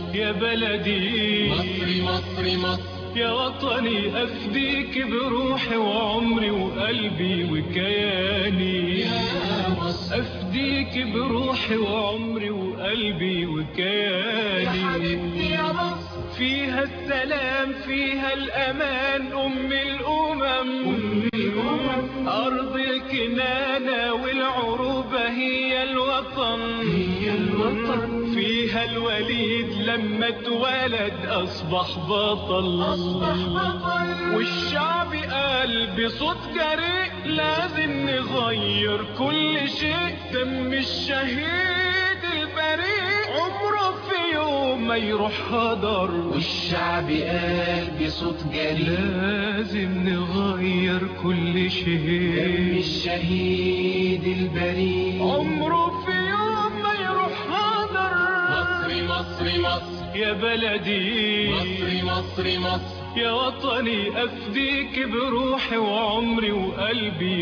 يا بلدي مصري مصري مصر يا وطني أفديك بروحي وعمري وقلبي وكياني يا مصر أفديك بروحي وعمري وقلبي يا وكياني حبيبتي يا مصر فيها السلام فيها الأمان أم الأمم أم الأمم أرض الكنانة والعروبة هي الوطن هي الوطن فيها الوليد لما اتولد أصبح بطل أصبح بطل والشعب قال بصوت جريء لازم نغير كل شيء دم الشهيد البريء عمره في يوم ما يروح هدر والشعب قال بصوت جريء لازم نغير كل دم شيء الشهيد البريء عمره في يوم ما يروح هدر مصري مصري مصر يا بلدي مصري مصري مصر يا وطني أفديك بروحي وعمري وقلبي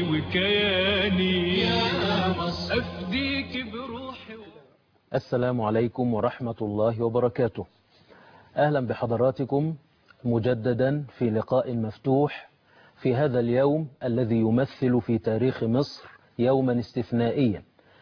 وكياني يا مصر أفديك بروحي و... السلام عليكم ورحمة الله وبركاته أهلا بحضراتكم مجددا في لقاء مفتوح في هذا اليوم الذي يمثل في تاريخ مصر يوما استثنائيا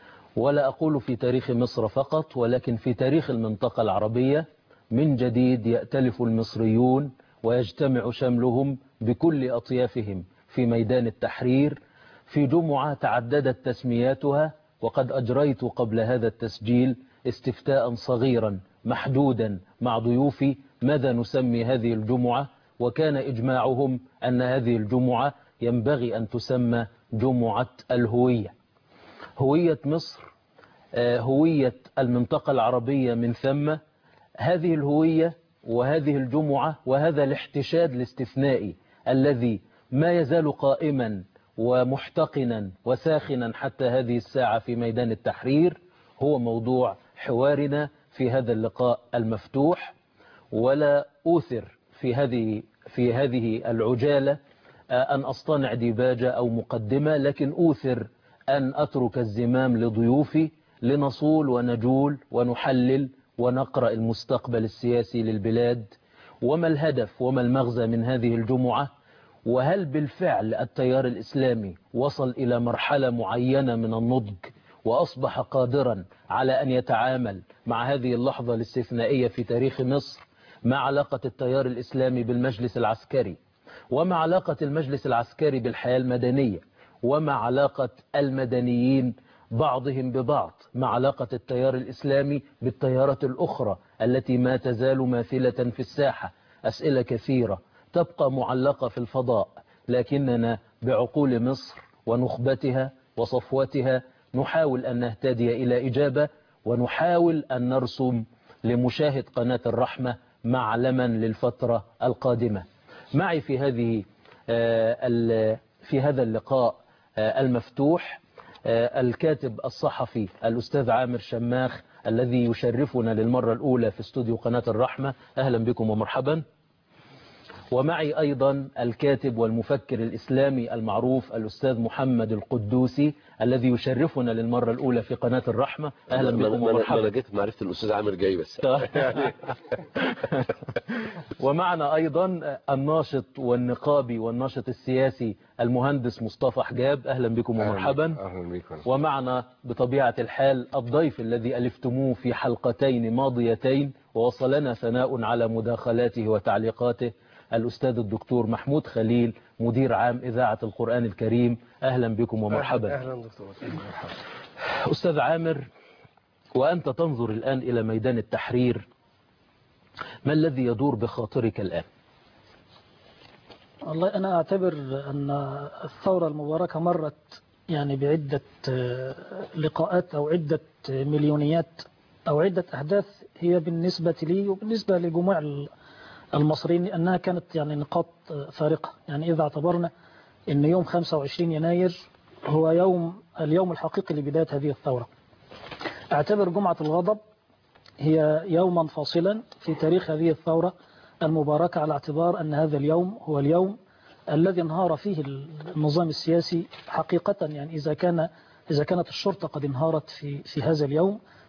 ولا أقول في تاريخ مصر فقط ولكن في تاريخ المنطقة العربية من جديد يأتلف المصريون ويجتمع شملهم بكل أطيافهم في ميدان التحرير في جمعة تعددت تسمياتها وقد أجريت قبل هذا التسجيل استفتاء صغيرا محدودا مع ضيوفي ماذا نسمي هذه الجمعة وكان إجماعهم أن هذه الجمعة ينبغي أن تسمى جمعة الهوية هوية مصر آه، هوية المنطقة العربية من ثم هذه الهوية وهذه الجمعة وهذا الاحتشاد الاستثنائي الذي ما يزال قائما ومحتقنا وساخنا حتى هذه الساعة في ميدان التحرير هو موضوع حوارنا في هذا اللقاء المفتوح ولا أوثر في هذه في هذه العجالة آه، أن أصطنع ديباجة أو مقدمة لكن أوثر أن أترك الزمام لضيوفي لنصول ونجول ونحلل ونقرأ المستقبل السياسي للبلاد وما الهدف وما المغزى من هذه الجمعة وهل بالفعل التيار الإسلامي وصل إلى مرحلة معينة من النضج وأصبح قادرا على أن يتعامل مع هذه اللحظة الاستثنائية في تاريخ مصر ما علاقة التيار الإسلامي بالمجلس العسكري وما علاقة المجلس العسكري بالحياة المدنية وما علاقة المدنيين بعضهم ببعض ما علاقة التيار الإسلامي بالتيارات الأخرى التي ما تزال ماثلة في الساحة أسئلة كثيرة تبقى معلقة في الفضاء لكننا بعقول مصر ونخبتها وصفوتها نحاول أن نهتدي إلى إجابة ونحاول أن نرسم لمشاهد قناة الرحمة معلما للفترة القادمة معي في هذه آه، ال- في هذا اللقاء آه، المفتوح آه، الكاتب الصحفي الأستاذ عامر شماخ الذي يشرفنا للمرة الأولى في استوديو قناة الرحمة أهلا بكم ومرحبا ومعي أيضا الكاتب والمفكر الإسلامي المعروف الأستاذ محمد القدوسي الذي يشرفنا للمرة الأولى في قناة الرحمة أهلا ما- بكم ما- ما- ما انا ومرحبا جيت معرفه الاستاذ عامر جاي بس ومعنا أيضا الناشط والنقابي والناشط السياسي المهندس مصطفى حجاب أهلا بكم ومرحبا اهلا بيكم ومعنا بطبيعة الحال الضيف الذي ألفتموه في حلقتين ماضيتين ووصلنا ثناء على مداخلاته وتعليقاته الأستاذ الدكتور محمود خليل مدير عام إذاعة القرآن الكريم أهلا بكم ومرحبا اهلا دكتور مرحبا أستاذ عامر وأنت تنظر الآن إلى ميدان التحرير ما الذي يدور بخاطرك الآن والله أنا أعتبر أن الثورة المباركة مرت يعني بعدة آه، لقاءات أو عدة مليونيات أو عدة أحداث هي بالنسبة لي وبالنسبة لجموع ال- المصريين أنها كانت يعني نقاط آه، فارقة يعني إذا اعتبرنا أن يوم 25 يناير هو يوم اليوم الحقيقي لبداية هذه الثورة أعتبر جمعة الغضب هي يوما فاصلا في تاريخ هذه الثورة المباركة على اعتبار أن هذا اليوم هو اليوم الذي انهار فيه النظام السياسي حقيقة يعني إذا كان إذا كانت الشرطة قد انهارت في في هذا اليوم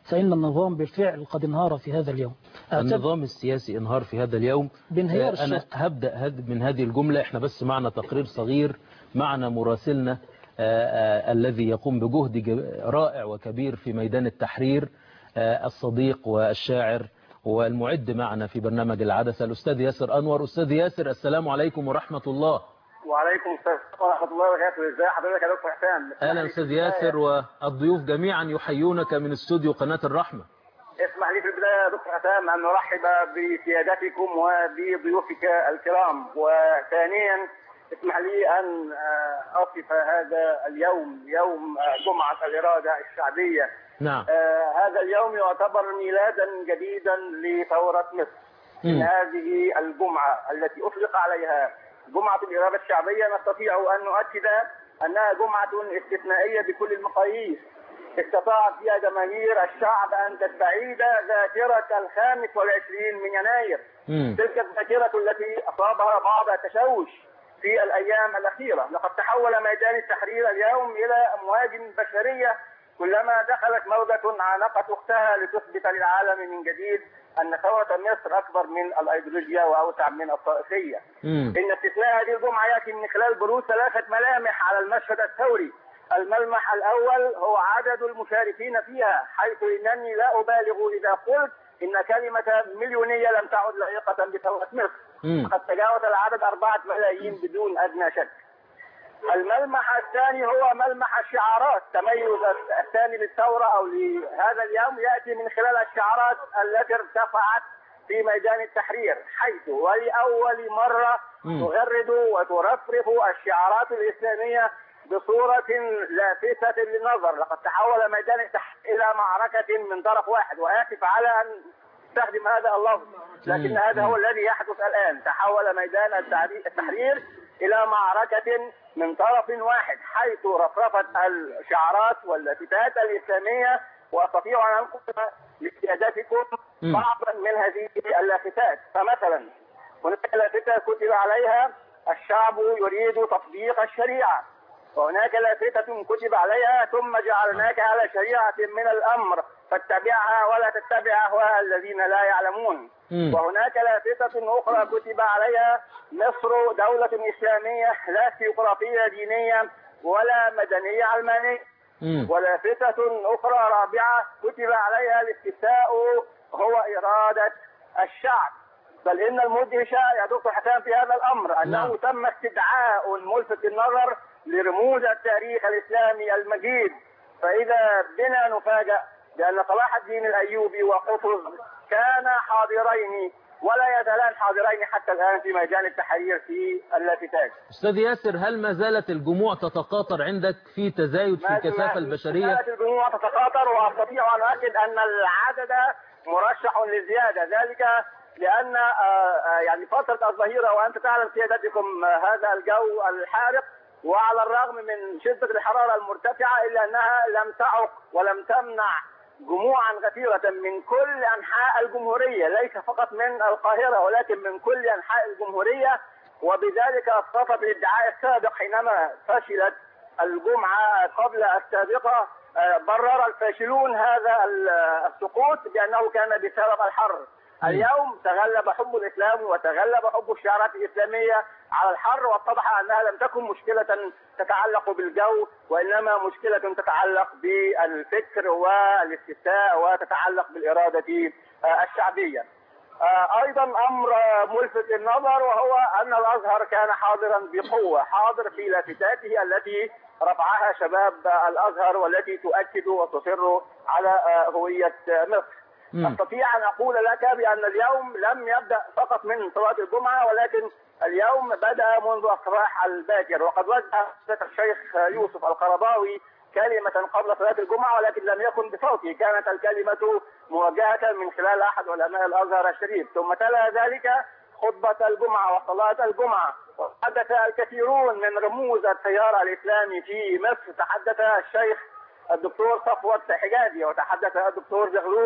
فإن النظام بالفعل قد انهار في هذا اليوم أعتقد النظام السياسي انهار في هذا اليوم بانهيار آه، أنا الشرطة. هبدأ هد- من هذه الجملة احنا بس معنا تقرير صغير معنا مراسلنا آه، آه، الذي يقوم بجهد ج- رائع وكبير في ميدان التحرير آه، الصديق والشاعر والمعد معنا في برنامج العدسة الأستاذ ياسر أنور أستاذ ياسر السلام عليكم ورحمة الله وعليكم السلام ورحمة الله وبركاته ازي حضرتك يا دكتور حسام أهلا أستاذ ياسر والضيوف جميعا يحيونك من استوديو قناة الرحمة اسمح لي في البداية يا دكتور حسام أن نرحب بسيادتكم وبضيوفك الكرام وثانيا اسمح لي أن آه، أصف هذا اليوم يوم آه، جمعة الإرادة الشعبية نعم آه، هذا اليوم يعتبر ميلادا جديدا لثورة مصر مم. من هذه الجمعة التي أطلق عليها جمعة الإرادة الشعبية نستطيع أن نؤكد أنها جمعة استثنائية بكل المقاييس استطاعت فيها جماهير الشعب أن تستعيد ذاكرة الخامس والعشرين من يناير مم. تلك الذاكرة التي أصابها بعض التشوش في الأيام الأخيرة لقد تحول ميدان التحرير اليوم إلى أمواج بشرية كلما دخلت موجة عانقت أختها لتثبت للعالم من جديد أن ثورة مصر أكبر من الأيديولوجيا وأوسع من الطائفية مم. إن استثناء هذه الجمعة يأتي من خلال بروز ثلاثة ملامح على المشهد الثوري الملمح الأول هو عدد المشاركين فيها حيث إنني لا أبالغ إذا قلت إن كلمة مليونية لم تعد لائقة بثورة مصر مم. قد تجاوز العدد أربعة ملايين بدون أدنى شك الملمح الثاني هو ملمح الشعارات تميز الثاني للثورة أو لهذا اليوم يأتي من خلال الشعارات التي ارتفعت في ميدان التحرير حيث ولأول مرة مم. تغرد وترفرف الشعارات الإسلامية بصورة لافتة للنظر لقد تحول ميدان التحرير إلى معركة من طرف واحد وآسف على أن استخدم هذا اللفظ لكن مم. هذا هو مم. الذي يحدث الآن تحول ميدان التعري- التحرير إلى معركة من طرف واحد حيث رفرفت الشعارات واللافتات الإسلامية وأستطيع أن أنقل لسيادتكم مم. بعضا من هذه اللافتات فمثلا هناك لافتة كتب عليها الشعب يريد تطبيق الشريعة وهناك لافتة كتب عليها ثم جعلناك على شريعة من الأمر فاتبعها ولا تتبع أهواء الذين لا يعلمون مم. وهناك لافتة أخرى كتب عليها مصر دولة إسلامية لا ثيوقراطية دينية ولا مدنية علمانية مم. ولافتة أخرى رابعة كتب عليها الاستفتاء هو إرادة الشعب بل إن المدهش يا دكتور حسام في هذا الأمر أنه نعم. تم استدعاء ملفت النظر لرموز التاريخ الإسلامي المجيد فإذا بنا نفاجأ بأن صلاح الدين الأيوبي وقطز كانا حاضرين ولا يزالان حاضرين حتى الآن في ميدان التحرير في اللافتات أستاذ ياسر هل ما زالت الجموع تتقاطر عندك في تزايد في ما- الكثافة ما- البشرية كانت الجموع تتقاطر واستطيع ان اؤكد ان العدد مرشح للزياده ذلك لان آه، آه، يعني فتره الظهيره وانت تعلم سيادتكم آه، هذا الجو الحارق وعلى الرغم من شده الحراره المرتفعه الا انها لم تعق ولم تمنع جموعا غفيرة من كل أنحاء الجمهورية ليس فقط من القاهرة ولكن من كل أنحاء الجمهورية وبذلك أسقطت الادعاء السابق حينما فشلت الجمعة قبل السابقة آه، برر الفاشلون هذا ال- السقوط بأنه كان بسبب الحر اليوم تغلب حب الإسلام وتغلب حب الشعارات الإسلامية على الحر واتضح أنها لم تكن مشكلة تتعلق بالجو وإنما مشكلة تتعلق بالفكر والاستفتاء وتتعلق بالإرادة آه، الشعبية آه، ايضا امر آه، ملفت للنظر وهو ان الازهر كان حاضرا بقوه حاضر في لافتاته التي رفعها شباب آه، الازهر والتي تؤكد وتصر على آه، هويه آه، مصر مم. استطيع ان اقول لك بان اليوم لم يبدا فقط من صلاه الجمعه ولكن اليوم بدا منذ الصباح الباكر وقد وجه الشيخ يوسف القرضاوي كلمة قبل صلاة الجمعة ولكن لم يكن بصوته كانت الكلمة موجهة من خلال أحد علماء الأزهر الشريف ثم تلا ذلك خطبة الجمعة وصلاة الجمعة وتحدث الكثيرون من رموز التيار الإسلامي في مصر تحدث الشيخ الدكتور صفوت حجازي وتحدث الدكتور زغلول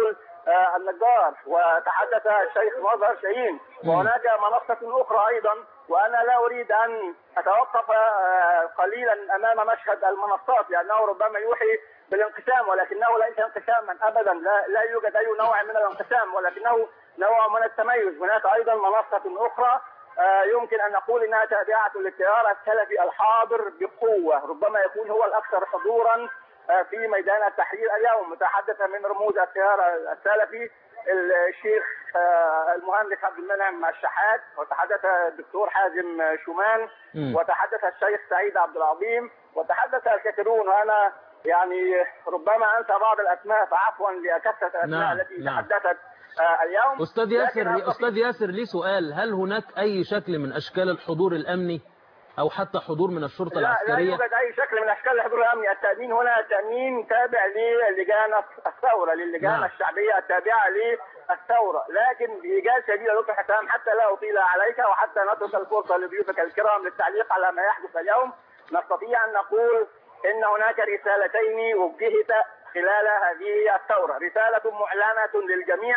آه، النجار وتحدث الشيخ مظهر شاهين وهناك منصة أخرى أيضا وأنا لا أريد أن أتوقف آه، قليلا أمام مشهد المنصات لأنه ربما يوحي بالانقسام ولكنه ليس انقساما أبدا لا, لا يوجد أي نوع من الانقسام ولكنه نوع من التميز هناك أيضا منصة أخرى آه، يمكن أن نقول أنها تابعة للتيار السلفي الحاضر بقوة ربما يكون هو الأكثر حضورا آه، في ميدان التحرير اليوم متحدث من رموز التيار السلفي الشيخ آه، المهندس عبد المنعم الشحات وتحدث الدكتور حازم شومان مم. وتحدث الشيخ سعيد عبد العظيم وتحدث الكثيرون وانا يعني ربما انسى بعض الاسماء فعفوا لكثره الاسماء نعم، التي نعم. تحدثت آه، اليوم أستاذ لكن ياسر أستطيع- أستاذ ياسر لي سؤال هل هناك أي شكل من أشكال الحضور الأمني أو حتى حضور من الشرطة لا لا العسكرية يوجد اي شكل من اشكال الحضور الامني، التامين هنا تامين تابع للجان الثوره، للجان نعم. الشعبيه التابعه للثوره، لكن بايجاز شديد يا دكتور حسام حتى لا اطيل عليك وحتى نترك الفرصه لضيوفك الكرام للتعليق على ما يحدث اليوم، نستطيع ان نقول ان هناك رسالتين وجهتا خلال هذه الثوره، رساله معلنه للجميع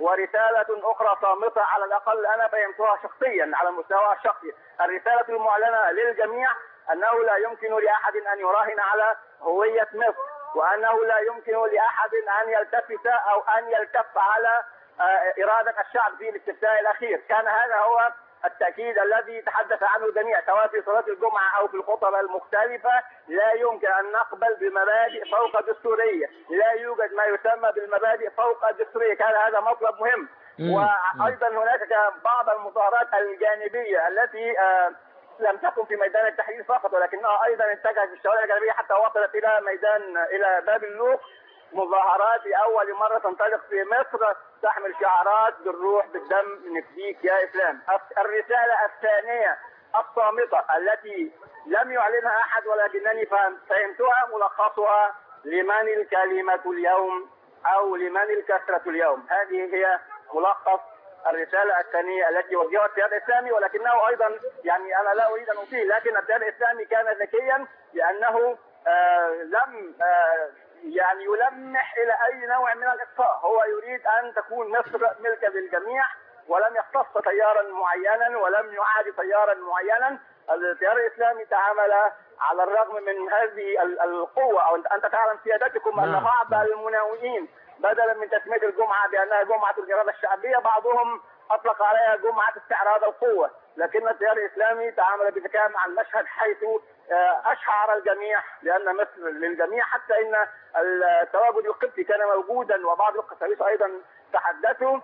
ورسالة أخرى صامتة على الأقل أنا فهمتها شخصيا على المستوى الشخصي الرسالة المعلنة للجميع أنه لا يمكن لأحد أن يراهن على هوية مصر وأنه لا يمكن لأحد أن يلتفت أو أن يلتف على آه، إرادة الشعب في الاستفتاء الأخير كان هذا هو التأكيد الذي تحدث عنه الجميع سواء في صلاة الجمعة أو في الخطب المختلفة لا يمكن أن نقبل بمبادئ فوق الدستورية لا يوجد ما يسمى بالمبادئ فوق الدستورية كان هذا مطلب مهم مم. وأيضا هناك بعض المظاهرات الجانبية التي آه، لم تكن في ميدان التحرير فقط ولكنها أيضا اتجهت في الشوارع الجانبية حتى وصلت إلى ميدان إلى باب اللوق مظاهرات لأول مرة تنطلق في مصر تحمل شعارات بالروح بالدم نفديك يا إسلام الرسالة الثانية الصامتة التي لم يعلنها أحد ولكنني فهم- فهمتها ملخصها لمن الكلمة اليوم أو لمن الكثرة اليوم هذه هي ملخص الرسالة الثانية التي وجهها التيار الإسلامي ولكنه أيضا يعني أنا لا أريد أن أطيل لكن التيار الإسلامي كان ذكيا لأنه آه لم آه يعني يلمح إلى أي نوع من الإقصاء هو يريد أن تكون مصر ملكا للجميع ولم يختص تيارا معينا ولم يعادي تيارا معينا التيار الإسلامي تعامل على الرغم من هذه ال- القوة أو أنت تعلم سيادتكم أن نعم. بعض المناوئين بدلا من تسمية الجمعة بأنها جمعة الإرادة الشعبية بعضهم أطلق عليها جمعة استعراض القوة لكن التيار الإسلامي تعامل بذكاء مع المشهد حيث آه، أشعر الجميع بأن مصر للجميع حتى إن التواجد القبطي كان موجودا وبعض القساوسة أيضا تحدثوا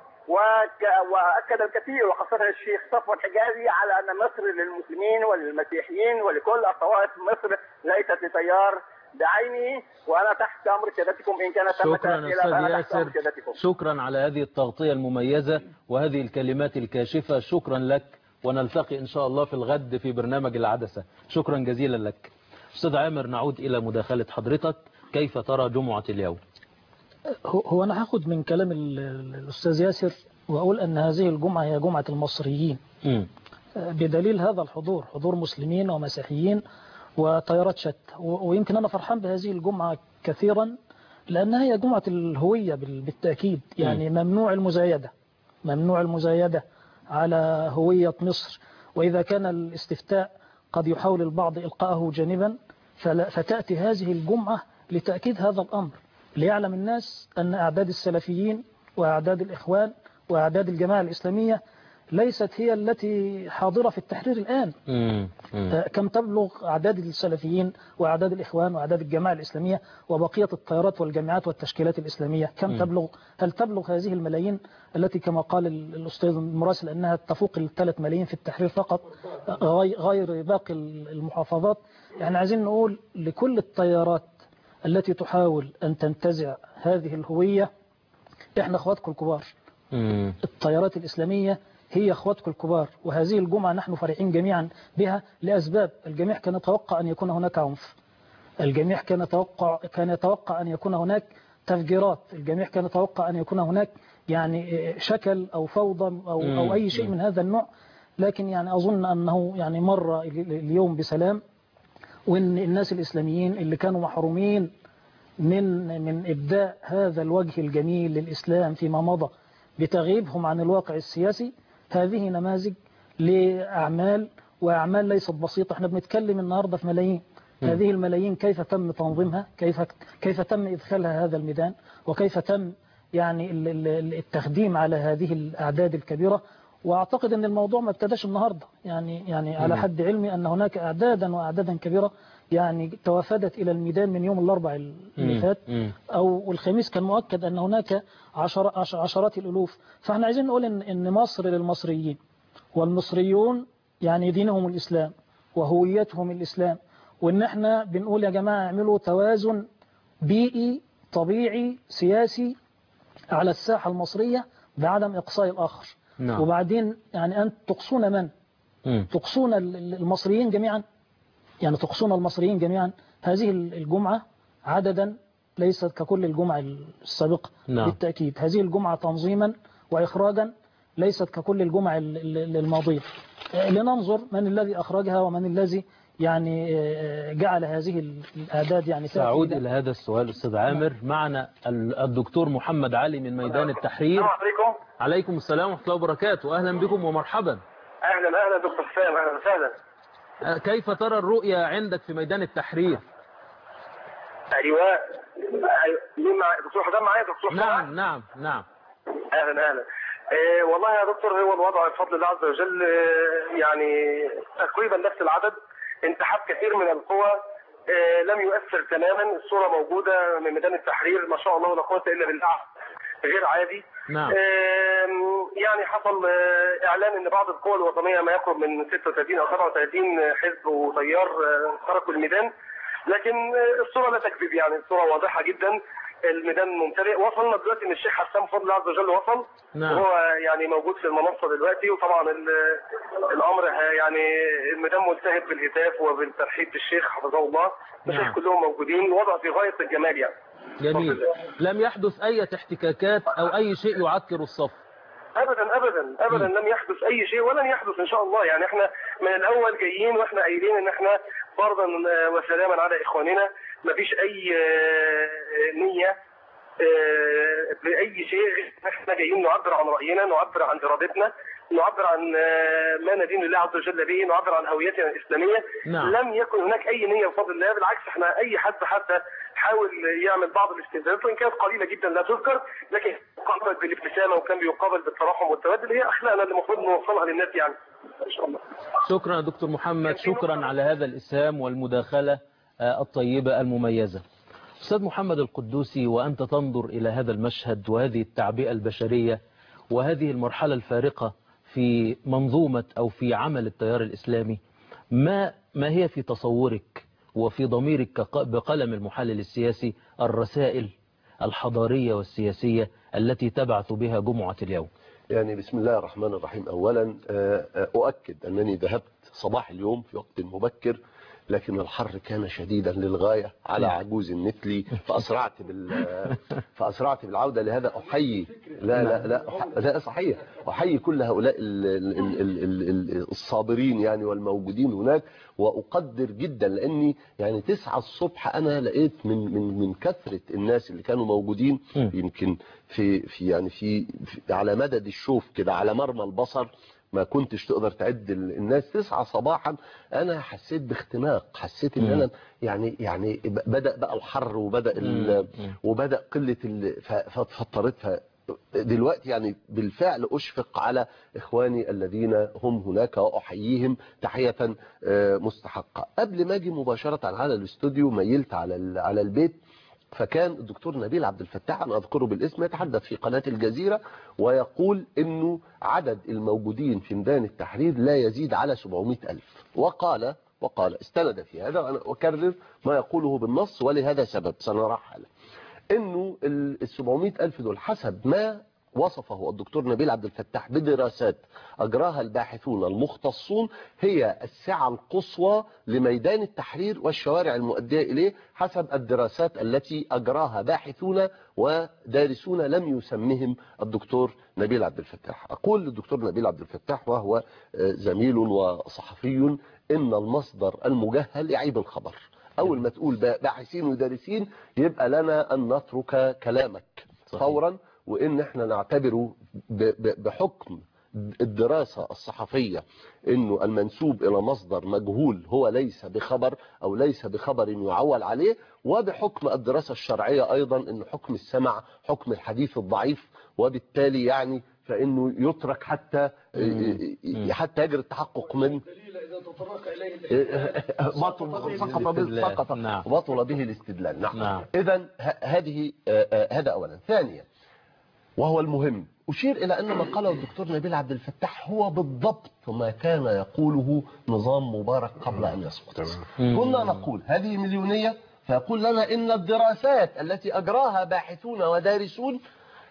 وك- وأكد الكثير وخاصة الشيخ صفوت حجازي على أن مصر للمسلمين وللمسيحيين ولكل الطوائف مصر ليست لتيار بعينه وأنا تحت أمر سيادتكم إن كانت ثمة شكرا أسئلة أستاذ فأنا تحت أمر ياسر سيادتكم شكرا على هذه التغطية المميزة وهذه الكلمات الكاشفة شكرا لك ونلتقي إن شاء الله في الغد في برنامج العدسة شكرا جزيلا لك أستاذ عامر نعود إلى مداخلة حضرتك كيف ترى جمعة اليوم هو هو أنا هاخد من كلام ال- ال- الأستاذ ياسر وأقول أن هذه الجمعة هي جمعة المصريين مم. بدليل هذا الحضور حضور مسلمين ومسيحيين وطيارات شتى و- ويمكن أنا فرحان بهذه الجمعة كثيرا لأنها هي جمعة الهوية بال- بالتأكيد يعني ممنوع المزايدة ممنوع المزايدة على هوية مصر وإذا كان الاستفتاء قد يحاول البعض إلقاءه جانبا فلا- فتأتي هذه الجمعة لتأكيد هذا الأمر ليعلم الناس أن أعداد السلفيين وأعداد الإخوان وأعداد الجماعة الإسلامية ليست هي التي حاضرة في التحرير الآن مم. مم. آه، كم تبلغ أعداد السلفيين وأعداد الإخوان وأعداد الجماعة الإسلامية وبقية التيارات والجامعات والتشكيلات الإسلامية كم تبلغ هل تبلغ هذه الملايين التي كما قال ال- الأستاذ المراسل أنها تفوق الثلاث ملايين في التحرير فقط آه، غي- غير باقي المحافظات يعني عايزين نقول لكل التيارات التي تحاول أن تنتزع هذه الهوية إحنا أخواتكم الكبار مم. التيارات الإسلامية هي أخواتكم الكبار وهذه الجمعة نحن فرحين جميعا بها لأسباب الجميع كان يتوقع أن يكون هناك عنف الجميع كان يتوقع كان يتوقع أن يكون هناك تفجيرات الجميع كان يتوقع أن يكون هناك يعني شكل أو فوضى أو, أو أي شيء من هذا النوع لكن يعني أظن أنه يعني مر ال- اليوم بسلام وأن الناس الإسلاميين اللي كانوا محرومين من من إبداء هذا الوجه الجميل للإسلام فيما مضى بتغيبهم عن الواقع السياسي هذه نماذج لأعمال وأعمال ليست بسيطة احنا بنتكلم النهاردة في ملايين هذه الملايين كيف تم تنظيمها كيف كيف تم إدخالها هذا الميدان وكيف تم يعني ال- ال- التخديم على هذه الأعداد الكبيرة وأعتقد أن الموضوع ما ابتداش النهاردة يعني يعني على حد علمي أن هناك أعدادا وأعدادا كبيرة يعني توافدت إلى الميدان من يوم الأربع اللي مم. فات مم. أو الخميس كان مؤكد أن هناك عشر عش- عشرات الألوف فاحنا عايزين نقول إن, إن مصر للمصريين والمصريون يعني دينهم الإسلام وهويتهم الإسلام وإن احنا بنقول يا جماعة اعملوا توازن بيئي طبيعي سياسي على الساحة المصرية بعدم إقصاء الآخر نعم. وبعدين يعني أنت تقصون من مم. تقصون ال- ال- المصريين جميعا يعني تقصون المصريين جميعا هذه ال- الجمعة عددا ليست ككل الجمع السابقة نعم. بالتأكيد هذه الجمعة تنظيما وإخراجا ليست ككل الجمع ال- ال- الماضية آه، لننظر من الذي أخرجها ومن الذي يعني آه، جعل هذه ال- الأعداد يعني تأتي سأعود إلى- إلى هذا السؤال أستاذ عامر معنا ال- الدكتور محمد علي من ميدان التحرير السلام عليكم عليكم السلام ورحمة الله وبركاته أهلا بكم ومرحبا اهلا اهلا دكتور حسام اهلا وسهلا أه، كيف ترى الرؤية عندك في ميدان التحرير ايوه أيوة. مين معايا دكتور حسام معايا دكتور حسام نعم نعم نعم اهلا اهلا إيه والله يا دكتور هو الوضع بفضل الله عز وجل آه، يعني تقريبا نفس العدد انسحاب كثير من القوى آه، لم يؤثر تماما الصوره موجوده من ميدان التحرير ما شاء الله ولا قوه الا بالله غير عادي نعم. آم، يعني حصل آه، اعلان ان بعض القوى الوطنيه ما يقرب من 36 او 37 حزب وتيار آه، تركوا الميدان لكن آه، الصوره لا تكذب يعني الصوره واضحه جدا الميدان ممتلئ وصلنا دلوقتي ان الشيخ حسام بفضل الله عز وجل وصل نعم. وهو يعني موجود في المنصه دلوقتي وطبعا ال- الامر ه- يعني الميدان ملتهب بالهتاف وبالترحيب بالشيخ حفظه الله الشيخ نعم. كلهم موجودين الوضع في غايه الجمال يعني جميل لم يحدث أي احتكاكات أو أي شيء يعكر الصف ابدا ابدا ابدا لم يحدث اي شيء ولن يحدث ان شاء الله يعني احنا من الاول جايين واحنا قايلين ان احنا فرضا آه، وسلاما على اخواننا ما فيش اي آه، نيه آه، باي شيء غير إن احنا جايين نعبر عن راينا نعبر عن ارادتنا نعبر عن آه، ما ندين الله عز وجل به نعبر عن هويتنا الاسلاميه نعم. لم يكن هناك اي نيه بفضل الله بالعكس احنا اي حد حتى حاول يعمل بعض الاستهزاءات وان كانت قليله جدا لا تذكر لكن قابل بالابتسامه وكان بيقابل بالتراحم والتبادل اللي هي اخلاقنا اللي المفروض نوصلها للناس يعني ان شاء الله شكرا يا دكتور محمد شكرا على هذا الإسهام والمداخلة آه، الطيبة المميزة أستاذ محمد القدوسي وأنت تنظر إلى هذا المشهد وهذه التعبئة البشرية وهذه المرحلة الفارقة في منظومة أو في عمل التيار الإسلامي ما ما هي في تصورك وفي ضميرك كق- بقلم المحلل السياسي الرسائل الحضارية والسياسية التي تبعث بها جمعة اليوم يعني بسم الله الرحمن الرحيم أولا آه، آه، أؤكد أنني ذهبت صباح اليوم في وقت مبكر لكن الحر كان شديدا للغاية على عجوز مثلي فأسرعت بال فأسرعت بالعودة لهذا أحيي لا لا لا أح- لا صحيح أحيي كل هؤلاء ال- ال- ال- ال- ال- الصابرين يعني والموجودين هناك وأقدر جدا لأني يعني تسعة الصبح أنا لقيت من من من كثرة الناس اللي كانوا موجودين م. يمكن في في يعني في, في على مدد الشوف كده على مرمى البصر ما كنتش تقدر تعد ال- الناس تسعة صباحا انا حسيت باختناق حسيت ان مم. انا يعني يعني ب- بدا بقى الحر وبدا ال- مم. وبدا قله ال- ف- ف- فاضطريت ف- دلوقتي يعني بالفعل اشفق على اخواني الذين هم هناك واحييهم تحيه آه، مستحقه قبل ما اجي مباشره على الاستوديو ميلت على ال- على البيت فكان الدكتور نبيل عبد الفتاح أنا أذكره بالاسم يتحدث في قناة الجزيرة ويقول أنه عدد الموجودين في ميدان التحرير لا يزيد على 700 ألف وقال وقال استند في هذا وأنا أكرر ما يقوله بالنص ولهذا سبب سنرى حالا أنه ال 700 ألف دول حسب ما وصفه الدكتور نبيل عبد الفتاح بدراسات أجراها الباحثون المختصون هي السعة القصوى لميدان التحرير والشوارع المؤدية إليه حسب الدراسات التي أجراها باحثون ودارسون لم يسمهم الدكتور نبيل عبد الفتاح أقول للدكتور نبيل عبد الفتاح وهو آه، زميل وصحفي إن المصدر المجهل يعيب الخبر اول ما تقول با- باحثين ودارسين يبقى لنا ان نترك كلامك صحيح. فورا وان احنا نعتبره ب- ب- بحكم الدراسة الصحفية انه المنسوب الى مصدر مجهول هو ليس بخبر او ليس بخبر يعول عليه وبحكم الدراسة الشرعية ايضا ان حكم السمع حكم الحديث الضعيف وبالتالي يعني فانه يترك حتى حتى يجري التحقق من بطل سقط به الاستدلال. سقط نعم. بطل به الاستدلال نعم, نعم. اذا ه- هذه آه، آه، هذا اولا ثانيا وهو المهم أشير إلى أن ما قاله الدكتور نبيل عبد الفتاح هو بالضبط ما كان يقوله نظام مبارك قبل أن يسقط كنا نقول هذه مليونية فيقول لنا إن الدراسات التي أجراها باحثون ودارسون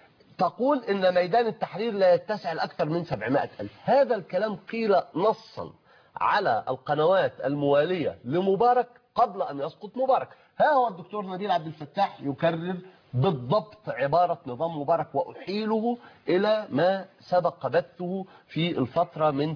تقول إن ميدان التحرير لا يتسع لأكثر من 700 ألف هذا الكلام قيل نصا على القنوات الموالية لمبارك قبل أن يسقط مبارك ها هو الدكتور نبيل عبد الفتاح يكرر بالضبط عبارة نظام مبارك وأحيله إلى ما سبق بثه في الفترة من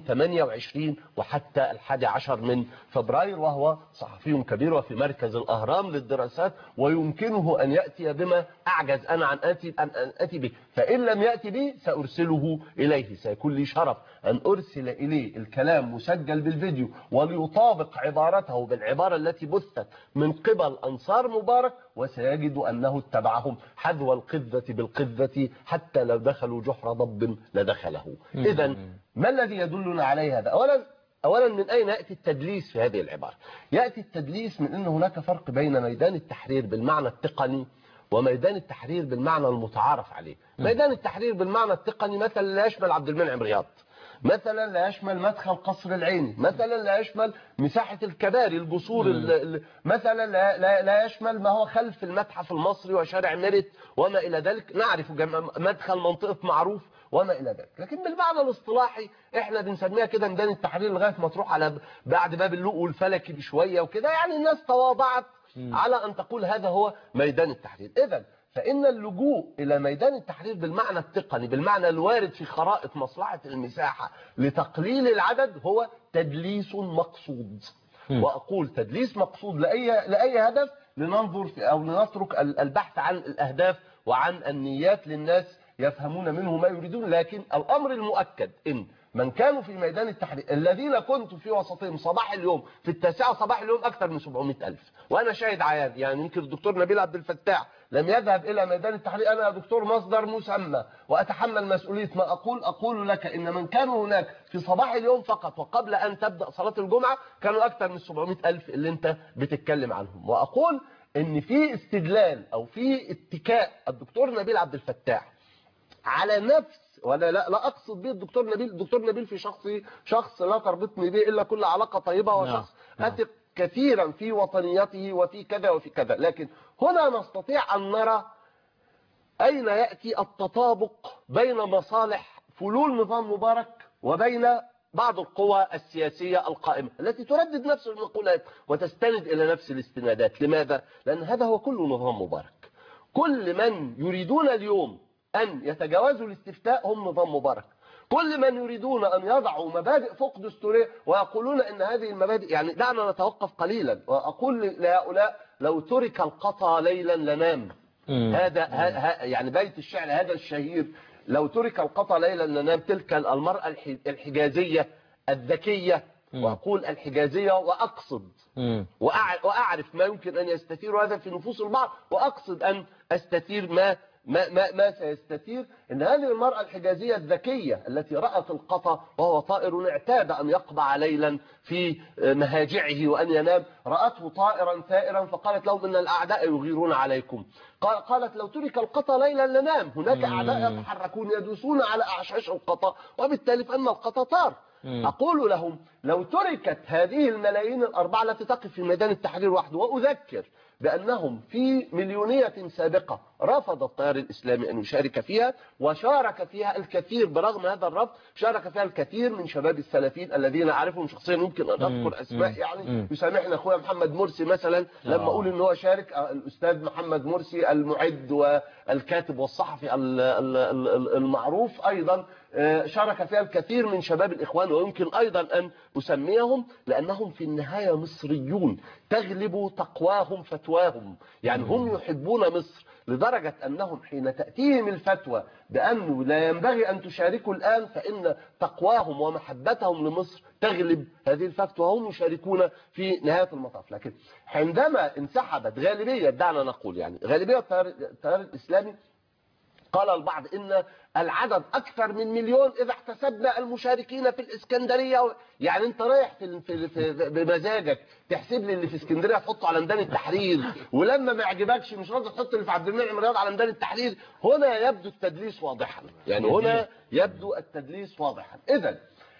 28 وحتى الحادي عشر من فبراير وهو صحفي كبير وفي مركز الأهرام للدراسات ويمكنه أن يأتي بما أعجز أنا عن آتي, أن أن أتي به فإن لم يأتي به سأرسله إليه سيكون لي شرف أن أرسل إليه الكلام مسجل بالفيديو وليطابق عبارته بالعبارة التي بثت من قبل أنصار مبارك وسيجد أنه اتبعهم حذو القذة بالقذة حتى لو دخلوا جحر ضب لدخله إذا ما الذي يدلنا عليه هذا أولا أولا من أين يأتي التدليس في هذه العبارة يأتي التدليس من أن هناك فرق بين ميدان التحرير بالمعنى التقني وميدان التحرير بالمعنى المتعارف عليه ميدان التحرير بالمعنى التقني مثلا لا يشمل عبد المنعم رياض مثلا لا يشمل مدخل قصر العيني مثلا لا يشمل مساحة الكباري الجسور ال- ال- مثلا لا, لا, لا يشمل ما هو خلف المتحف المصري وشارع ميرت وما إلى ذلك نعرف جم- مدخل منطقة معروف وما إلى ذلك لكن بالمعنى الاصطلاحي احنا بنسميها كده ميدان التحرير لغاية ما تروح على ب- بعد باب اللؤلؤ الفلكي بشوية وكده يعني الناس تواضعت على أن تقول هذا هو ميدان التحرير إذا فإن اللجوء إلى ميدان التحرير بالمعنى التقني بالمعنى الوارد في خرائط مصلحة المساحة لتقليل العدد هو تدليس مقصود وأقول تدليس مقصود لأي, لأي هدف لننظر في أو لنترك ال- البحث عن الأهداف وعن النيات للناس يفهمون منه ما يريدون لكن الأمر المؤكد إن من كانوا في ميدان التحرير الذين كنت في وسطهم صباح اليوم في التاسعة صباح اليوم أكثر من 700 ألف وأنا شاهد عيان يعني يمكن الدكتور نبيل عبد الفتاح لم يذهب إلى ميدان التحرير أنا يا دكتور مصدر مسمى وأتحمل مسؤولية ما أقول أقول لك إن من كانوا هناك في صباح اليوم فقط وقبل أن تبدأ صلاة الجمعة كانوا أكثر من 700 ألف اللي أنت بتتكلم عنهم وأقول إن في استدلال أو في اتكاء الدكتور نبيل عبد الفتاح على نفس ولا لا, لا اقصد به الدكتور نبيل الدكتور نبيل في شخصي شخص لا تربطني به الا كل علاقه طيبه وشخص نعم. اثق كثيرا في وطنيته وفي كذا وفي كذا لكن هنا نستطيع ان نرى اين ياتي التطابق بين مصالح فلول نظام مبارك وبين بعض القوى السياسية القائمة التي تردد نفس المقولات وتستند إلى نفس الاستنادات لماذا؟ لأن هذا هو كل نظام مبارك كل من يريدون اليوم أن يتجاوزوا الاستفتاء هم نظام مبارك كل من يريدون أن يضعوا مبادئ فوق دستورية ويقولون أن هذه المبادئ يعني دعنا نتوقف قليلا وأقول لهؤلاء لو ترك القطى ليلا لنام هذا ه- ه- يعني بيت الشعر هذا الشهير لو ترك القطى ليلا لنام تلك المرأة الح- الحجازية الذكية وأقول الحجازية وأقصد مم. وأع- وأعرف ما يمكن أن يستثير هذا في نفوس البعض وأقصد أن أستثير ما ما ما, ما سيستثير ان هذه المرأة الحجازية الذكية التي رأت القطا وهو طائر اعتاد ان يقبع ليلا في مهاجعه وان ينام رأته طائرا ثائرا فقالت لهم ان الاعداء يغيرون عليكم قال- قالت لو ترك القطا ليلا لنام هناك اعداء يتحركون يدوسون على اعشاش القطا وبالتالي فان القطا طار أقول لهم لو تركت هذه الملايين الأربعة التي تقف في ميدان التحرير وحده وأذكر بأنهم في مليونية سابقة رفض التيار الإسلامي أن يشارك فيها وشارك فيها الكثير برغم هذا الرفض شارك فيها الكثير من شباب السلفيين الذين أعرفهم شخصيا ممكن أن مم. أذكر أسماء مم. يعني مم. يسامحنا أخويا محمد مرسي مثلا لما آه. أقول أن هو شارك آه، الأستاذ محمد مرسي المعد والكاتب والصحفي ال- ال- ال- ال- المعروف أيضا آه، شارك فيها الكثير من شباب الإخوان ويمكن أيضا أن أسميهم لأنهم في النهاية مصريون تغلب تقواهم فتواهم يعني هم يحبون مصر لدرجة أنهم حين تأتيهم الفتوى بأنه لا ينبغي أن تشاركوا الآن فإن تقواهم ومحبتهم لمصر تغلب هذه الفتوى هم يشاركون في نهاية المطاف لكن عندما انسحبت غالبية دعنا نقول يعني غالبية التيار التيار الإسلامي قال البعض ان العدد اكثر من مليون اذا احتسبنا المشاركين في الاسكندريه يعني انت رايح في في في بمزاجك تحسب لي اللي في اسكندريه تحطه على ميدان التحرير ولما ما يعجبكش مش راضي تحط اللي في عبد المنعم رياض على ميدان التحرير هنا يبدو التدليس واضحا يعني هنا يبدو التدليس واضحا اذا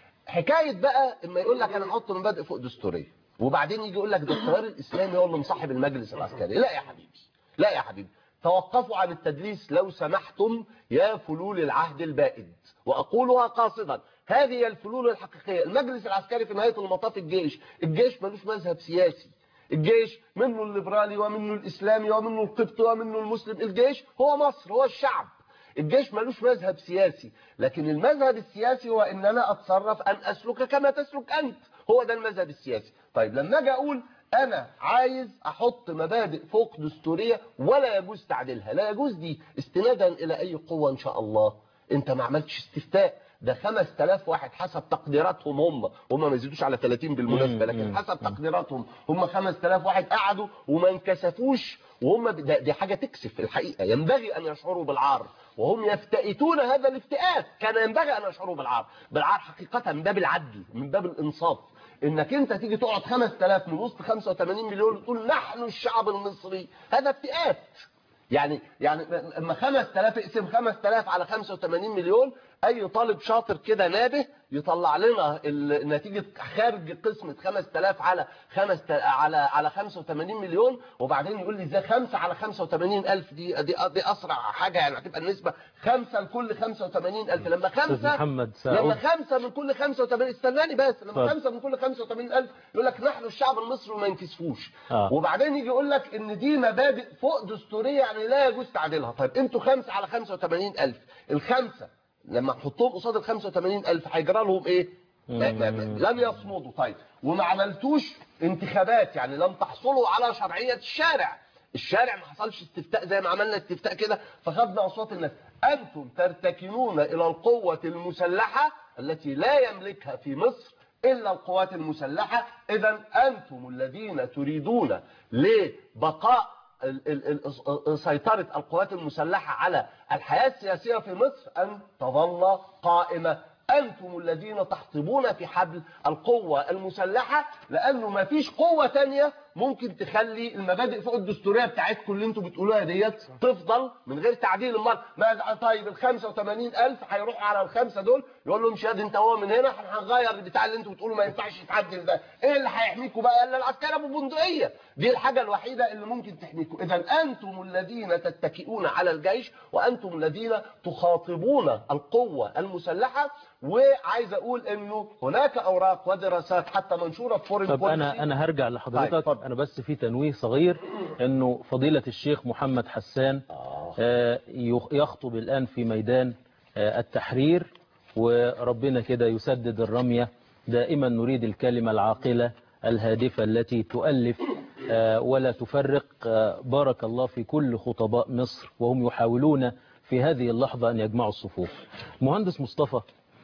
حكايه بقى اما يقول لك انا احط مبادئ فوق دستوريه وبعدين يجي يقول لك ده التيار الاسلامي هو اللي مصاحب المجلس العسكري لا يا حبيبي لا يا حبيبي توقفوا عن التدليس لو سمحتم يا فلول العهد البائد واقولها قاصدا هذه هي الفلول الحقيقيه المجلس العسكري في نهايه المطاف الجيش الجيش ملوش مذهب سياسي الجيش منه الليبرالي ومنه الاسلامي ومنه القبطي ومنه المسلم الجيش هو مصر هو الشعب الجيش ملوش مذهب سياسي لكن المذهب السياسي هو ان انا اتصرف ان اسلك كما تسلك انت هو ده المذهب السياسي طيب لما اجي اقول انا عايز احط مبادئ فوق دستوريه ولا يجوز تعديلها لا يجوز دي استنادا الى اي قوه ان شاء الله انت ما عملتش استفتاء ده 5000 واحد حسب تقديراتهم هم هم ما يزيدوش على 30 بالمناسبه لكن حسب تقديراتهم هم 5000 واحد قعدوا وما انكسفوش وهم ب- ده دي حاجه تكسف الحقيقه ينبغي ان يشعروا بالعار وهم يفتئتون هذا الافتئات كان ينبغي ان يشعروا بالعار بالعار حقيقه من باب العدل من باب الانصاف انك انت تيجي تقعد 5000 من وسط 85 مليون وتقول نحن الشعب المصري هذا افتئات يعني يعني اما 5000 اقسم 5000 على 85 مليون اي طالب شاطر كده نابه يطلع لنا ال- نتيجه خارج قسمه 5000 على 5 على على 85 مليون وبعدين يقول لي ازاي 5 على 85000 دي دي دي اسرع حاجه يعني هتبقى النسبه 5 لكل 85000 لما أستاذ 5 محمد لما سأعود خمسة من كل 85 استناني بس لما اتفضل. خمسة من كل 85 ألف يقول لك نحن الشعب المصري وما ينكسفوش آه. وبعدين يجي يقول لك ان دي مبادئ فوق دستورية يعني لا يجوز تعديلها طيب انتوا خمسة على 85 ألف الخمسة لما تحطهم قصاد ال 85 ألف هيجرى لهم ايه؟ ما- ما- ما- لم يصمدوا طيب وما عملتوش انتخابات يعني لم تحصلوا على شرعية الشارع الشارع ما حصلش استفتاء زي ما عملنا استفتاء كده فخدنا اصوات الناس انتم ترتكنون الى القوة المسلحة التي لا يملكها في مصر الا القوات المسلحة اذا انتم الذين تريدون لبقاء ال- ال- ال- سيطرة القوات المسلحة على الحياة السياسية في مصر أن تظل قائمة أنتم الذين تحطبون في حبل القوة المسلحة لأنه ما فيش قوة تانية ممكن تخلي المبادئ فوق الدستورية بتاعتكم اللي انتم بتقولوها ديت تفضل من غير تعديل المال ما طيب ال 85 ألف هيروحوا على الخمسة دول يقول لهم شهاد انت هو من هنا احنا هنغير البتاع اللي انتم بتقولوا ما ينفعش يتعدل ده ايه اللي هيحميكم بقى الا العسكري ابو بندقية دي الحاجة الوحيدة اللي ممكن تحميكم اذا انتم الذين تتكئون على الجيش وانتم الذين تخاطبون القوة المسلحة وعايز اقول انه هناك اوراق ودراسات حتى منشورة في فورين طب انا انا هرجع طيب، لحضرتك اتفضل. انا بس في تنويه صغير انه فضيلة الشيخ محمد حسان آه، يخ- يخطب الان في ميدان آه، التحرير وربنا كده يسدد الرمية دائما نريد الكلمة العاقلة الهادفة التي تؤلف آه، ولا تفرق آه، بارك الله في كل خطباء مصر وهم يحاولون في هذه اللحظة أن يجمعوا الصفوف مهندس مصطفى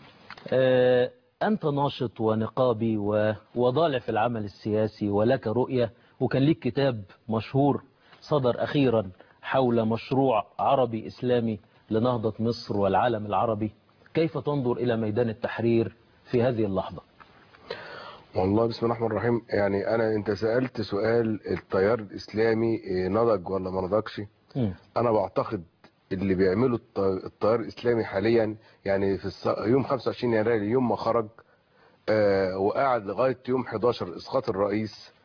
آه، أنت ناشط ونقابي و- وضالع في العمل السياسي ولك رؤية وكان ليك كتاب مشهور صدر أخيرا حول مشروع عربي إسلامي لنهضة مصر والعالم العربي كيف تنظر إلى ميدان التحرير في هذه اللحظة والله بسم الله الرحمن الرحيم يعني انا انت سألت سؤال التيار الاسلامي إيه، نضج ولا ما نضجش مم. انا بعتقد اللي بيعمله الط- التيار الاسلامي حاليا يعني في الص... يوم 25 يناير يوم ما خرج آه وقعد لغاية يوم 11 اسقاط الرئيس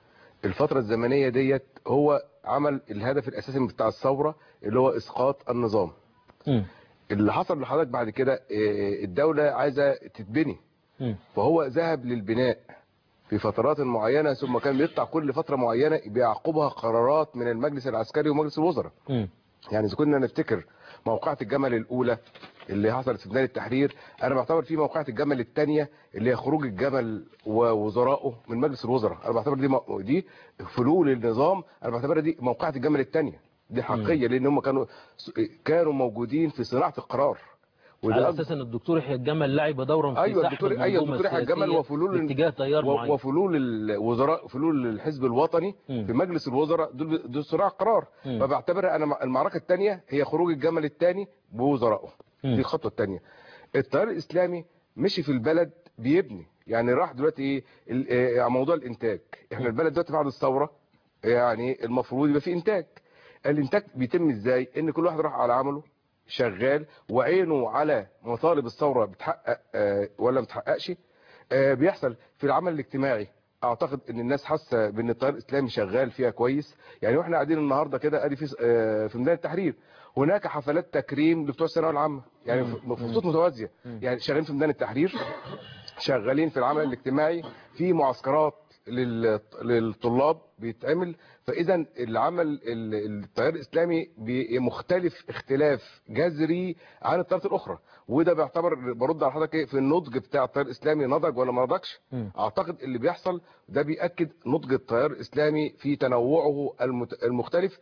الفترة الزمنية ديت هو عمل الهدف الأساسي بتاع الثورة اللي هو إسقاط النظام مم. اللي حصل لحضرتك بعد كده آه، الدولة عايزة تتبني مم. فهو ذهب للبناء في فترات معينة ثم كان بيطلع كل فترة معينة بيعقبها قرارات من المجلس العسكري ومجلس الوزراء مم. يعني إذا كنا نفتكر موقعة الجمل الأولى اللي حصلت في ميدان التحرير أنا بعتبر في موقعة الجمل الثانية اللي هي خروج الجمل ووزرائه من مجلس الوزراء أنا بعتبر دي مو- دي فلول النظام أنا بعتبرها دي موقعة الجمل الثانية دي حقيقية لأن هم كانوا كانوا موجودين في صناعة القرار وده على أكبر- اساس ان الدكتور يحيى الجمل لعب دورا في ايوه سحب الدكتور ايوه المنظومة الدكتور يحيى الجمل السياسية وفلول باتجاه تيار و- معين وفلول الوزراء فلول الحزب الوطني مم. في مجلس الوزراء دول دول صراع قرار مم. فبعتبرها انا المعركه الثانيه هي خروج الجمل الثاني بوزرائه مم. دي الخطوه الثانيه التيار الاسلامي مشي في البلد بيبني يعني راح دلوقتي ايه ال- آه، موضوع الانتاج احنا البلد دلوقتي بعد الثوره يعني المفروض يبقى في انتاج الانتاج بيتم ازاي ان كل واحد راح على عمله شغال وعينه على مطالب الثوره بتحقق آه، ولا ما بتحققش آه، بيحصل في العمل الاجتماعي اعتقد ان الناس حاسه بان التيار الاسلامي شغال فيها كويس يعني واحنا قاعدين النهارده كده ادي في آه، في ميدان التحرير هناك حفلات تكريم لبتوع الثانويه العامه يعني في في خطوط متوازيه يعني شغالين في ميدان التحرير شغالين في العمل الاجتماعي في معسكرات لل- للطلاب بيتعمل فاذا العمل ال- التيار الاسلامي بي- مختلف اختلاف جذري عن التيارات الاخرى وده بيعتبر برد على حضرتك إيه، في النضج بتاع التيار الاسلامي نضج ولا ما نضجش مم. اعتقد اللي بيحصل ده بياكد نضج التيار الاسلامي في تنوعه المت- المختلف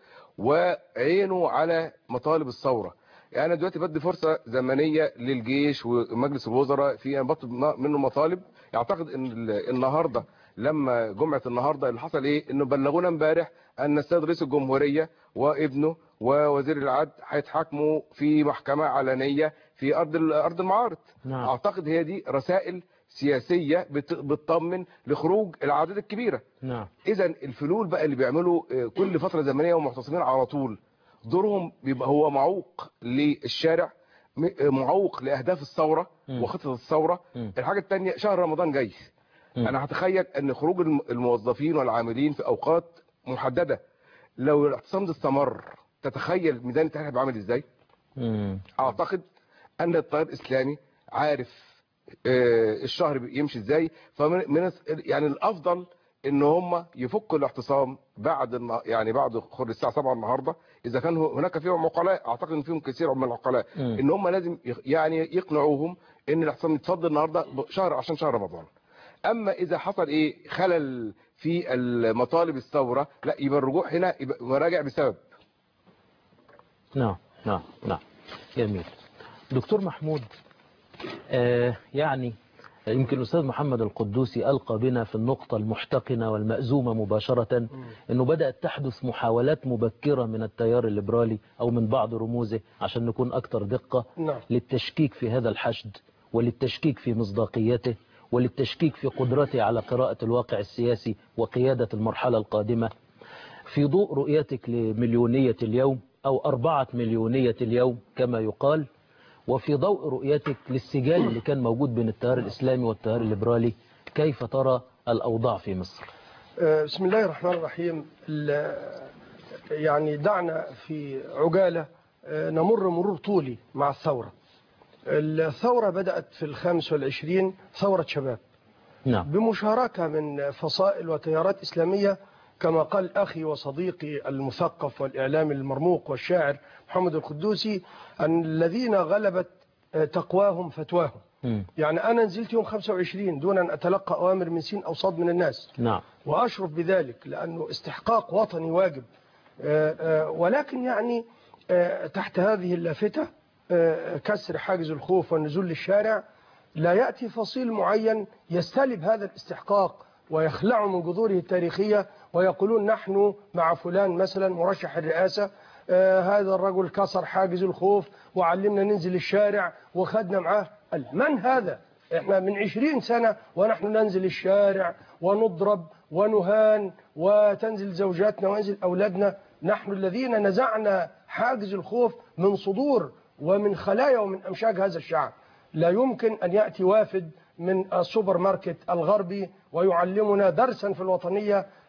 وعينه على مطالب الثوره يعني انا دلوقتي بدي فرصه زمنيه للجيش ومجلس الوزراء في انا بطلب منه مطالب اعتقد ان ال- النهارده لما جمعه النهارده اللي حصل ايه انه بلغونا امبارح ان السيد رئيس الجمهوريه وابنه ووزير العدل هيتحاكموا في محكمه علنيه في ارض ال- ارض المعارض نعم. اعتقد هي دي رسائل سياسيه بت- بتطمن لخروج الاعداد الكبيره نعم اذا الفلول بقى اللي بيعملوا آه، كل فتره زمنيه ومعتصمين على طول دورهم بيبقى هو معوق للشارع م- آه، معوق لاهداف الثوره مم. وخطه الثوره مم. الحاجه الثانيه شهر رمضان جاي مم. انا هتخيل ان خروج الم- الموظفين والعاملين في اوقات محدده لو الاعتصام ده استمر تتخيل ميدان التحرير هيبقى عامل ازاي مم. اعتقد ان التيار الاسلامي عارف آه، الشهر يمشي ازاي فمن من الس- يعني الافضل ان هم يفكوا الاعتصام بعد النا- يعني بعد خروج الساعه 7 النهارده اذا كان هناك فيهم عقلاء اعتقد ان فيهم كثير من العقلاء مم. ان هم لازم يخ- يعني يقنعوهم ان الاعتصام يتفضل النهارده شهر عشان شهر رمضان اما اذا حصل ايه خلل في المطالب الثوره لا يبقى الرجوع هنا يبقى مراجع بسبب نعم نعم نعم جميل دكتور محمود آه يعني يمكن الأستاذ محمد القدوسي ألقى بنا في النقطة المحتقنة والمأزومة مباشرة أنه بدأت تحدث محاولات مبكرة من التيار الليبرالي أو من بعض رموزه عشان نكون أكثر دقة نعم. للتشكيك في هذا الحشد وللتشكيك في مصداقيته وللتشكيك في قدرته على قراءة الواقع السياسي وقيادة المرحلة القادمة في ضوء رؤيتك لمليونية اليوم أو أربعة مليونية اليوم كما يقال وفي ضوء رؤيتك للسجال اللي كان موجود بين التيار الإسلامي والتيار الليبرالي كيف ترى الأوضاع في مصر آه، بسم الله الرحمن الرحيم ال- يعني دعنا في عجالة آه، نمر مرور طولي مع الثورة الثورة بدأت في الخامس والعشرين ثورة شباب نعم بمشاركة من فصائل وتيارات إسلامية كما قال أخي وصديقي المثقف والإعلامي المرموق والشاعر محمد القدوسي أن الذين غلبت آه، تقواهم فتواهم مم. يعني أنا نزلت يوم 25 دون أن أتلقى أوامر من سين أو صاد من الناس نعم وأشرف بذلك لأنه استحقاق وطني واجب آه، آه، ولكن يعني آه، تحت هذه اللافتة آه، كسر حاجز الخوف والنزول للشارع لا يأتي فصيل معين يستلب هذا الاستحقاق ويخلعه من جذوره التاريخية ويقولون نحن مع فلان مثلا مرشح الرئاسة آه، هذا الرجل كسر حاجز الخوف وعلمنا ننزل الشارع وخدنا معاه قال من هذا احنا من عشرين سنة ونحن ننزل الشارع ونضرب ونهان وتنزل زوجاتنا وينزل أولادنا نحن الذين نزعنا حاجز الخوف من صدور ومن خلايا ومن أمشاج هذا الشعب لا يمكن أن يأتي وافد من السوبر ماركت الغربي ويعلمنا درسا في الوطنية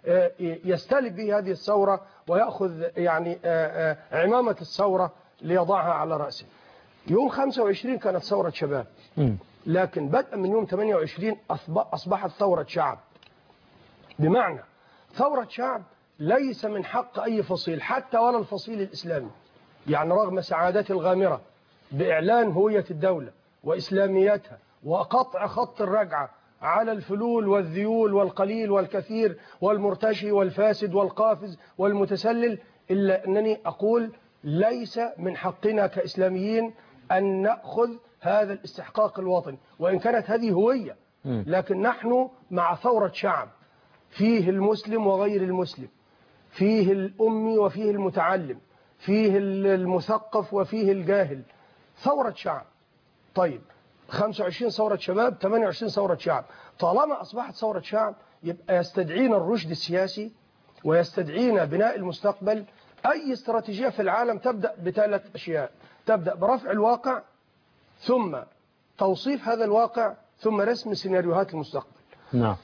آه، يستلب به هذه الثورة ويأخذ يعني آه، آه، عمامة الثورة ليضعها على رأسه يوم 25 كانت ثورة شباب مم. لكن بدءا من يوم 28 أصب- أصبحت ثورة شعب بمعنى ثورة شعب ليس من حق أي فصيل حتى ولا الفصيل الإسلامي يعني رغم سعادتي الغامرة بإعلان هوية الدولة وإسلاميتها وقطع خط الرجعة على الفلول والذيول والقليل والكثير والمرتشي والفاسد والقافز والمتسلل إلا أنني أقول ليس من حقنا كإسلاميين أن نأخذ هذا الاستحقاق الوطني وإن كانت هذه هوية مم. لكن نحن مع ثورة شعب فيه المسلم وغير المسلم فيه الأمي وفيه المتعلم فيه المثقف وفيه الجاهل ثورة شعب طيب 25 ثورة شباب 28 ثورة شعب طالما أصبحت ثورة شعب يبقى يستدعينا الرشد السياسي ويستدعينا بناء المستقبل أي استراتيجية في العالم تبدأ بثلاث أشياء تبدأ برفع الواقع ثم توصيف هذا الواقع ثم رسم سيناريوهات المستقبل نعم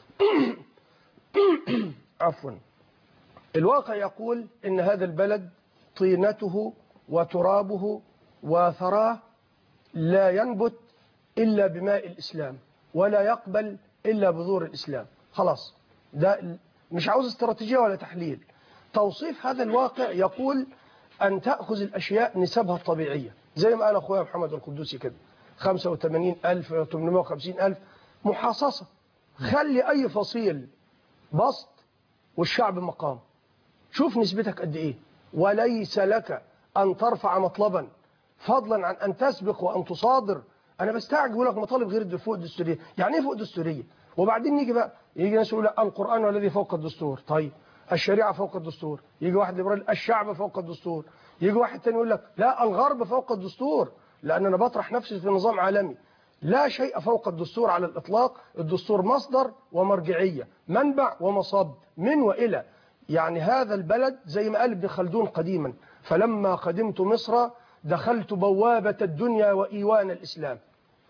عفوا الواقع يقول ان هذا البلد طينته وترابه وثراه لا ينبت الا بماء الاسلام ولا يقبل الا بذور الاسلام خلاص ده ال- مش عاوز استراتيجيه ولا تحليل توصيف هذا الواقع يقول ان تاخذ الاشياء نسبها الطبيعيه زي ما قال اخويا محمد القدوسي كده 85000 850000 محاصصه خلي اي فصيل بسط والشعب مقام شوف نسبتك قد ايه وليس لك ان ترفع مطلبا فضلا عن ان تسبق وان تصادر انا بستعجب يقول لك مطالب غير فوق الدستوريه يعني ايه فوق الدستوريه وبعدين نيجي بقى يجي ناس يقول لا القران هو الذي فوق الدستور طيب الشريعه فوق الدستور يجي واحد ليبرالي الشعب فوق الدستور يجي واحد تاني يقول لك لا الغرب فوق الدستور لان انا بطرح نفسي في نظام عالمي لا شيء فوق الدستور على الإطلاق الدستور مصدر ومرجعية منبع ومصب من وإلى يعني هذا البلد زي ما قال ابن خلدون قديما فلما قدمت مصر دخلت بوابة الدنيا وإيوان الإسلام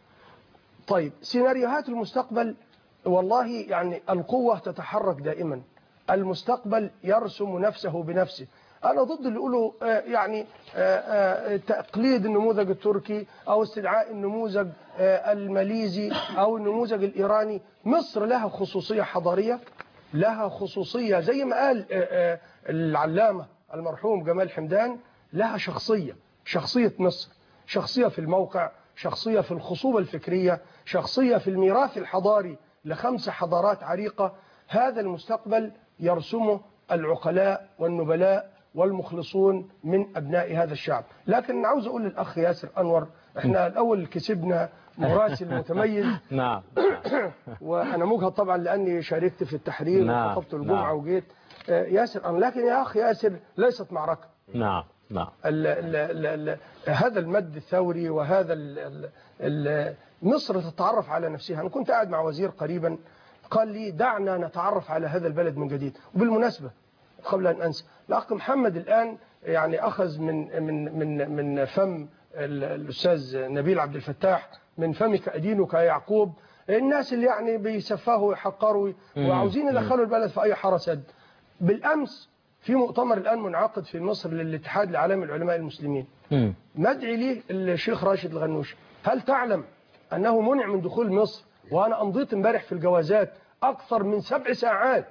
طيب سيناريوهات المستقبل والله يعني القوة تتحرك دائما المستقبل يرسم نفسه بنفسه أنا ضد اللي يقولوا آه، يعني آه، آه، تقليد النموذج التركي أو استدعاء النموذج آه، الماليزي أو النموذج الإيراني مصر لها خصوصية حضارية لها خصوصية زي ما قال آه، آه، العلامة المرحوم جمال حمدان لها شخصية شخصية مصر شخصية في الموقع شخصية في الخصوبة الفكرية شخصية في الميراث الحضاري لخمس حضارات عريقة هذا المستقبل يرسمه العقلاء والنبلاء والمخلصون من أبناء هذا الشعب لكن عاوز أقول للأخ ياسر أنور احنا الأول كسبنا مراسل متميز نعم وأنا مجهد طبعا لأني شاركت في التحرير نعم، وخطبت الجمعة نعم. وجيت آه، ياسر أنا لكن يا أخ ياسر ليست معركة نعم نعم ال ال ال ال هذا المد الثوري وهذا ال ال ال مصر تتعرف على نفسها أنا كنت قاعد مع وزير قريبا قال لي دعنا نتعرف على هذا البلد من جديد وبالمناسبة قبل أن أنسى الأخ محمد الآن يعني أخذ من من من من فم ال- الأستاذ نبيل عبد الفتاح من فمك أدينك يا يعقوب الناس اللي يعني بيسفهوا ويحقروا وعاوزين يدخلوا البلد في أي حارة سد بالأمس في مؤتمر الآن منعقد في مصر للاتحاد العالمي للعلماء المسلمين مم. مدعي ليه الشيخ راشد الغنوشي هل تعلم أنه منع من دخول مصر وأنا أمضيت امبارح في الجوازات أكثر من سبع ساعات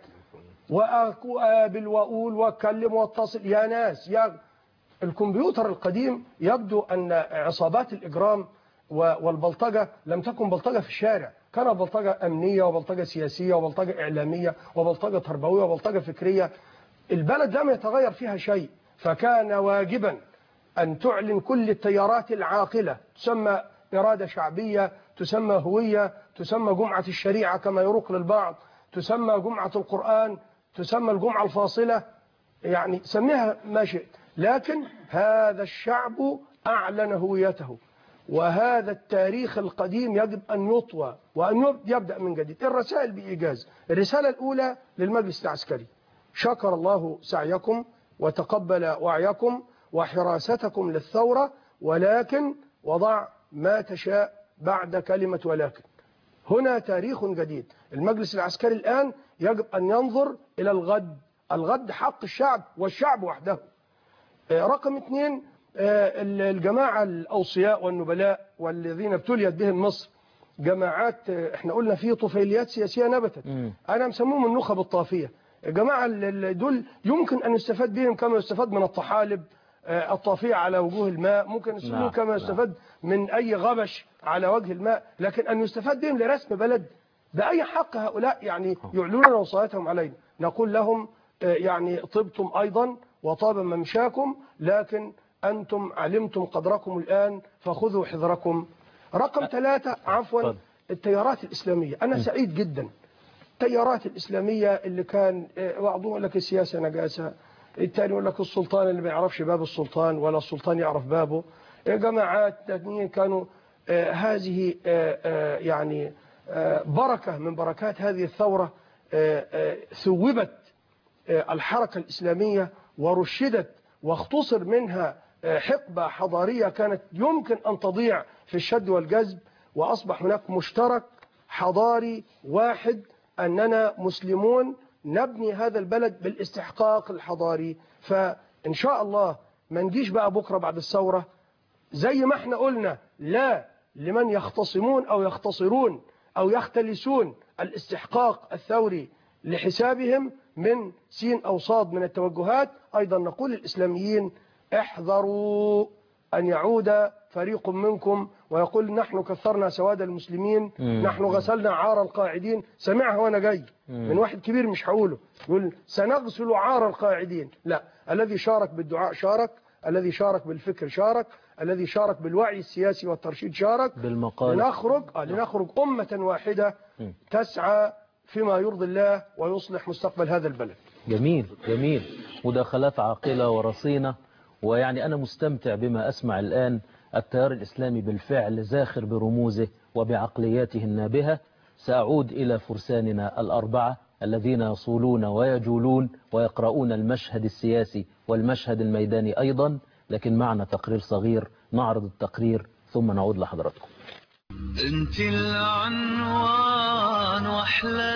وأقابل وأقول وأتكلم وأتصل يا ناس يا الكمبيوتر القديم يبدو أن عصابات الإجرام و- والبلطجة لم تكن بلطجة في الشارع كان بلطجة أمنية وبلطجة سياسية وبلطجة إعلامية وبلطجة تربوية وبلطجة فكرية البلد لم يتغير فيها شيء فكان واجبا أن تعلن كل التيارات العاقلة تسمى إرادة شعبية تسمى هوية تسمى جمعة الشريعة كما يروق للبعض تسمى جمعة القرآن تسمى الجمعة الفاصلة يعني سميها ما شئت لكن هذا الشعب أعلن هويته وهذا التاريخ القديم يجب أن يطوى وأن يب- يبدأ من جديد الرسائل بإيجاز الرسالة الأولى للمجلس العسكري شكر الله سعيكم وتقبل وعيكم وحراستكم للثورة ولكن وضع ما تشاء بعد كلمة ولكن هنا تاريخ جديد المجلس العسكري الآن يجب أن ينظر إلى الغد الغد حق الشعب والشعب وحده آه، رقم اثنين آه، الجماعة الأوصياء والنبلاء والذين ابتليت بهم مصر جماعات آه، احنا قلنا في طفيليات سياسية نبتت مم. أنا مسموهم النخب الطافية الجماعة ال- ال- دول يمكن أن يستفاد بهم كما يستفاد من الطحالب آه، الطافية على وجوه الماء ممكن يستفاد نعم، كما نعم. يستفاد من أي غبش على وجه الماء لكن أن يستفاد بهم لرسم بلد بأي حق هؤلاء يعني يعلون وصايتهم علينا نقول لهم آه، يعني طبتم أيضا وطاب ممشاكم لكن أنتم علمتم قدركم الآن فخذوا حذركم رقم ثلاثة عفوا اتفضل. التيارات الإسلامية أنا سعيد جدا التيارات الإسلامية اللي كان آه، بعضهم يقول لك السياسة نجاسة التاني يقول لك السلطان اللي ما يعرفش باب السلطان ولا السلطان يعرف بابه آه، جماعات تانيين كانوا آه، هذه آه، آه، يعني آه، بركة من بركات هذه الثورة آه، آه، ثوبت آه، الحركة الإسلامية ورشدت واختصر منها آه، حقبة حضارية كانت يمكن أن تضيع في الشد والجذب وأصبح هناك مشترك حضاري واحد أننا مسلمون نبني هذا البلد بالاستحقاق الحضاري فإن شاء الله ما نجيش بقى بكرة بعد الثورة زي ما احنا قلنا لا لمن يختصمون أو يختصرون أو يختلسون الاستحقاق الثوري لحسابهم من سين أو صاد من التوجهات أيضا نقول للإسلاميين احذروا أن يعود فريق منكم ويقول نحن كثرنا سواد المسلمين مم. نحن غسلنا عار القاعدين سمعها وأنا جاي من واحد كبير مش هقوله يقول سنغسل عار القاعدين لا الذي شارك بالدعاء شارك الذي شارك بالفكر شارك الذي شارك بالوعي السياسي والترشيد شارك بالمقال لنخرج آه لنخرج أمة واحدة مم. تسعى فيما يرضي الله ويصلح مستقبل هذا البلد جميل جميل مداخلات عاقلة ورصينة ويعني أنا مستمتع بما أسمع الآن التيار الإسلامي بالفعل زاخر برموزه وبعقلياته النابهة سأعود إلى فرساننا الأربعة الذين يصولون ويجولون ويقرؤون المشهد السياسي والمشهد الميداني أيضا لكن معنا تقرير صغير نعرض التقرير ثم نعود لحضراتكم انت العنوان واحلى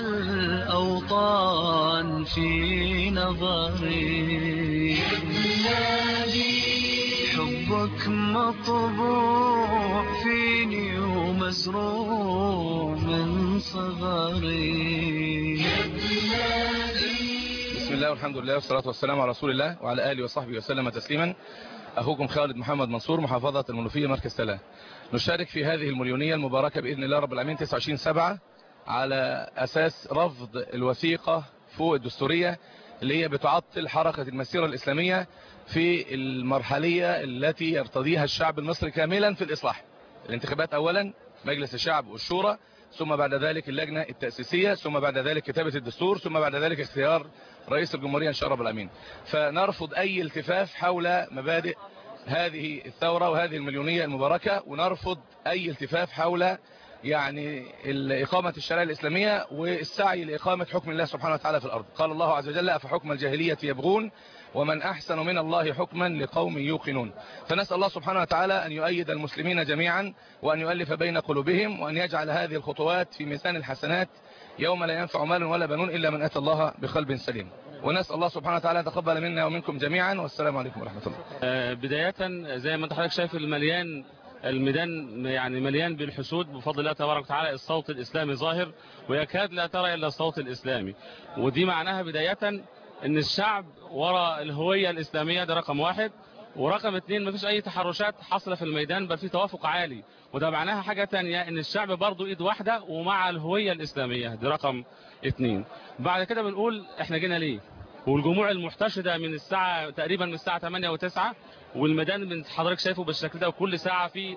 الاوطان في نظري حبك مطبوع فيني ومزروع من صغري بسم الله والحمد لله والصلاة والسلام على رسول الله وعلى آله وصحبه وسلم تسليما أخوكم خالد محمد منصور محافظة المنوفية مركز سلام نشارك في هذه المليونية المباركة بإذن الله رب العالمين 29 سبعة على أساس رفض الوثيقة فوق الدستورية اللي هي بتعطل حركة المسيرة الإسلامية في المرحلية التي يرتضيها الشعب المصري كاملا في الإصلاح الانتخابات أولا مجلس الشعب والشورى ثم بعد ذلك اللجنة التأسيسية ثم بعد ذلك كتابة الدستور ثم بعد ذلك اختيار رئيس الجمهورية إن شاء الله رب العالمين فنرفض أي التفاف حول مبادئ هذه الثورة وهذه المليونية المباركة ونرفض أي التفاف حول يعني إقامة الشريعة الإسلامية والسعي لإقامة حكم الله سبحانه وتعالى في الأرض قال الله عز وجل أفحكم الجاهلية يبغون ومن أحسن من الله حكما لقوم يوقنون فنسأل الله سبحانه وتعالى أن يؤيد المسلمين جميعا وأن يؤلف بين قلوبهم وأن يجعل هذه الخطوات في ميزان الحسنات يوم لا ينفع مال ولا بنون إلا من أتى الله بقلب سليم ونسأل الله سبحانه وتعالى يتقبل منا ومنكم جميعا والسلام عليكم ورحمة الله آه، بداية زي ما انت حضرتك شايف المليان الميدان يعني مليان بالحشود بفضل الله تبارك وتعالى الصوت الإسلامي ظاهر ويكاد لا ترى إلا الصوت الإسلامي ودي معناها بداية ان الشعب وراء الهوية الإسلامية ده رقم واحد ورقم اتنين مفيش اي تحرشات حاصلة في الميدان بل في توافق عالي وده معناها حاجة تانية ان الشعب برضو ايد واحدة ومع الهوية الإسلامية دي رقم اتنين بعد كده بنقول احنا جينا ليه والجموع المحتشدة من الساعة تقريبا من الساعة 8 و9 والميدان من حضرتك شايفه بالشكل ده وكل ساعة في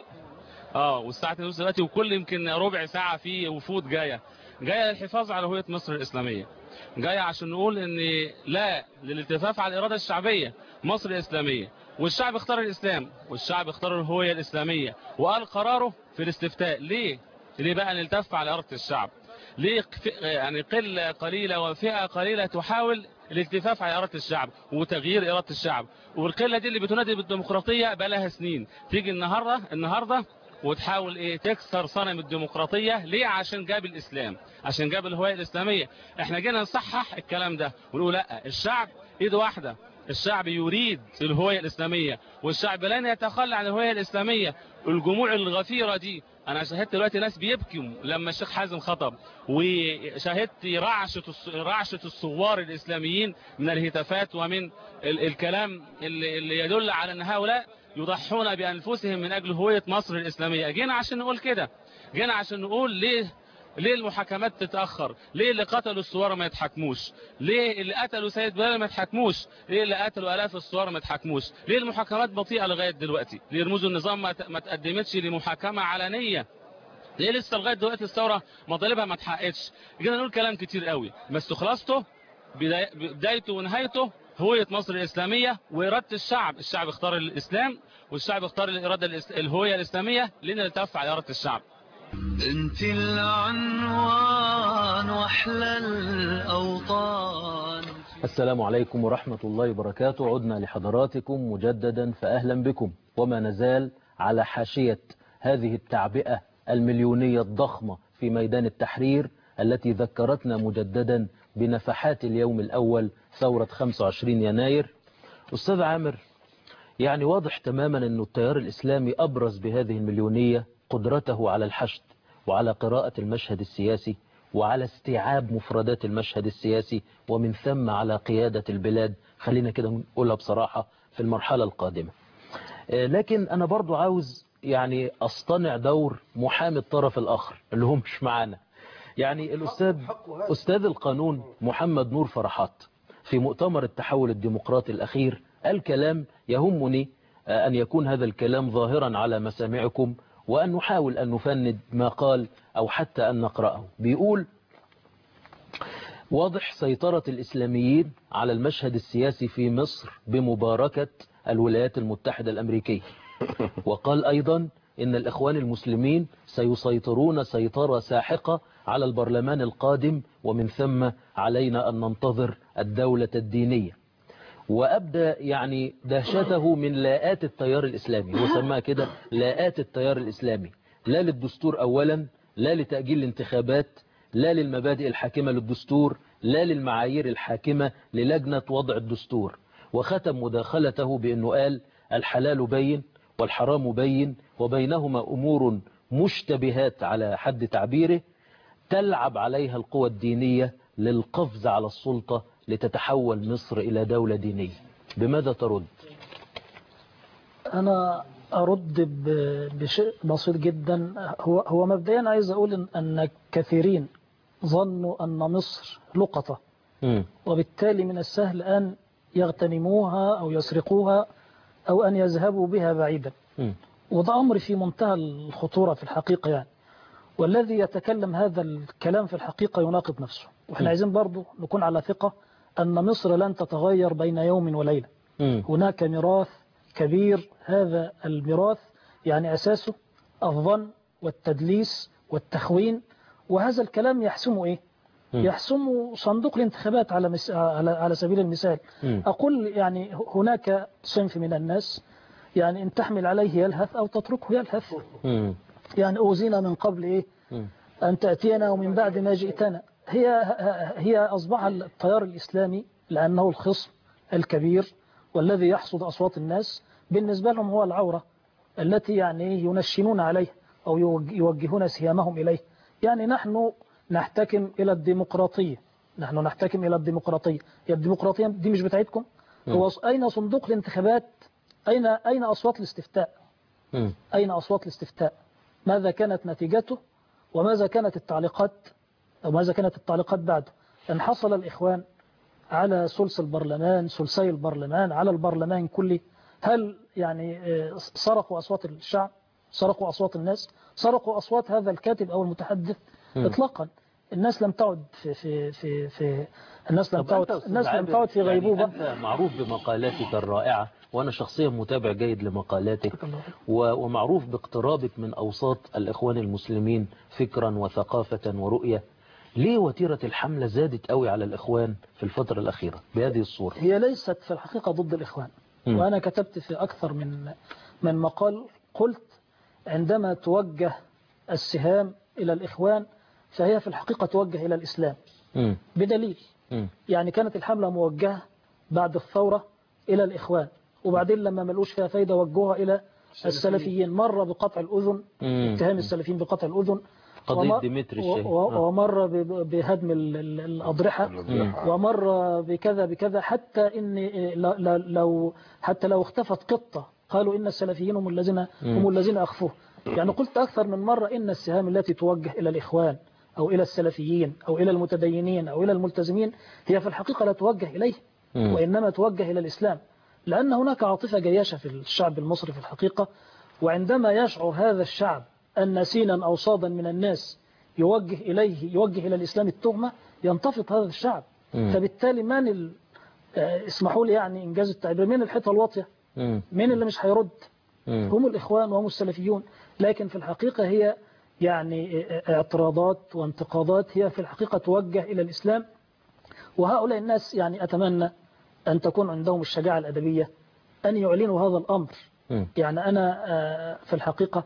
اه والساعة 2 دلوقتي وكل يمكن ربع ساعة في وفود جاية جاية للحفاظ على هوية مصر الإسلامية جاية عشان نقول ان لا للالتفاف على الإرادة الشعبية مصر إسلامية والشعب اختار الإسلام والشعب اختار الهوية الإسلامية وقال قراره في الاستفتاء ليه ليه بقى نلتف على إرادة الشعب ليه يعني قلة قليلة وفئة قليلة تحاول الالتفاف على إرادة الشعب وتغيير إرادة الشعب والقلة دي اللي بتنادي بالديمقراطية بقى لها سنين تيجي النهاردة النهاردة وتحاول ايه تكسر صنم الديمقراطية ليه عشان جاب الاسلام عشان جاب الهوية الاسلامية احنا جينا نصحح الكلام ده ونقول لا الشعب ايد واحدة الشعب يريد الهوية الإسلامية والشعب لن يتخلى عن الهوية الإسلامية الجموع الغفيرة دي أنا شاهدت دلوقتي ناس بيبكوا لما الشيخ حازم خطب وشاهدت رعشة الص- رعشة الثوار الإسلاميين من الهتافات ومن ال- الكلام اللي اللي يدل على أن هؤلاء يضحون بأنفسهم من أجل هوية مصر الإسلامية جينا عشان نقول كده جينا عشان نقول ليه ليه المحاكمات تتأخر ليه اللي قتلوا الثوار ما يتحكموش ليه اللي قتلوا سيد بلال ما يتحكموش ليه اللي قتلوا آلاف الثوار ما يتحكموش ليه المحاكمات بطيئة لغاية دلوقتي ليه رموز النظام ما ت- ما تقدمتش لمحاكمة علنية ليه لسه لغاية دلوقتي الثورة مطالبها ما اتحققتش جينا نقول كلام كتير قوي بس خلاصته بداي- بدايته ونهايته هوية مصر الإسلامية وإرادة الشعب الشعب اختار الإسلام والشعب اختار الإرادة الإس- الهوية الإسلامية لنا نلتف على إرادة الشعب انت العنوان واحلى الاوطان السلام عليكم ورحمة الله وبركاته عدنا لحضراتكم مجددا فأهلا بكم وما نزال على حاشية هذه التعبئة المليونية الضخمة في ميدان التحرير التي ذكرتنا مجددا بنفحات اليوم الأول ثورة 25 يناير أستاذ عامر يعني واضح تماما أن التيار الإسلامي أبرز بهذه المليونية قدرته على الحشد وعلى قراءة المشهد السياسي وعلى استيعاب مفردات المشهد السياسي ومن ثم على قيادة البلاد خلينا كده نقولها بصراحة في المرحلة القادمة آه، لكن أنا برضو عاوز يعني أصطنع دور محامي الطرف الآخر اللي هم مش معانا يعني الأستاذ أستاذ القانون محمد نور فرحات في مؤتمر التحول الديمقراطي الأخير قال كلام يهمني آه، أن يكون هذا الكلام ظاهرا على مسامعكم وأن نحاول أن نفند ما قال أو حتى أن نقرأه بيقول واضح سيطرة الإسلاميين على المشهد السياسي في مصر بمباركة الولايات المتحدة الأمريكية وقال أيضا إن الإخوان المسلمين سيسيطرون سيطرة ساحقة على البرلمان القادم ومن ثم علينا أن ننتظر الدولة الدينية وأبدى يعني دهشته من لاءات التيار الإسلامي هو سماها كده لاءات التيار الإسلامي لا للدستور أولا لا لتأجيل الانتخابات لا للمبادئ الحاكمة للدستور لا للمعايير الحاكمة للجنة وضع الدستور وختم مداخلته بأنه قال الحلال بين والحرام بين وبينهما أمور مشتبهات على حد تعبيره تلعب عليها القوى الدينية للقفز على السلطة لتتحول مصر إلى دولة دينية بماذا ترد؟ أنا أرد ب- بشيء بسيط جدا هو هو مبدئيا عايز أقول إن- أن كثيرين ظنوا أن مصر لقطة مم. وبالتالي من السهل أن يغتنموها أو يسرقوها أو أن يذهبوا بها بعيدا مم. وده أمر في منتهى الخطورة في الحقيقة يعني والذي يتكلم هذا الكلام في الحقيقة يناقض نفسه وإحنا م. عايزين برضو نكون على ثقة أن مصر لن تتغير بين يوم وليلة مم. هناك ميراث كبير هذا الميراث يعني أساسه الظن والتدليس والتخوين وهذا الكلام يحسمه إيه؟ مم. يحسمه صندوق الانتخابات على مس... على على سبيل المثال مم. أقول يعني هناك صنف من الناس يعني إن تحمل عليه يلهث أو تتركه يلهث مم. يعني أوزينا من قبل إيه مم. أن تأتينا ومن بعد ما جئتنا هي هي أصبح التيار الإسلامي لأنه الخصم الكبير والذي يحصد أصوات الناس بالنسبة لهم هو العورة التي يعني ينشنون عليه أو يوج- يوجهون سهامهم إليه يعني نحن نحتكم إلى الديمقراطية نحن نحتكم إلى الديمقراطية هي الديمقراطية دي مش بتاعتكم هو أين صندوق الانتخابات أين أين أصوات الاستفتاء مم. أين أصوات الاستفتاء ماذا كانت نتيجته وماذا كانت التعليقات أو ماذا كانت التعليقات بعده أن حصل الإخوان على ثلث البرلمان ثلثي البرلمان على البرلمان كله هل يعني آه، سرقوا أصوات الشعب سرقوا أصوات الناس سرقوا أصوات هذا الكاتب أو المتحدث مم. إطلاقا الناس لم تعد في في في, في الناس لم طب تعد أنت يا أستاذ الناس لم عابر، تعد في يعني غيبوبة أنت معروف بمقالاتك الرائعة وأنا شخصيا متابع جيد لمقالاتك و- ومعروف باقترابك من أوساط الإخوان المسلمين فكرا وثقافة ورؤية ليه وتيرة الحملة زادت قوي على الإخوان في الفترة الأخيرة بهذه الصورة هي ليست في الحقيقة ضد الإخوان مم. وأنا كتبت في أكثر من من مقال قلت عندما توجه السهام إلى الإخوان فهي في الحقيقة توجه إلى الإسلام مم. بدليل مم. يعني كانت الحملة موجهة بعد الثورة إلى الإخوان وبعدين لما ملقوش فيها فايدة وجهوها إلى السلفيين مرة بقطع الأذن مم. اتهام السلفيين بقطع الأذن قضية ومر- ديمتري و- الشهيد و- آه. ومرة ب- بهدم ال- ال- الأضرحة الأضرحة. ومرة بكذا بكذا حتى إن ل- ل- لو حتى لو اختفت قطة قالوا إن السلفيين هم الذين هم الذين أخفوه يعني قلت أكثر من مرة إن السهام التي توجه إلى الإخوان أو إلى السلفيين أو إلى المتدينين أو إلى الملتزمين هي في الحقيقة لا توجه إليه مم. وإنما توجه إلى الإسلام لأن هناك عاطفة جياشة في الشعب المصري في الحقيقة وعندما يشعر هذا الشعب أن سينا أو صادا من الناس يوجه إليه يوجه إلى الإسلام التهمة ينتفض هذا الشعب مم. فبالتالي من ال... آه، اسمحوا لي يعني إنجاز التعبير من الحيطة الواطية مم. من اللي مش هيرد مم. هم الإخوان وهم السلفيون لكن في الحقيقة هي يعني اعتراضات وانتقادات هي في الحقيقة توجه إلى الإسلام وهؤلاء الناس يعني أتمنى أن تكون عندهم الشجاعة الأدبية أن يعلنوا هذا الأمر مم. يعني أنا آه، في الحقيقة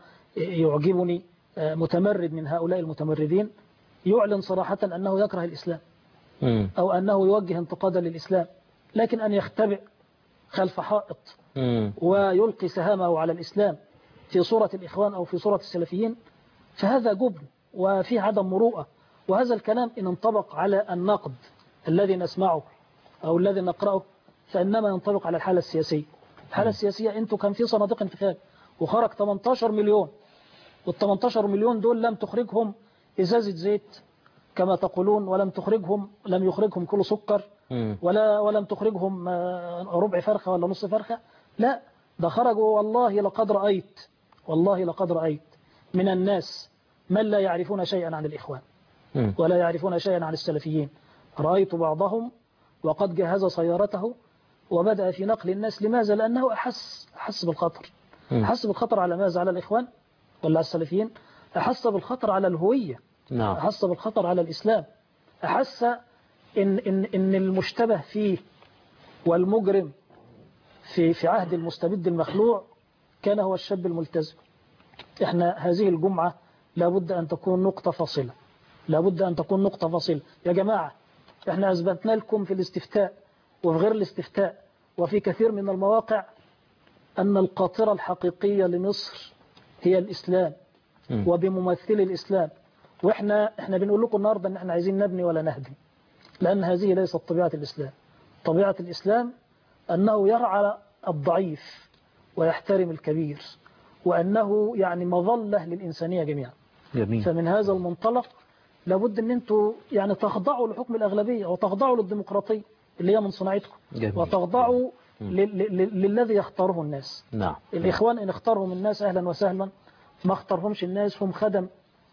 يعجبني آه، متمرد من هؤلاء المتمردين يعلن صراحة أنه يكره الإسلام مم. أو أنه يوجه انتقادا للإسلام لكن أن يختبئ خلف حائط مم. ويلقي سهامه على الإسلام في صورة الإخوان أو في صورة السلفيين فهذا جبن وفيه عدم مروءة وهذا الكلام إن انطبق على النقد الذي نسمعه أو الذي نقرأه فإنما ينطبق على الحالة السياسية الحالة السياسية أنتوا كان في صناديق انتخاب وخرج 18 مليون وال 18 مليون دول لم تخرجهم إزازة زيت كما تقولون ولم تخرجهم لم يخرجهم كل سكر مم. ولا ولم تخرجهم آه، ربع فرخة ولا نص فرخة لا ده خرجوا والله لقد رأيت والله لقد رأيت من الناس من لا يعرفون شيئا عن الإخوان مم. ولا يعرفون شيئا عن السلفيين رأيت بعضهم وقد جهز سيارته وبدأ في نقل الناس لماذا لأنه أحس أحس بالخطر مم. أحس بالخطر على ماذا على الإخوان ولا على السلفيين أحس بالخطر على الهوية نعم أحس بالخطر على الإسلام أحس إن, إن, إن المشتبه فيه والمجرم في, في عهد المستبد المخلوع كان هو الشاب الملتزم إحنا هذه الجمعة لابد أن تكون نقطة فاصلة لابد أن تكون نقطة فاصلة يا جماعة إحنا أثبتنا لكم في الاستفتاء وفي غير الاستفتاء وفي كثير من المواقع أن القاطرة الحقيقية لمصر هي الإسلام مم. وبممثلي الإسلام وإحنا إحنا بنقول لكم النهاردة إن إحنا عايزين نبني ولا نهدم لأن هذه ليست طبيعة الإسلام طبيعة الإسلام أنه يرعى الضعيف ويحترم الكبير وأنه يعني مظلة للإنسانية جميعا جميل فمن هذا المنطلق لابد أن أنتوا يعني تخضعوا لحكم الأغلبية وتخضعوا للديمقراطية اللي هي من صناعتكم جميل. وتخضعوا لل- لل- للذي يختاره الناس نعم الإخوان إن اختارهم الناس أهلا وسهلا ما اختارهمش الناس هم خدم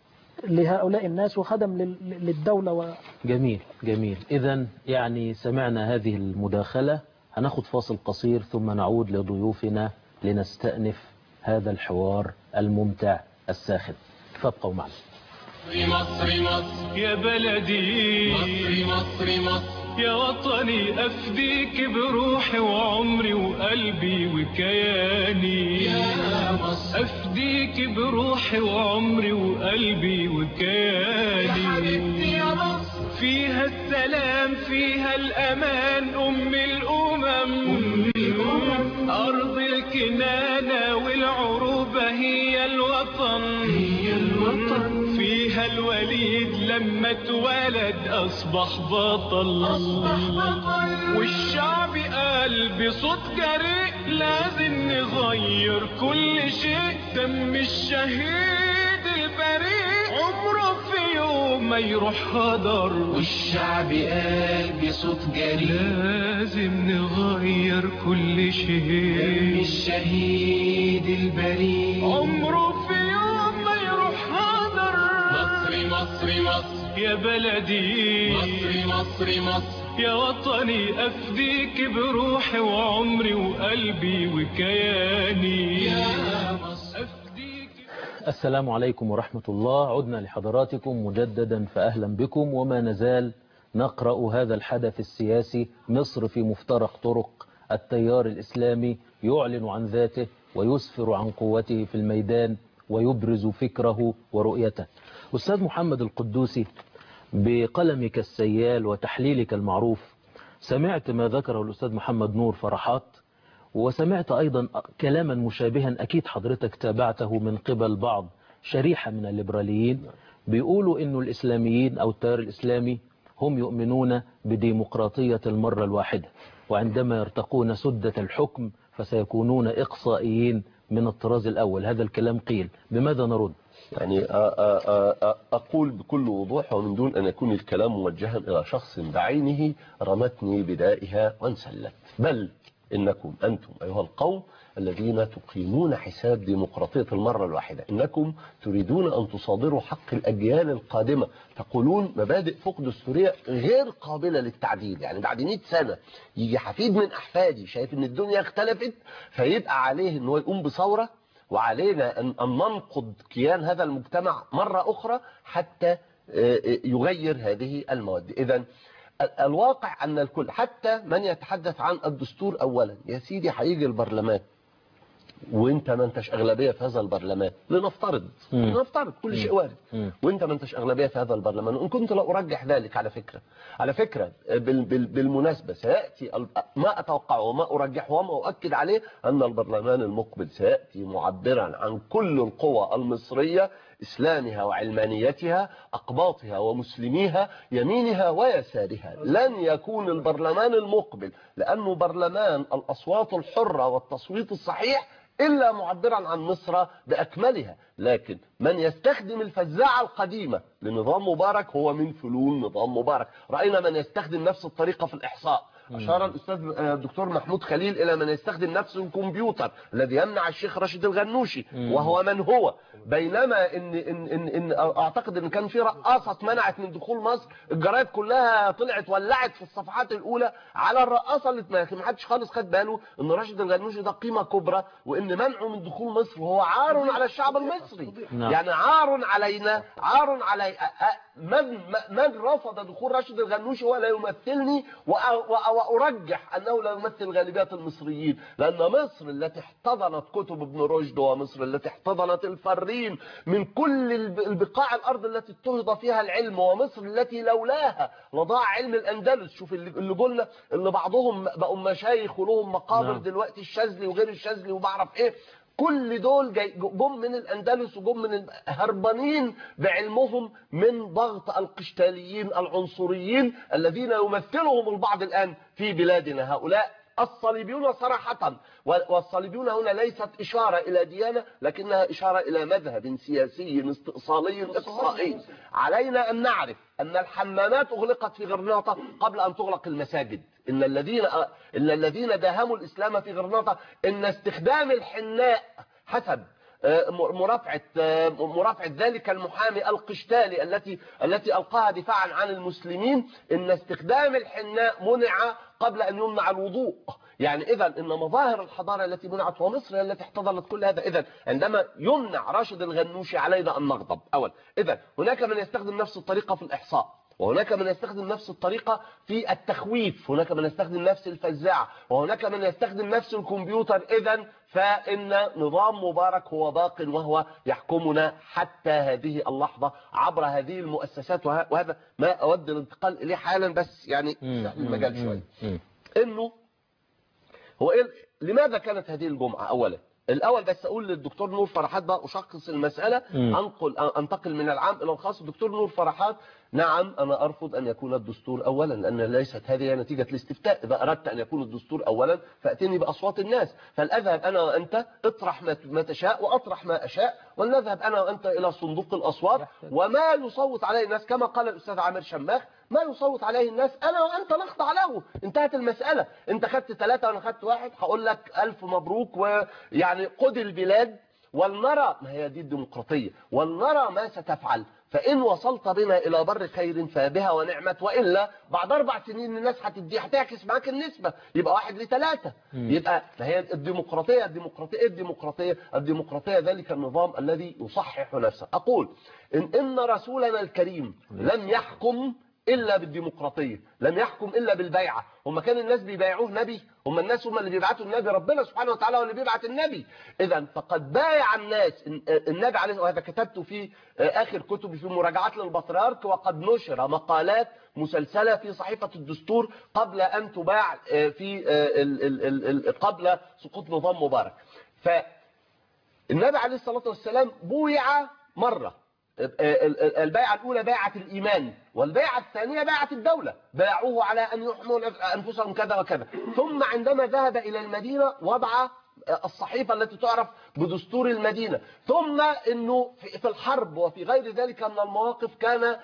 لهؤلاء الناس وخدم لل- للدولة و... جميل جميل إذا يعني سمعنا هذه المداخلة هناخد فاصل قصير ثم نعود لضيوفنا لنستأنف هذا الحوار الممتع الساخن فابقوا معنا مصر مصر يا بلدي مصر مصر مصر يا وطني أفديك بروحي وعمري وقلبي وكياني يا مصر أفديك بروحي وعمري وقلبي يا وكياني حبيبتي يا مصر فيها السلام فيها الأمان أم الأمم أرض الكنانة والعروبة هي الوطن هي الوطن فيها الوليد لما اتولد أصبح بطل أصبح بطل والشعب قال بصوت جريء لازم نغير كل شيء دم الشهيد البريء عمره في يوم ما يروح هدر والشعب قال بصوت جريء لازم نغير كل دم شيء الشهيد البريء عمره في يوم ما يروح هدر مصر مصر مصر يا بلدي مصر مصر مصر يا وطني أفديك بروحي وعمري وقلبي وكياني يا مصر أفديك السلام عليكم ورحمة الله عدنا لحضراتكم مجددا فأهلا بكم وما نزال نقرأ هذا الحدث السياسي مصر في مفترق طرق التيار الإسلامي يعلن عن ذاته ويسفر عن قوته في الميدان ويبرز فكره ورؤيته أستاذ محمد القدوسي بقلمك السيال وتحليلك المعروف سمعت ما ذكره الأستاذ محمد نور فرحات وسمعت أيضا كلاما مشابها أكيد حضرتك تابعته من قبل بعض شريحة من الليبراليين بيقولوا إنه الإسلاميين أو التيار الإسلامي هم يؤمنون بديمقراطية المرة الواحدة وعندما يرتقون سدة الحكم فسيكونون إقصائيين من الطراز الأول هذا الكلام قيل بماذا نرد؟ يعني أ- أ- أ- أقول بكل وضوح ومن دون أن يكون الكلام موجها إلى شخص بعينه رمتني بدائها وانسلت بل إنكم أنتم أيها القوم الذين تقيمون حساب ديمقراطية المرة الواحدة إنكم تريدون أن تصادروا حق الأجيال القادمة تقولون مبادئ فوق دستورية غير قابلة للتعديل يعني بعد 100 سنة يجي حفيد من أحفادي شايف إن الدنيا اختلفت فيبقى عليه إن هو يقوم بثورة وعلينا أن أن ننقض كيان هذا المجتمع مرة أخرى حتى آه، آه، يغير هذه المواد إذا الواقع أن الكل حتى من يتحدث عن الدستور أولا يا سيدي هيجي البرلمان وانت ما انتش اغلبيه في هذا البرلمان لنفترض مم. لنفترض كل شيء وارد مم. وانت ما انتش اغلبيه في هذا البرلمان وان كنت لا ارجح ذلك على فكره على فكره بال بال بالمناسبه سياتي ال- ما اتوقعه وما ارجحه وما اؤكد عليه ان البرلمان المقبل سياتي معبرا عن كل القوى المصريه اسلامها وعلمانيتها اقباطها ومسلميها يمينها ويسارها لن يكون البرلمان المقبل لانه برلمان الاصوات الحره والتصويت الصحيح إلا معبرا عن مصر بأكملها لكن من يستخدم الفزاعة القديمة لنظام مبارك هو من فلول نظام مبارك رأينا من يستخدم نفس الطريقة في الإحصاء أشار الأستاذ آه، الدكتور محمود خليل إلى من يستخدم نفس الكمبيوتر الذي يمنع الشيخ راشد الغنوشي وهو من هو بينما إن, إن, إن, إن أعتقد إن كان في رقاصة منعت من دخول مصر الجرايد كلها طلعت ولعت في الصفحات الأولى على الرقاصة اللي ما ما حدش خالص خد باله إن راشد الغنوشي ده قيمة كبرى وإن منعه من دخول مصر هو عار على الشعب المصري نعم. يعني عار علينا عار علي أ- أ- من من رفض دخول راشد الغنوشي هو لا يمثلني وأ- وأ- وأرجح أنه لا يمثل غالبية المصريين لأن مصر التي احتضنت كتب ابن رشد ومصر التي احتضنت الفرين من كل الب- البقاع الأرض التي اضطهد فيها العلم ومصر التي لولاها لضاع علم الأندلس شوف اللي اللي قلنا اللي بعضهم بقوا مشايخ ولهم مقابر نعم. دلوقتي الشاذلي وغير الشاذلي وبعرف ايه كل دول جاي جم من الاندلس وجم من ال- هربانين بعلمهم من ضغط القشتاليين العنصريين الذين يمثلهم البعض الان في بلادنا هؤلاء الصليبيون صراحة والصليبيون هنا ليست إشارة إلى ديانة لكنها إشارة إلى مذهب سياسي استئصالي إقصائي علينا أن نعرف أن الحمامات أغلقت في غرناطة قبل أن تغلق المساجد إن الذين إن الذين داهموا الإسلام في غرناطة إن استخدام الحناء حسب آه، مرافعة آه، مرافعة ذلك المحامي القشتالي التي التي ألقاها دفاعا عن المسلمين إن استخدام الحناء منع قبل أن يمنع الوضوء يعني إذا إن مظاهر الحضارة التي منعت ومصر هي التي احتضنت كل هذا إذا عندما يمنع راشد الغنوشي علينا أن نغضب أول إذا هناك من يستخدم نفس الطريقة في الإحصاء وهناك من يستخدم نفس الطريقة في التخويف هناك من يستخدم نفس الفزاعة وهناك من يستخدم نفس الكمبيوتر إذا فإن نظام مبارك هو باق وهو يحكمنا حتى هذه اللحظة عبر هذه المؤسسات وه- وهذا ما أود الانتقال إليه حالا بس يعني مم. نفتح المجال شوية مم. انه هو إيه لماذا كانت هذه الجمعة اولا الاول بس اقول للدكتور نور فرحات بقى اشخص المسألة مم. انقل انتقل من العام الى الخاص الدكتور نور فرحات نعم انا ارفض ان يكون الدستور اولا لان ليست هذه نتيجة الاستفتاء اذا اردت ان يكون الدستور اولا فاتني باصوات الناس فالاذهب انا وانت اطرح ما ما تشاء واطرح ما اشاء ولنذهب انا وانت الى صندوق الاصوات وما يصوت عليه الناس كما قال الاستاذ عامر شماخ ما يصوت عليه الناس انا وانت نخضع له انتهت المسألة انت خدت ثلاثة وانا خدت واحد هقول لك الف مبروك ويعني قد البلاد ولنرى ما هي دي الديمقراطية ولنرى ما ستفعل فإن وصلت بنا إلى بر خير فبها ونعمت وإلا بعد أربع سنين الناس هتدي هتعكس معاك النسبة يبقى واحد لثلاثة يبقى ما هي الديمقراطية الديمقراطية إيه الديمقراطية الديمقراطية ذلك النظام الذي يصحح نفسه أقول إن إن رسولنا الكريم لم يحكم الا بالديمقراطيه لم يحكم الا بالبيعه هم كان الناس بيبايعوه نبي هم الناس هم اللي بيبعتوا النبي ربنا سبحانه وتعالى هو اللي بيبعت النبي اذا فقد بايع الناس النبي عليه وهذا كتبت في اخر كتبي في مراجعات للبطريرك وقد نشر مقالات مسلسله في صحيفه الدستور قبل ان تباع في ال ال ال قبل سقوط نظام مبارك فالنبي عليه الصلاه والسلام بويع مره البيعة الأولى بيعة الإيمان والبيعة الثانية بيعة الدولة باعوه على أن يحموا أنفسهم كذا وكذا ثم عندما ذهب إلى المدينة وضع الصحيفة التي تعرف بدستور المدينة ثم أنه في الحرب وفي غير ذلك من المواقف كان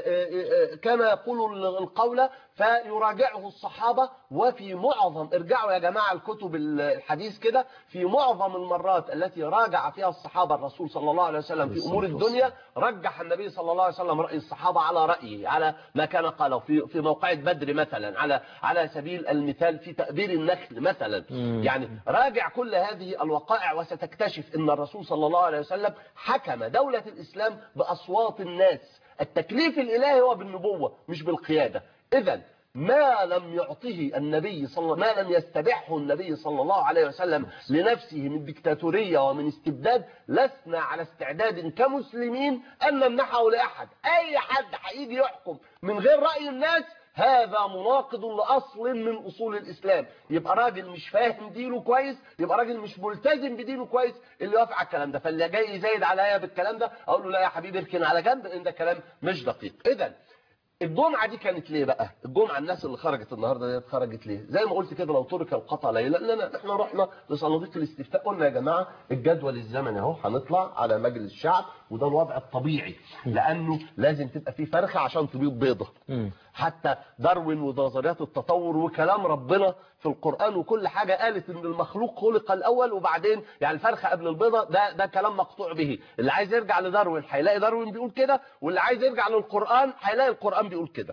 كان يقول القول فيراجعه الصحابة وفي معظم ارجعوا يا جماعة الكتب الحديث كده في معظم المرات التي راجع فيها الصحابة الرسول صلى الله عليه وسلم في أمور الدنيا رجح النبي صلى الله عليه وسلم رأي الصحابة على رأيه على ما كان قاله في في موقعة بدر مثلا على على سبيل المثال في تأبير النخل مثلا يعني راجع كل هذه الوقائع وستكتشف ان الرسول صلى الله عليه وسلم حكم دولة الإسلام بأصوات الناس التكليف الإلهي هو بالنبوة مش بالقيادة إذا ما لم يعطه النبي صلى ما لم يستبحه النبي صلى الله عليه وسلم لنفسه من ديكتاتورية ومن استبداد لسنا على استعداد كمسلمين أن نمنحه لأحد أي حد هيجي يحكم من غير رأي الناس هذا مناقض لأصل من أصول الإسلام يبقى راجل مش فاهم دينه كويس يبقى راجل مش ملتزم بدينه كويس اللي يوافق على الكلام ده فاللي جاي يزايد عليا بالكلام ده أقول له لا يا حبيبي اركن على جنب ان ده كلام مش دقيق إذا الجمعة دي كانت ليه بقى الجمعة الناس اللي خرجت النهاردة دي خرجت ليه زي ما قلت كده لو ترك القطع ليلة لأننا احنا رحنا لصناديق الاستفتاء قلنا يا جماعة الجدول الزمني اهو هنطلع على مجلس الشعب وده الوضع الطبيعي لأنه لازم تبقى فيه فرخة عشان تبيض بيضة حتى داروين ونظريات التطور وكلام ربنا في القرآن وكل حاجة قالت ان المخلوق خلق الأول وبعدين يعني الفرخة قبل البيضة ده ده كلام مقطوع به اللي عايز يرجع لداروين هيلاقي داروين بيقول كده واللي عايز يرجع للقرآن هيلاقي القرآن بيقول كده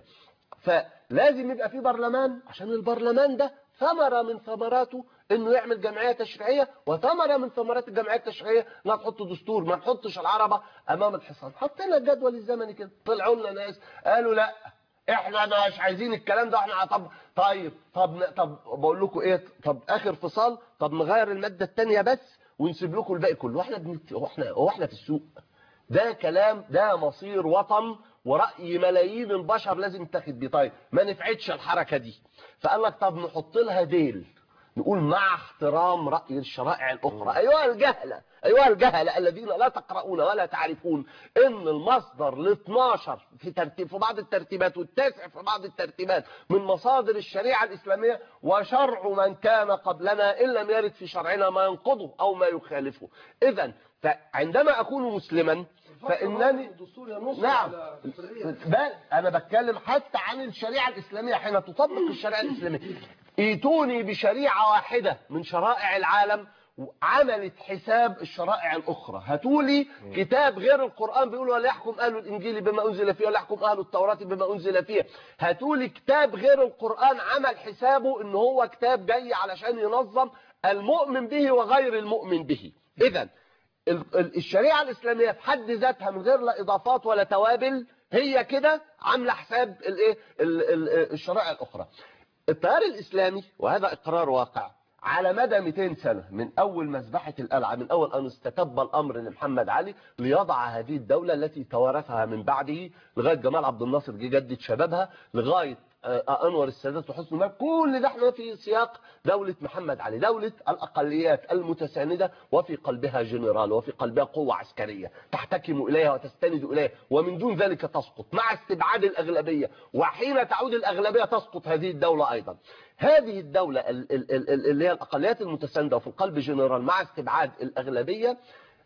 فلازم يبقى في برلمان عشان البرلمان ده ثمرة من ثمراته انه يعمل جمعية تشريعية وثمرة من ثمرات الجمعية التشريعية انها تحط دستور ما نحطش العربة امام الحصان حطينا الجدول الزمني كده طلعوا لنا ناس قالوا لا احنا مش عايزين الكلام ده احنا طب طيب طب طب بقول لكم ايه طب اخر فصال طب نغير المادة الثانية بس ونسيب لكم الباقي كله واحنا بنت... واحنا واحنا في السوق ده كلام ده مصير وطن ورأي ملايين البشر لازم تاخد بيه طيب ما نفعتش الحركة دي فقال لك طب نحط لها ديل نقول مع احترام رأي الشرائع الأخرى أيها الجهلة أيها الجهلة الذين لا تقرؤون ولا تعرفون إن المصدر ل 12 في ترتيب في بعض الترتيبات والتاسع في بعض الترتيبات من مصادر الشريعة الإسلامية وشرع من كان قبلنا إن لم يرد في شرعنا ما ينقضه أو ما يخالفه إذا فعندما أكون مسلما فإنني نعم بل أنا بتكلم حتى عن الشريعة الإسلامية حين تطبق الشريعة الإسلامية ايتوني بشريعة واحدة من شرائع العالم عملت حساب الشرائع الأخرى هاتولي كتاب غير القرآن بيقول ولا يحكم أهل الإنجيل بما أنزل فيه ولا يحكم أهل التوراة بما أنزل فيه هاتولي كتاب غير القرآن عمل حسابه إن هو كتاب جاي علشان ينظم المؤمن به وغير المؤمن به إذا الشريعة الإسلامية في حد ذاتها من غير لا إضافات ولا توابل هي كده عاملة حساب الايه الشرائع الأخرى التيار الإسلامي وهذا إقرار واقع على مدى 200 سنة من أول مذبحة القلعة من أول أن استتب الأمر لمحمد علي ليضع هذه الدولة التي توارثها من بعده لغاية جمال عبد الناصر جه جدد شبابها لغاية أنور السادات وحسن مبارك كل ده احنا في سياق دولة محمد علي دولة الأقليات المتساندة وفي قلبها جنرال وفي قلبها قوة عسكرية تحتكم إليها وتستند إليها ومن دون ذلك تسقط مع استبعاد الأغلبية وحين تعود الأغلبية تسقط هذه الدولة أيضا هذه الدولة اللي هي الأقليات المتساندة وفي القلب جنرال مع استبعاد الأغلبية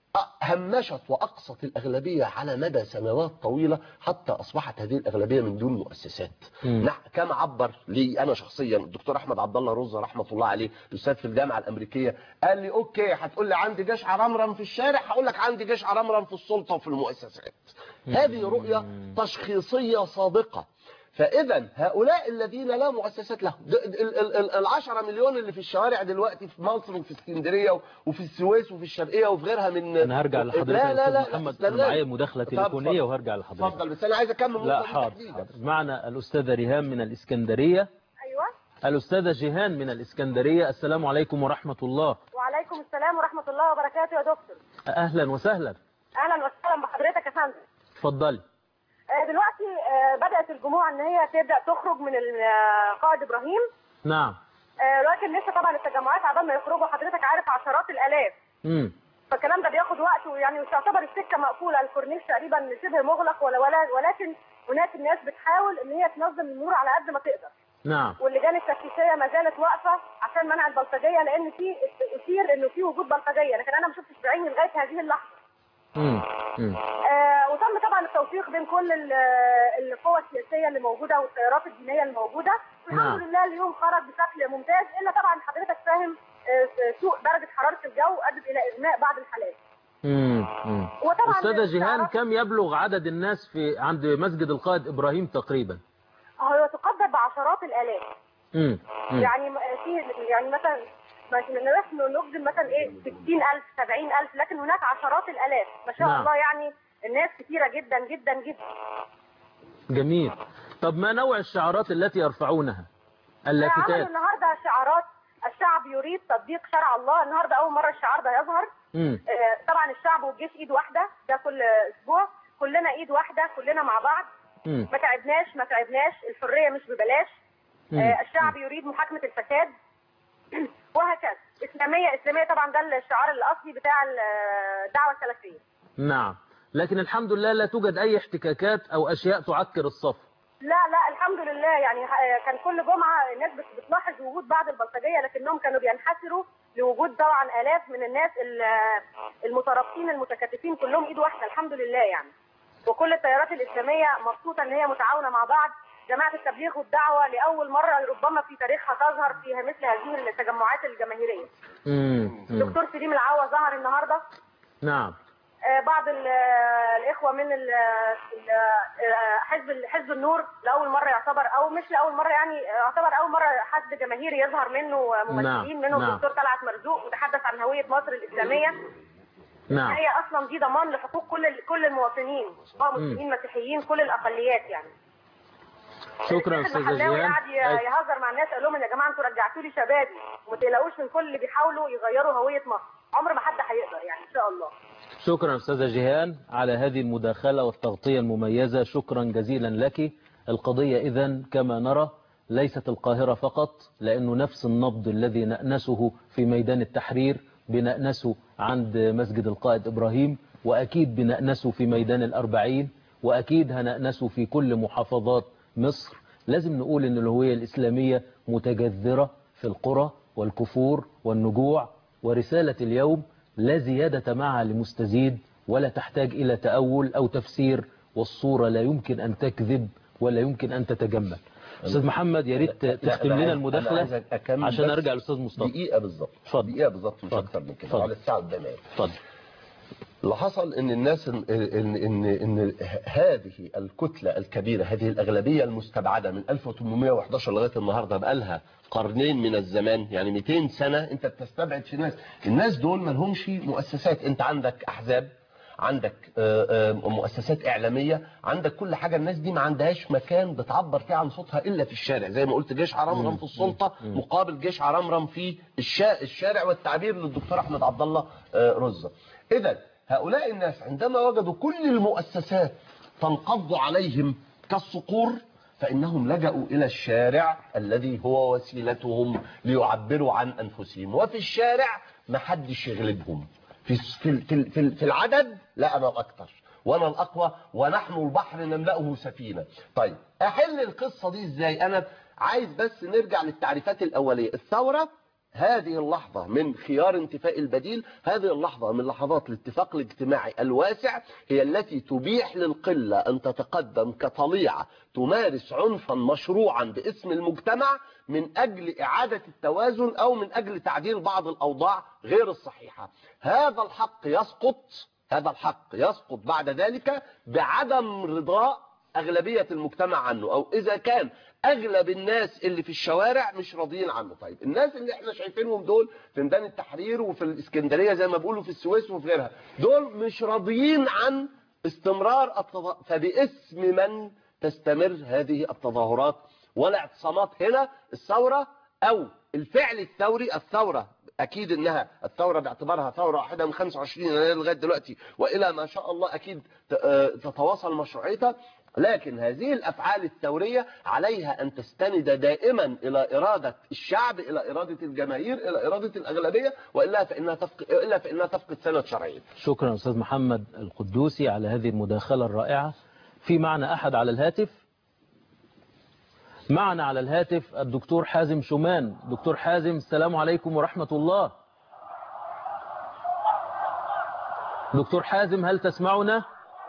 همشت وأقصت الأغلبية على مدى سنوات طويلة حتى أصبحت هذه الأغلبية من دون مؤسسات كما عبر لي أنا شخصيا الدكتور أحمد عبد الله رزة رحمة الله عليه الأستاذ في الجامعة الأمريكية قال لي أوكي هتقول لي عندي جيش عرمرم في الشارع هقول لك عندي جيش عرمرم في السلطة وفي المؤسسات هذه رؤية تشخيصية صادقة فاذا هؤلاء الذين لا مؤسسات لهم د- ال- ال- ال- العشرة مليون اللي في الشوارع دلوقتي في مصر وفي اسكندريه وفي السويس وفي الشرقيه وفي غيرها من انا هرجع لحضرتك لا يا لا أستاذ لا محمد لا، أنا استناني. معايا مداخله طب تليفونيه اتفضل. وهرجع لحضرتك اتفضل بس انا عايز اكمل لا النقطة دي حاضر تحديداً. حاضر. معنا الأستاذة ريهام من الإسكندرية ايوه الأستاذة جيهان من الإسكندرية السلام عليكم ورحمة الله وعليكم السلام ورحمه الله وبركاته يا دكتور أهلا وسهلا اهلا وسهلا بحضرتك يا فندم اتفضلي آه، دلوقتي آه، بدات الجموع ان هي تبدا تخرج من القائد ابراهيم نعم آه، لكن لسه طبعا التجمعات عبال ما يخرجوا حضرتك عارف عشرات الالاف امم فالكلام ده بياخد وقت ويعني تعتبر السكه مقفوله الكورنيش تقريبا شبه مغلق ولا ولا ولكن هناك الناس بتحاول ان هي تنظم المرور على قد ما تقدر نعم واللجان التفتيشيه ما زالت واقفه عشان منع البلطجيه لان في اثير انه في وجود بلطجيه لكن انا ما شفتش بعيني لغايه هذه اللحظه امم امم آه وتم طبعا التوثيق بين كل ال- القوى السياسيه اللي موجوده والتيارات الدينيه اللي موجوده والحمد نعم. لله اليوم خرج بشكل ممتاز الا طبعا حضرتك فاهم آه، سوء درجه حراره الجو ادت الى اغماء بعض الحالات امم أمم. وطبعا أستاذة جيهان الشعارات- كم يبلغ عدد الناس في عند مسجد القائد إبراهيم تقريبا هو يتقدر بعشرات الالاف امم أمم. يعني م- في يعني مثلا مش- نحن نقدم مثلا ايه 60000 70000 لكن هناك عشرات الالاف ما شاء نعم. الله يعني الناس كثيره جدا جدا جدا جميل طب ما نوع الشعارات التي يرفعونها عملوا اللافتات النهارده شعارات الشعب يريد تطبيق شرع الله النهارده اول مره الشعار ده يظهر امم آه، طبعا الشعب والجيش ايد واحده ده كل اسبوع كلنا ايد واحده كلنا مع بعض امم ما تعبناش ما تعبناش الحريه مش ببلاش مم. آه، الشعب يريد محاكمه الفساد وهكذا اسلاميه اسلاميه طبعا ده الشعار الاصلي بتاع الدعوه السلفيه نعم لكن الحمد لله لا توجد أي احتكاكات أو أشياء تعكر الصف لا لا الحمد لله يعني ه- كان كل جمعه الناس بت- بتلاحظ وجود بعض البلطجيه لكنهم كانوا بينحسروا لوجود طبعا الاف من الناس ال- المترابطين المتكاتفين كلهم ايد واحده الحمد لله يعني وكل التيارات الاسلاميه مبسوطه ان هي متعاونه مع بعض جماعه التبليغ والدعوه لاول مره ربما في تاريخها تظهر فيها مثل هذه التجمعات الجماهيريه امم أمم. دكتور سليم العوا ظهر النهارده نعم آه، بعض ال- آه، الاخوه من ال- ال- آه، حزب حزب النور لاول مره يعتبر او مش لاول مره يعني يعتبر اول مره حد جماهيري يظهر منه ممثلين نعم، منهم نعم. الدكتور طلعت مرزوق متحدث عن هويه مصر الاسلاميه نعم هي اصلا دي ضمان لحقوق كل ال- كل المواطنين سواء مسلمين مسيحيين كل الاقليات يعني شكرا الشيخ أستاذة المحلاوي جيهان قاعد ي- يهزر مع الناس قال لهم يا جماعه انتوا رجعتوا لي شبابي وما تقلقوش من كل اللي بيحاولوا يغيروا هويه مصر عمر ما حد هيقدر يعني ان شاء الله شكرا أستاذة جيهان على هذه المداخلة والتغطية المميزة شكرا جزيلا لك القضية إذن كما نرى ليست القاهرة فقط لأنه نفس النبض الذي نأنسه في ميدان التحرير بنأنسه عند مسجد القائد إبراهيم وأكيد بنأنسه في ميدان الأربعين وأكيد هنأنسه في كل محافظات مصر لازم نقول أن الهوية الإسلامية متجذرة في القرى والكفور والنجوع ورسالة اليوم لا زيادة معها لمستزيد ولا تحتاج إلى تأول أو تفسير والصورة لا يمكن أن تكذب ولا يمكن أن تتجمل أستاذ محمد يا ريت لا، تختم أنا لنا عايز- أنا المداخلة عايز أكمل عشان بس أرجع لأستاذ مصطفى دقيقة بالظبط اتفضل. دقيقة بالظبط مش اتفضل. أكتر من كده اتفضل. على الساعة قدامي اتفضل اللي حصل ان الناس ان ان ان, إن هذه الكتله الكبيره هذه الاغلبيه المستبعده من 1811 لغايه النهارده بقالها قرنين من الزمان يعني 200 سنه انت بتستبعد في ناس الناس دول ما لهمش مؤسسات انت عندك احزاب عندك آه، آه، مؤسسات إعلامية عندك كل حاجة الناس دي ما عندهاش مكان بتعبر فيه عن صوتها إلا في الشارع زي ما قلت جيش عرمرم في السلطة مقابل جيش عرمرم في الشا- الشارع والتعبير للدكتور أحمد عبد الله آه، رزة إذا هؤلاء الناس عندما وجدوا كل المؤسسات تنقض عليهم كالصقور فإنهم لجأوا إلى الشارع الذي هو وسيلتهم ليعبروا عن أنفسهم وفي الشارع ما حدش يغلبهم في في في في- في العدد لا أنا الأكثر وأنا الأقوى ونحن البحر نملأه سفينة طيب أحل القصة دي إزاي أنا عايز بس نرجع للتعريفات الأولية الثورة هذه اللحظة من خيار انتفاء البديل هذه اللحظة من لحظات الاتفاق الاجتماعي الواسع هي التي تبيح للقلة أن تتقدم كطليعة تمارس عنفا مشروعا باسم المجتمع من أجل إعادة التوازن أو من أجل تعديل بعض الأوضاع غير الصحيحة هذا الحق يسقط هذا الحق يسقط بعد ذلك بعدم رضاء أغلبية المجتمع عنه أو إذا كان أغلب الناس اللي في الشوارع مش راضيين عنه طيب الناس اللي احنا شايفينهم دول في ميدان التحرير وفي الإسكندرية زي ما بيقولوا في السويس وفي غيرها دول مش راضيين عن استمرار التظا... فباسم من تستمر هذه التظاهرات والاعتصامات هنا الثورة أو الفعل الثوري الثورة أكيد إنها الثورة باعتبارها ثورة واحدة من 25 يناير لغاية دلوقتي وإلى ما شاء الله أكيد ت- آه تتواصل مشروعيتها لكن هذه الأفعال الثورية عليها أن تستند دائما إلى إرادة الشعب إلى إرادة الجماهير إلى إرادة الأغلبية وإلا فإنها تفقد, إلا فإنها تفقد سند شرعية شكرا أستاذ محمد القدوسي على هذه المداخلة الرائعة في معنا أحد على الهاتف معنا على الهاتف الدكتور حازم شومان دكتور حازم السلام عليكم ورحمة الله دكتور حازم هل تسمعنا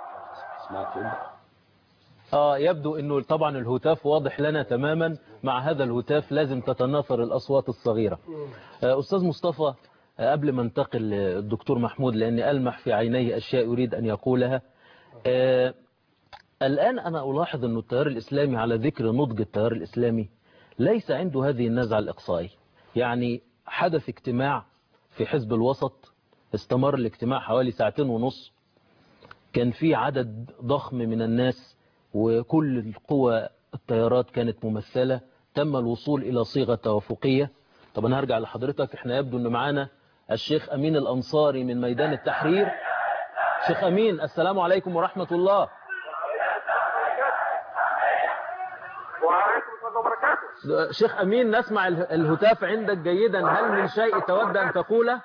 آه يبدو أنه طبعا الهتاف واضح لنا تماما مع هذا الهتاف لازم تتناثر الأصوات الصغيرة آه أستاذ مصطفى آه قبل ما انتقل للدكتور محمود لأني ألمح في عينيه أشياء يريد أن يقولها آه الآن أنا ألاحظ أن التيار الإسلامي على ذكر نضج التيار الإسلامي ليس عنده هذه النزعة الإقصائية يعني حدث اجتماع في حزب الوسط استمر الاجتماع حوالي ساعتين ونص كان في عدد ضخم من الناس وكل القوى التيارات كانت ممثلة تم الوصول إلى صيغة توافقية طب أنا هرجع لحضرتك احنا يبدو أن معانا الشيخ أمين الأنصاري من ميدان التحرير شيخ أمين السلام عليكم ورحمة الله وعليكم السلام وبركاته شيخ أمين نسمع اله- الهتاف عندك جيدا هل من شيء تود أن تقوله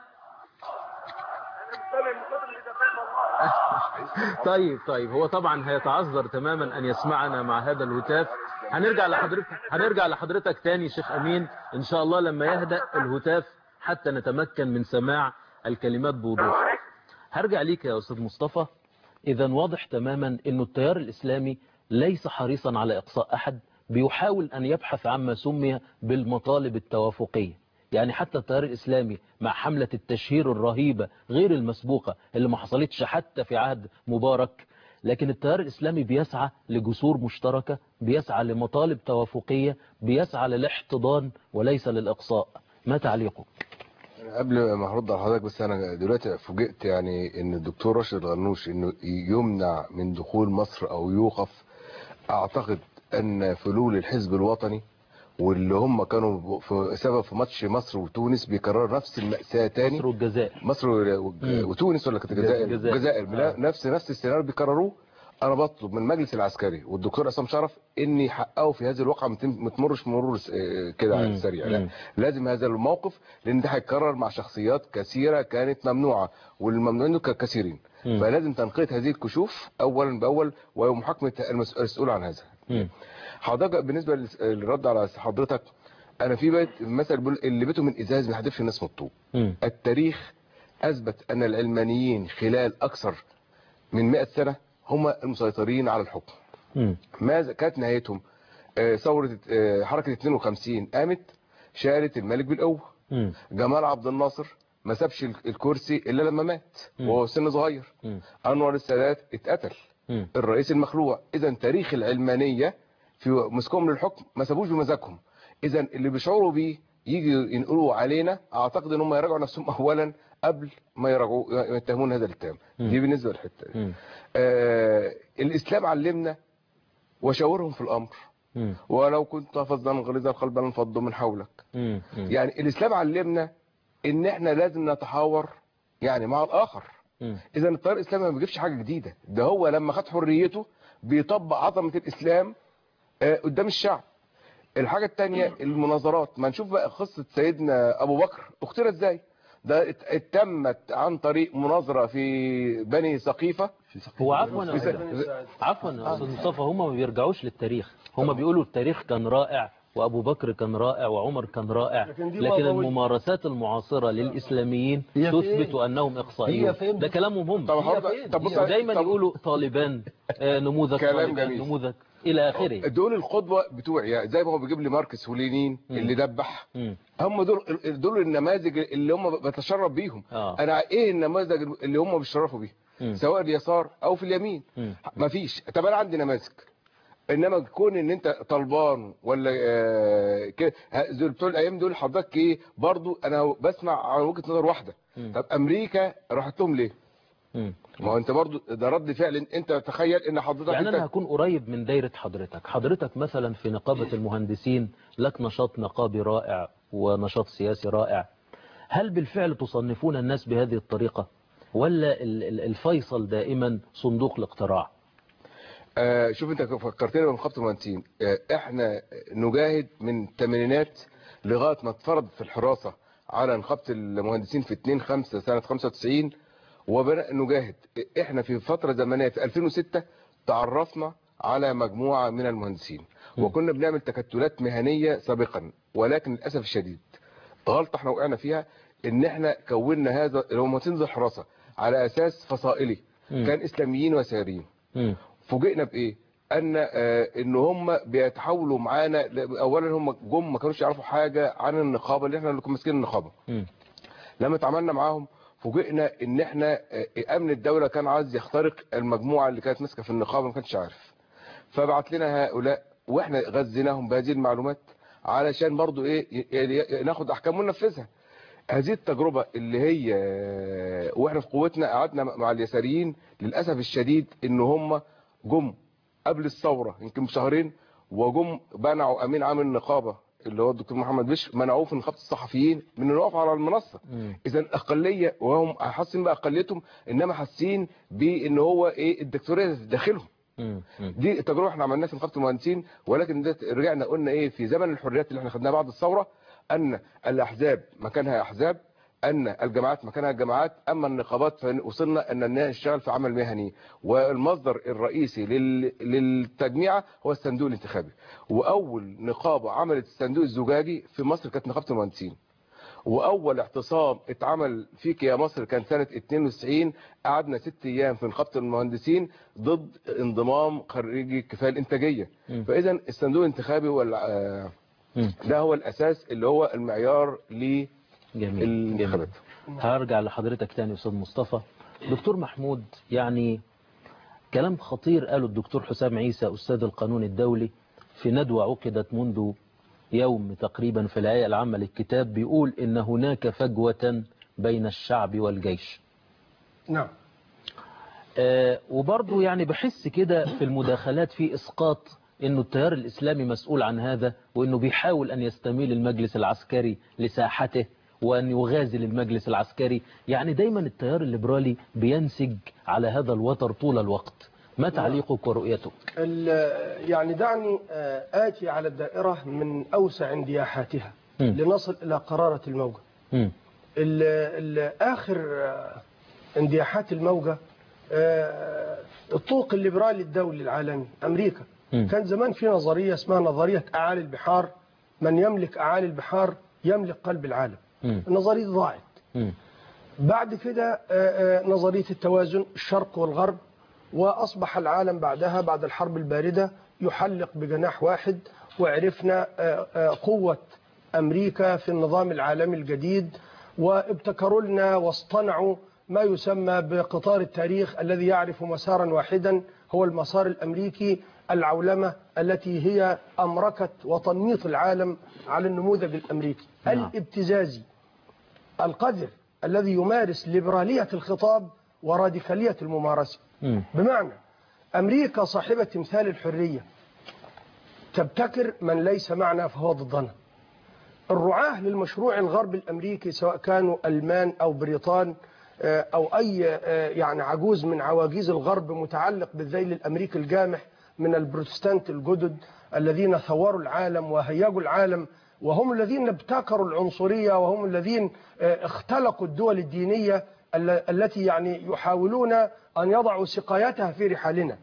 طيب طيب هو طبعا هيتعذر تماما أن يسمعنا مع هذا الهتاف هنرجع لحضرتك هنرجع لحضرتك تاني شيخ أمين إن شاء الله لما يهدأ الهتاف حتى نتمكن من سماع الكلمات بوضوح هرجع ليك يا أستاذ مصطفى إذا واضح تماما أن التيار الإسلامي ليس حريصا على إقصاء أحد بيحاول أن يبحث عما سمي بالمطالب التوافقية يعني حتى التيار الإسلامي مع حملة التشهير الرهيبة غير المسبوقة اللي ما حصلتش حتى في عهد مبارك لكن التيار الإسلامي بيسعى لجسور مشتركة بيسعى لمطالب توافقية بيسعى للاحتضان وليس للإقصاء ما تعليقك؟ قبل ما هرد على حضرتك بس انا دلوقتي فوجئت يعني ان الدكتور راشد الغنوش انه يمنع من دخول مصر او يوقف اعتقد ان فلول الحزب الوطني واللي هم كانوا في سبب في ماتش مصر وتونس بيكرروا نفس المأساة تاني مصر والجزائر مصر والج- وتونس ولا كانت الجزائر الجزائر. الجزائر آه. نفس نفس السيناريو بيكرروه انا بطلب من المجلس العسكري والدكتور عصام شرف ان يحققوا في هذه الواقعه ما تم- ما تمرش مرور س- آه، كده مم. سريع مم. لا لازم هذا الموقف لان ده هيتكرر مع شخصيات كثيره كانت ممنوعه والممنوعين دول كانوا كثيرين مم. فلازم تنقية هذه الكشوف اولا باول ومحاكمه المس- المسؤول عن هذا مم. حضرتك بالنسبه للس- للرد على حضرتك انا في بيت مثل بيقول اللي بيته من ازاز ما يحدفش الناس من الطوب مم. التاريخ أثبت أن العلمانيين خلال أكثر من 100 سنة هم المسيطرين على الحكم مم. ماذا كانت نهايتهم آه، ثورة آه، حركة 52 قامت شالت الملك بالقوة مم. جمال عبد الناصر ما سابش ال- الكرسي إلا لما مات مم. وهو سن صغير مم. أنور السادات اتقتل مم. الرئيس المخلوع إذا تاريخ العلمانية في مسكهم للحكم ما سابوش بمزاجهم إذا اللي بيشعروا بيه يجي ينقلوا علينا أعتقد إن هم يراجعوا نفسهم أولا قبل ما يراجعوا يتهمون هذا الاتهام مم. دي بالنسبة للحتة دي. مم. آه الإسلام علمنا وشاورهم في الأمر مم. ولو كنت فظا غليظ القلب لانفضوا من حولك مم. مم. يعني الإسلام علمنا إن إحنا لازم نتحاور يعني مع الآخر مم. اذا التيار الاسلامي ما بيجيبش حاجه جديده ده هو لما خد حريته بيطبق عظمه الاسلام آه، قدام الشعب الحاجه الثانيه المناظرات ما نشوف بقى قصه سيدنا ابو بكر اختير ازاي ده ات- اتمت عن طريق مناظره في بني سقيفه هو عفوا يا في س- أستاذ- عفوا يا استاذ مصطفى هم ما بيرجعوش للتاريخ هم بيقولوا التاريخ كان رائع وابو بكر كان رائع وعمر كان رائع لكن دي لكن بابوية. الممارسات المعاصره للاسلاميين هي فين؟ تثبت انهم هي اقصائيون فين؟ ده كلامهم هم طب هي حضرتك- فين؟ طب بص ودايما طب يقولوا طالبان آه، نموذج كلام طالبان جميل. نموذج الى اخره دول القدوه بتوعي يعني زي ما هو بيجيب لي ماركس ولينين مم. اللي دبح مم. هم دول دول النماذج اللي هم بتشرف بيهم آه. انا ايه النماذج اللي هم بيشرفوا بيها مم. سواء اليسار او في اليمين مم. مفيش طب انا عندي نماذج انما كون ان انت طلبان ولا آه، كده ه- دول بتوع الايام دول حضرتك ايه برضو انا بسمع عن وجهه نظر واحده مم. طب امريكا راحت لهم ليه مم. ما هو انت برضو ده رد فعل انت تخيل ان حضرتك يعني انت أنا هكون قريب من دايرة حضرتك حضرتك مثلا في نقابة المهندسين لك نشاط نقابي رائع ونشاط سياسي رائع هل بالفعل تصنفون الناس بهذه الطريقة ولا ال- ال- الفيصل دائما صندوق الاقتراع آه شوف انت فكرتنا بنقابه المهندسين آه احنا نجاهد من الثمانينات لغايه ما اتفرض في الحراسه على نقابه المهندسين في 2 5 سنه 95 وبدأ نجاهد احنا في فتره زمنيه في 2006 تعرفنا على مجموعه من المهندسين وكنا بنعمل تكتلات مهنيه سابقا ولكن للاسف الشديد غلطه احنا وقعنا فيها ان احنا كونا هذا اللي هو مهندسين الحراسه على اساس فصائلي مم. كان اسلاميين وساريين مم. فوجئنا بايه ان آه ان هم بيتحولوا معانا ل- اولا هم جم ما كانوش يعرفوا حاجه عن النقابه اللي احنا اللي كنا ماسكين النقابه مم. لما اتعاملنا معاهم فوجئنا ان احنا آه، امن الدوله كان عايز يخترق المجموعه اللي كانت ماسكه في النقابه ما كانش عارف فبعت لنا هؤلاء واحنا غذيناهم بهذه المعلومات علشان برضو ايه ي- ي- ناخد احكام وننفذها هذه التجربة اللي هي آه، واحنا في قوتنا قعدنا مع اليساريين للأسف الشديد ان هم جم قبل الثورة يمكن بشهرين وجم منعوا امين عام النقابة اللي هو الدكتور محمد بشر منعوه في نقابة الصحفيين من انه يقف على المنصة مم. اذا الاقلية وهم حاسين باقليتهم انما حاسين بان هو ايه الدكتورية داخلهم مم. مم. دي التجربه احنا عملناها في نقابه المهندسين ولكن ده رجعنا قلنا ايه في زمن الحريات اللي احنا خدناها بعد الثوره ان الاحزاب مكانها احزاب ان الجامعات مكانها جامعات اما النقابات فوصلنا ان انها نشتغل في عمل مهني والمصدر الرئيسي لل... للتجميع هو الصندوق الانتخابي واول نقابه عملت الصندوق الزجاجي في مصر كانت نقابه المهندسين واول اعتصام اتعمل فيك يا مصر كان سنة 92 قعدنا ست ايام في نقابة المهندسين ضد انضمام خريجي الكفاية الانتاجية مم. فاذا الصندوق الانتخابي هو ال- آه، مم. ده هو الاساس اللي هو المعيار جميل جميل للانتخابات هرجع لحضرتك تاني يا استاذ مصطفى دكتور محمود يعني كلام خطير قاله الدكتور حسام عيسى استاذ القانون الدولي في ندوة عقدت منذ يوم تقريبا في الهيئة العامة للكتاب بيقول ان هناك فجوة بين الشعب والجيش نعم آه، وبرضه يعني بحس كده في المداخلات في اسقاط انه التيار الاسلامي مسؤول عن هذا وانه بيحاول ان يستميل المجلس العسكري لساحته وان يغازل المجلس العسكري يعني دايما التيار الليبرالي بينسج على هذا الوتر طول الوقت ما تعليقك ورؤيتك ال- يعني دعني آه، آتي على الدائرة من أوسع اندياحاتها مم. لنصل إلى قرارة الموجة مم. ال- ال- آخر آه، اندياحات الموجة آه، الطوق الليبرالي الدولي العالمي أمريكا مم. كان زمان في نظرية اسمها نظرية أعالي البحار من يملك أعالي البحار يملك قلب العالم مم. النظرية دي ضاعت مم. بعد كده آه، آه، نظرية التوازن الشرق والغرب وأصبح العالم بعدها بعد الحرب الباردة يحلق بجناح واحد وعرفنا آه، آه، قوة أمريكا في النظام العالمي الجديد وابتكروا لنا واصطنعوا ما يسمى بقطار التاريخ الذي يعرف مسارا واحدا هو المسار الأمريكي العولمة التي هي أمركت وتنميط العالم على النموذج الأمريكي نعم. الابتزازي القذر الذي يمارس ليبرالية الخطاب وراديكالية الممارسة مم. بمعنى أمريكا صاحبة تمثال الحرية تبتكر من ليس معنا فهو ضدنا الرعاة للمشروع الغربي الأمريكي سواء كانوا ألمان أو بريطان آه، أو أي آه، يعني عجوز من عواجيز الغرب متعلق بالذيل الأمريكي الجامح من البروتستانت الجدد الذين ثوروا العالم وهيجوا العالم وهم الذين ابتكروا العنصرية وهم الذين آه، اختلقوا الدول الدينية ال- التي يعني يحاولون أن يضعوا سقايتها في رحالنا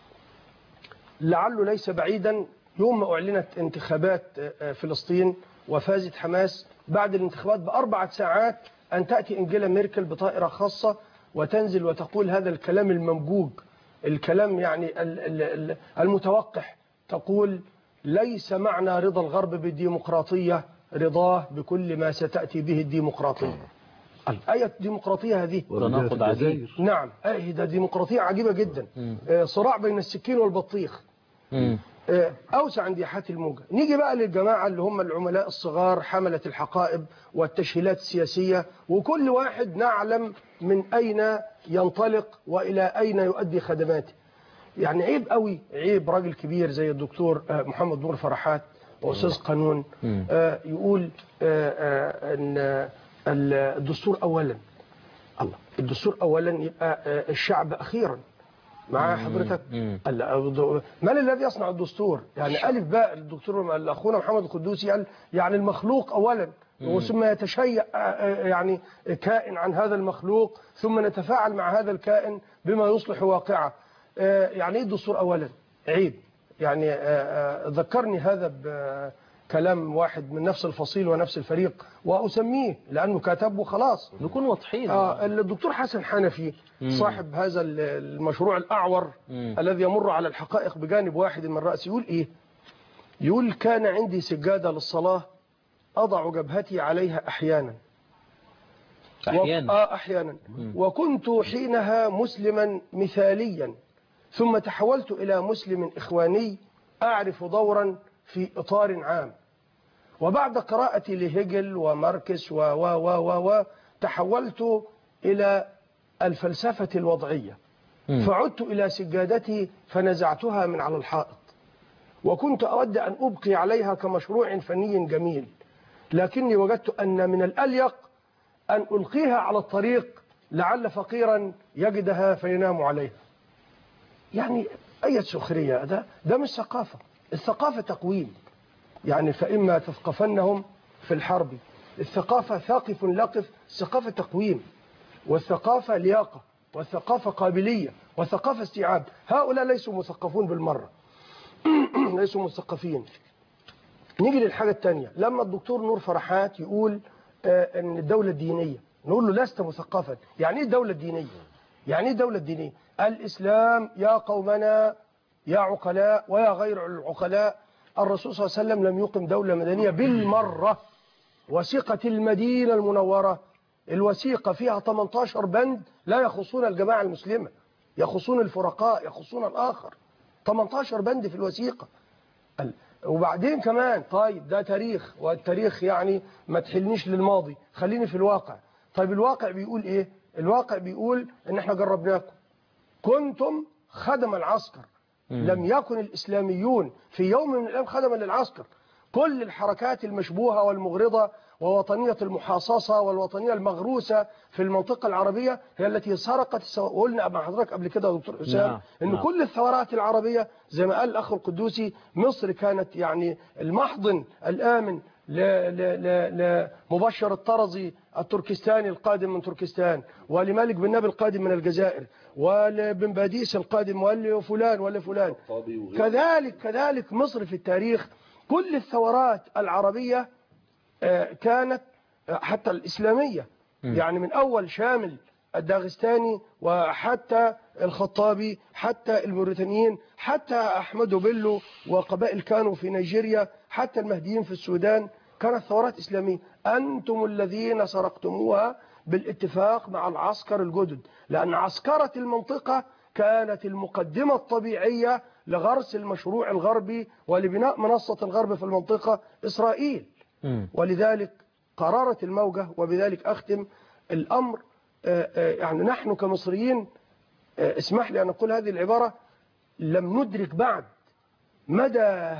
لعله ليس بعيدا يوم ما أعلنت انتخابات آه، آه، فلسطين وفازت حماس بعد الانتخابات بأربعة ساعات أن تأتي إنجيلا ميركل بطائرة خاصة وتنزل وتقول هذا الكلام الممجوج الكلام يعني ال- ال- ال- المتوقح تقول ليس معنى رضا الغرب بالديمقراطية رضاه بكل ما ستأتي به الديمقراطية أي ديمقراطية هذه تناقض عجيب نعم أي ده ديمقراطية عجيبة جدا مم. آه، صراع بين السكين والبطيخ مم. آه، أوسع اندياحات الموجة نيجي بقى للجماعة اللي هم العملاء الصغار حملة الحقائب والتشهيلات السياسية وكل واحد نعلم من أين ينطلق وإلى أين يؤدي خدماته يعني عيب قوي عيب راجل كبير زي الدكتور آه، محمد نور فرحات وأستاذ قانون آه، يقول آه، آه، أن آه، الدستور أولا الله الدستور أولا يبقى آه، الشعب أخيرا مع حضرتك قال لا، من الذي يصنع الدستور يعني ألف باء الدكتور أخونا محمد القدوسي قال يعني المخلوق أولا وثم يتشيع آه، آه، يعني كائن عن هذا المخلوق ثم نتفاعل مع هذا الكائن بما يصلح واقعه آه، يعني ايه الدستور اولا عيب يعني آه، آه، ذكرني هذا بكلام واحد من نفس الفصيل ونفس الفريق واسميه لانه كتبه خلاص نكون واضحين آه الدكتور حسن حنفي صاحب هذا ال- المشروع الاعور مم. الذي يمر على الحقائق بجانب واحد من راسه يقول ايه يقول كان عندي سجاده للصلاه اضع جبهتي عليها احيانا أحيانا. و... آه أحيانا وكنت حينها مسلما مثاليا ثم تحولت إلى مسلم إخواني أعرف دورا في إطار عام وبعد قراءتي لهيجل وماركس و و و و و تحولت إلى الفلسفة الوضعية فعدت إلى سجادتي فنزعتها من على الحائط وكنت أود أن أبقي عليها كمشروع فني جميل لكني وجدت أن من الأليق أن ألقيها على الطريق لعل فقيرا يجدها فينام عليها يعني أي سخرية ده, ده مش ثقافة الثقافة تقويم يعني فإما تثقفنهم في الحرب الثقافة ثاقف لقف الثقافة تقويم والثقافة لياقة والثقافة قابلية والثقافة استيعاب هؤلاء ليسوا مثقفون بالمرة ليسوا مثقفين نيجي للحاجة الثانية لما الدكتور نور فرحات يقول آه، ان الدولة الدينية نقول له لست مثقفا يعني ايه الدولة الدينية يعني ايه الدولة الدينية الاسلام يا قومنا يا عقلاء ويا غير العقلاء الرسول صلى الله عليه وسلم لم يقم دولة مدنية بالمرة وثيقة المدينة المنورة الوثيقة فيها 18 بند لا يخصون الجماعة المسلمة يخصون الفرقاء يخصون الآخر 18 بند في الوثيقة ال- وبعدين كمان طيب ده تاريخ والتاريخ يعني ما تحلنيش للماضي خليني في الواقع طيب الواقع بيقول ايه الواقع بيقول ان احنا جربناكم كنتم خدم العسكر لم يكن الإسلاميون في يوم من الأيام خدما للعسكر كل الحركات المشبوهة والمغرضة ووطنية المحاصصة والوطنية المغروسة في المنطقة العربية هي التي سرقت السو... وقلنا مع حضرتك قبل كده يا دكتور حسام نعم، ان نعم. كل الثورات العربية زي ما قال الأخ القدوسي مصر كانت يعني المحضن الآمن ل... ل... ل... لمبشر الطرزي التركستاني القادم من تركستان ولمالك بن نبي القادم من الجزائر ولبن باديس القادم ولفلان ولفلان كذلك كذلك مصر في التاريخ كل الثورات العربية آه، كانت آه، حتى الإسلامية يعني من أول شامل الداغستاني وحتى الخطابي حتى الموريتانيين حتى أحمد بيلو وقبائل كانوا في نيجيريا حتى المهديين في السودان كانت ثورات إسلامية أنتم الذين سرقتموها بالاتفاق مع العسكر الجدد لأن عسكرة المنطقة كانت المقدمة الطبيعية لغرس المشروع الغربي ولبناء منصة الغرب في المنطقة إسرائيل مم. ولذلك قرارت الموجة وبذلك أختم الأمر آه، آه، يعني نحن كمصريين آه، اسمح لي أن أقول هذه العبارة لم ندرك بعد مدى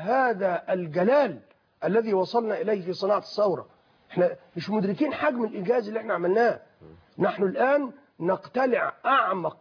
هذا الجلال الذي وصلنا إليه في صناعة الثورة احنا مش مدركين حجم الإنجاز اللي احنا عملناه نحن الآن نقتلع أعمق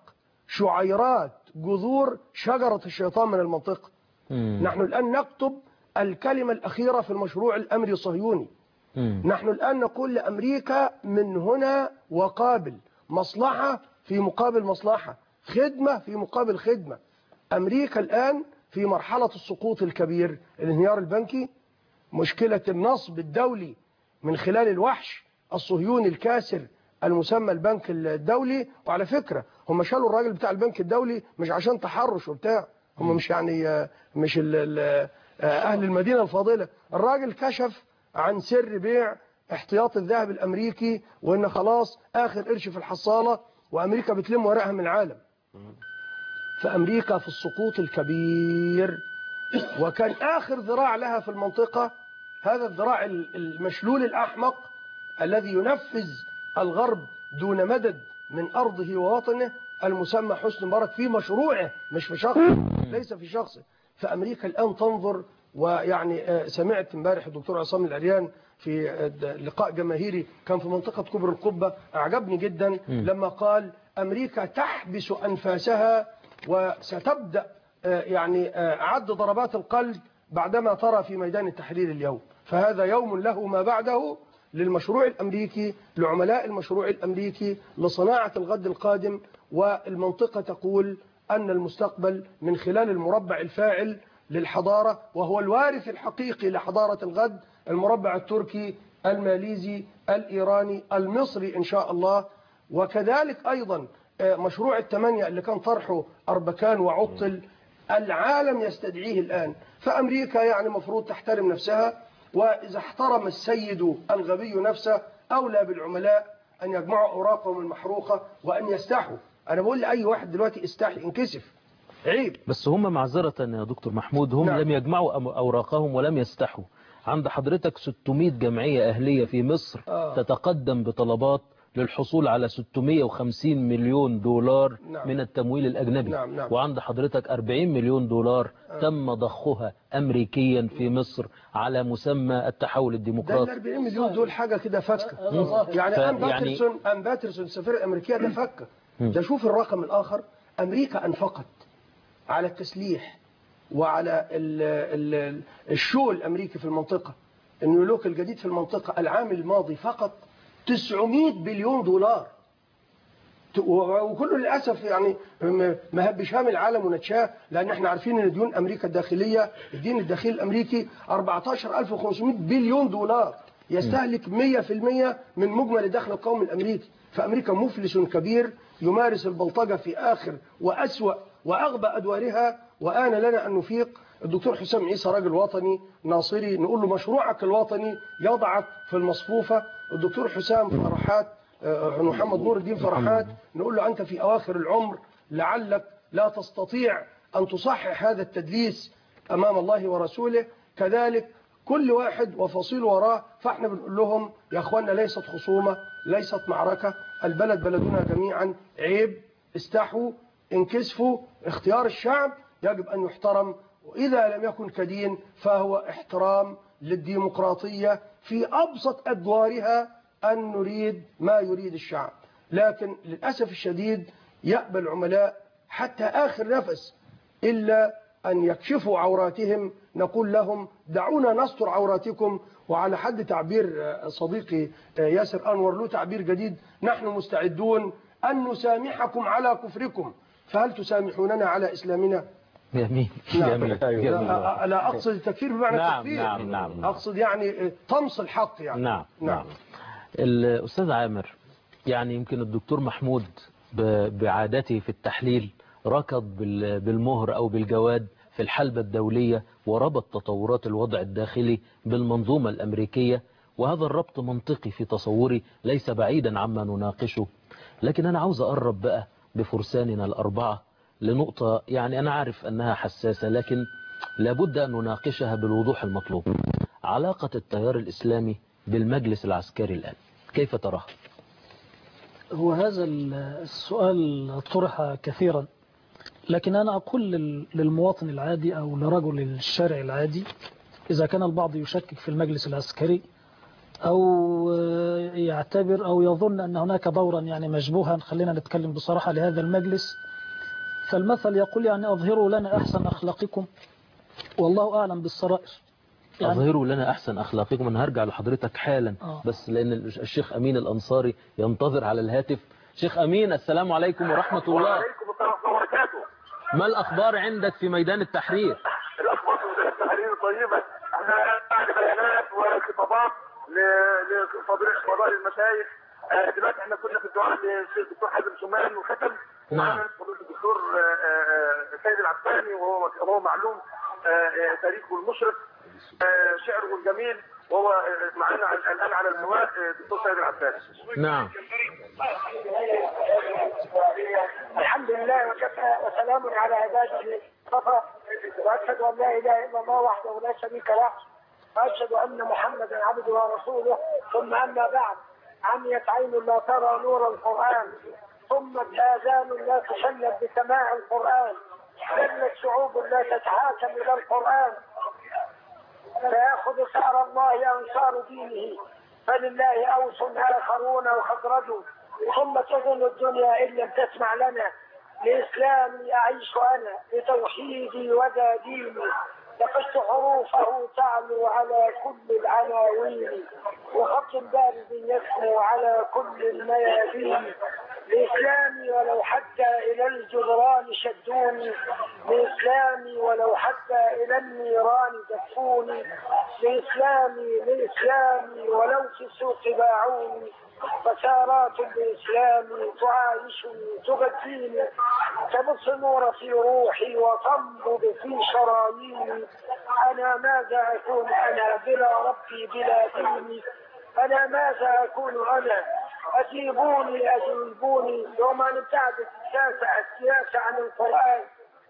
شعيرات جذور شجرة الشيطان من المنطقة مم. نحن الآن نكتب الكلمة الأخيرة في المشروع الأمري الصهيوني مم. نحن الآن نقول لأمريكا من هنا وقابل مصلحة في مقابل مصلحة خدمة في مقابل خدمة أمريكا الآن في مرحلة السقوط الكبير الانهيار البنكي مشكلة النصب الدولي من خلال الوحش الصهيوني الكاسر المسمى البنك الدولي وعلى فكرة هم شالوا الراجل بتاع البنك الدولي مش عشان تحرش وبتاع هم مش يعني آه، مش ال ال آه، أهل المدينة الفاضلة الراجل كشف عن سر بيع احتياط الذهب الأمريكي وإن خلاص آخر قرش في الحصالة وأمريكا بتلم ورقها من العالم فأمريكا في السقوط الكبير وكان آخر ذراع لها في المنطقة هذا الذراع ال- المشلول الأحمق الذي ينفذ الغرب دون مدد من أرضه ووطنه المسمى حسن مبارك في مشروعه مش في شخصه ليس في شخصه فأمريكا الآن تنظر ويعني آه، سمعت امبارح الدكتور عصام العريان في آه، د- لقاء جماهيري كان في منطقة كبر القبة أعجبني جدا لما قال أمريكا تحبس أنفاسها وستبدأ آه، يعني آه، عد ضربات القلب بعدما ترى في ميدان التحرير اليوم فهذا يوم له ما بعده للمشروع الأمريكي لعملاء المشروع الأمريكي لصناعة الغد القادم والمنطقة تقول أن المستقبل من خلال المربع الفاعل للحضارة وهو الوارث الحقيقي لحضارة الغد المربع التركي الماليزي الإيراني المصري إن شاء الله وكذلك أيضا آه، مشروع الثمانية اللي كان طرحه أربكان وعطل العالم يستدعيه الآن فأمريكا يعني مفروض تحترم نفسها وإذا احترم السيد الغبي نفسه أولى بالعملاء أن يجمعوا أوراقهم المحروقة وأن يستحوا أنا بقول لأي واحد دلوقتي استحي انكسف عيب بس هم معذرة يا دكتور محمود هم نعم. لم يجمعوا أم- أوراقهم ولم يستحوا عند حضرتك 600 جمعية أهلية في مصر آه. تتقدم بطلبات للحصول على 650 مليون دولار نعم. من التمويل الأجنبي نعم، نعم. وعند حضرتك 40 مليون دولار تم ضخها أمريكيا في مصر على مسمى التحول ده ال الديمقراطي 40 مليون دول حاجة كده فكة مم. يعني ف- أم يعني- باترسون أم باترسون السفيرة الأمريكية ده فكة ده شوف الرقم الآخر أمريكا أنفقت على التسليح وعلى ال ال الشو الأمريكي في المنطقة النيولوك الجديد في المنطقة العام الماضي فقط 900 بليون دولار ت- و- وكله للاسف يعني م- مهب شام العالم ونتشاه لان احنا عارفين ان ديون امريكا الداخليه الدين الداخلي الامريكي 14500 بليون دولار يستهلك 100% من مجمل الدخل القومي الامريكي فامريكا مفلس كبير يمارس البلطجه في اخر واسوا واغبى ادوارها وان لنا ان نفيق الدكتور حسام عيسى راجل وطني ناصري نقول له مشروعك الوطني يضعك في المصفوفه الدكتور حسام فرحات آه، محمد نور الدين فرحات نقول له أنت في أواخر العمر لعلك لا تستطيع أن تصحح هذا التدليس أمام الله ورسوله كذلك كل واحد وفصيل وراه فاحنا بنقول لهم يا أخوانا ليست خصومة ليست معركة البلد بلدنا جميعا عيب استحوا انكسفوا اختيار الشعب يجب أن يحترم وإذا لم يكن كدين فهو احترام للديمقراطية في أبسط أدوارها أن نريد ما يريد الشعب لكن للأسف الشديد يأبى العملاء حتى آخر نفس إلا أن يكشفوا عوراتهم نقول لهم دعونا نستر عوراتكم وعلى حد تعبير آه، صديقي آه، ياسر أنور له تعبير جديد نحن مستعدون أن نسامحكم على كفركم فهل تسامحوننا على إسلامنا؟ جميل نعم. جميل جميل لا, لا أقصد التكفير بمعنى نعم، التكفير نعم، نعم، نعم. أقصد يعني طمس الحق يعني نعم نعم. نعم الأستاذ عامر يعني يمكن الدكتور محمود ب- بعادته في التحليل ركض بال- بالمهر أو بالجواد في الحلبة الدولية وربط تطورات الوضع الداخلي بالمنظومة الأمريكية وهذا الربط منطقي في تصوري ليس بعيدا عما نناقشه لكن أنا عاوز أقرب بقى بفرساننا الأربعة لنقطة يعني أنا عارف أنها حساسة لكن لابد أن نناقشها بالوضوح المطلوب علاقة التيار الإسلامي بالمجلس العسكري الآن كيف تراها؟ هو هذا السؤال طرح كثيرا لكن أنا أقول لل- للمواطن العادي أو لرجل الشارع العادي إذا كان البعض يشكك في المجلس العسكري أو يعتبر أو يظن أن هناك دورا يعني مشبوها خلينا نتكلم بصراحة لهذا المجلس فالمثل يقول يعني أظهروا لنا أحسن أخلاقكم والله أعلم بالسرائر يعني أظهروا لنا أحسن أخلاقكم أنا هرجع لحضرتك حالا آه. بس لأن الشيخ أمين الأنصاري ينتظر على الهاتف شيخ أمين السلام عليكم ورحمة الله وعليكم السلام ورحمه الله وبركاته ما الأخبار عندك في ميدان التحرير؟ الاخبار في التحرير طيبه احنا بعد بيانات وخطابات ل- لفضيله فضائل المشايخ آه، دلوقتي احنا كنا في الدعاء للشيخ الدكتور حازم شومان وختم نعم. ومعنا فضيله الدكتور آه، آه، سيد العباني وهو وهو معلوم آه، آه، تاريخه المشرق آه، شعره الجميل وهو آه، معنا على- الان على الهواء آه، الدكتور سيد العباني نعم الحمد لله وكفى وسلام على عباده اصطفى واشهد ان لا اله الا الله وحده لا شريك له واشهد ان محمدا عبده ورسوله ثم اما بعد عميت عين لا ترى نور القران ثم اذان لا تشلب بسماع القران ذلت شعوب لا تتحاكم الى القران فياخذ ثار الله انصار دينه فلله اوس اخرون وخزرج ثم تظن الدنيا ان لم تسمع لنا لاسلامي اعيش انا بتوحيدي وذا ديني لقست حروفه تعلو على كل العناوين وخط بارد يسمو على كل الميادين بإسلامي ولو حتى إلى الجدران شدوني بإسلامي ولو حتى إلى النيران دفوني بإسلامي بإسلامي ولو في السوق باعوني فسارات بإسلامي تعايشني تغذيني تبث النور في روحي وتنبض في شراييني أنا ماذا أكون أنا بلا ربي بلا ديني أنا ماذا أكون أنا أجيبوني أجيبوني يوم أن ابتعدت السياسة السياسة عن القرآن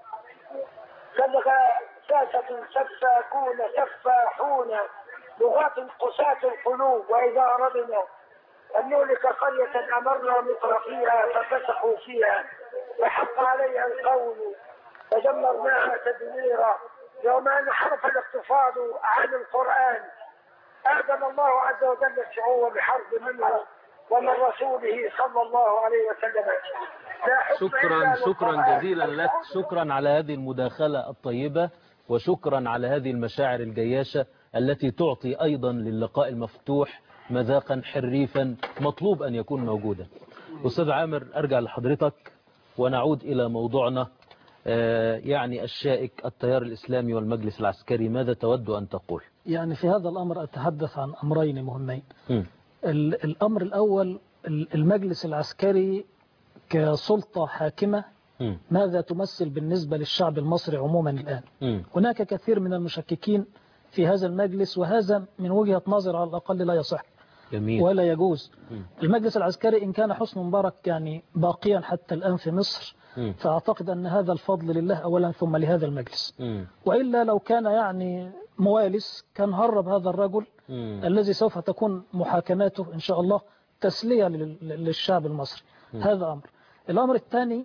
تلغى ساسة سفاكون سفاحون لغات قساة القلوب وإذا أردنا أن نهلك قرية أمرنا مطر فيها ففسقوا فيها وحق عليها القول فدمرناها تدميرا يوم أن حرف الاقتصاد عن القرآن أعدم الله عز وجل الشعوب بحرب منه ومن رسوله صلى الله عليه وسلم لا حكم شكرا إلا شكرا للقرآن. جزيلا لك شكرا على هذه المداخلة الطيبة وشكرا على هذه المشاعر الجياشة التي تعطي أيضا للقاء المفتوح مذاقا حريفا مطلوب أن يكون موجودا أستاذ عامر أرجع لحضرتك ونعود إلى موضوعنا آه، يعني الشائك التيار الإسلامي والمجلس العسكري ماذا تود أن تقول يعني في هذا الأمر أتحدث عن أمرين مهمين مم. ال- الأمر الأول ال- المجلس العسكري كسلطة حاكمة مم. ماذا تمثل بالنسبة للشعب المصري عموما الآن مم. هناك كثير من المشككين في هذا المجلس وهذا من وجهة نظر على الأقل لا يصح جميل ولا يجوز مم. المجلس العسكري إن كان حسن مبارك يعني باقيا حتى الآن في مصر مم. فأعتقد أن هذا الفضل لله أولا ثم لهذا المجلس مم. وإلا لو كان يعني موالس كان هرب هذا الرجل مم. الذي سوف تكون محاكماته إن شاء الله تسلية لل- للشعب المصري مم. هذا أمر الأمر الثاني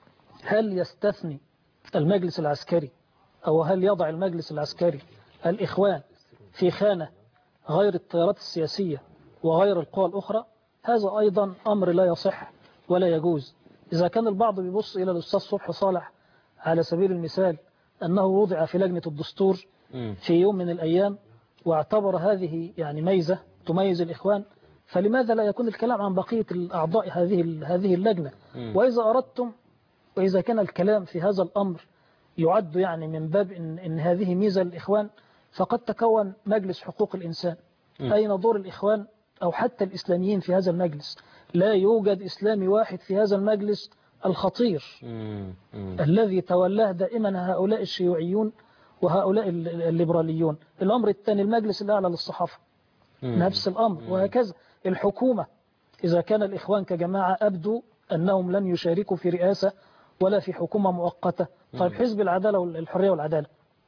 هل يستثني المجلس العسكري أو هل يضع المجلس العسكري الإخوان في خانة غير التيارات السياسية وغير القوى الأخرى هذا أيضا أمر لا يصح ولا يجوز إذا كان البعض بيبص إلى الأستاذ صبحي صالح على سبيل المثال أنه وضع في لجنة الدستور مم. في يوم من الأيام واعتبر هذه يعني ميزة تميز الإخوان فلماذا لا يكون الكلام عن بقية الأعضاء هذه هذه اللجنة مم. وإذا أردتم وإذا كان الكلام في هذا الأمر يعد يعني من باب إن, إن هذه ميزة للإخوان فقد تكون مجلس حقوق الإنسان مم. أين دور الإخوان أو حتى الإسلاميين في هذا المجلس لا يوجد إسلامي واحد في هذا المجلس الخطير مم. مم. الذي تولاه دائما هؤلاء الشيوعيون وهؤلاء ال- الليبراليون الأمر الثاني المجلس الأعلى للصحافة مم. نفس الأمر وهكذا الحكومة إذا كان الإخوان كجماعة أبدو أنهم لن يشاركوا في رئاسة ولا في حكومة مؤقتة طيب مم. حزب العدالة والحرية والعدالة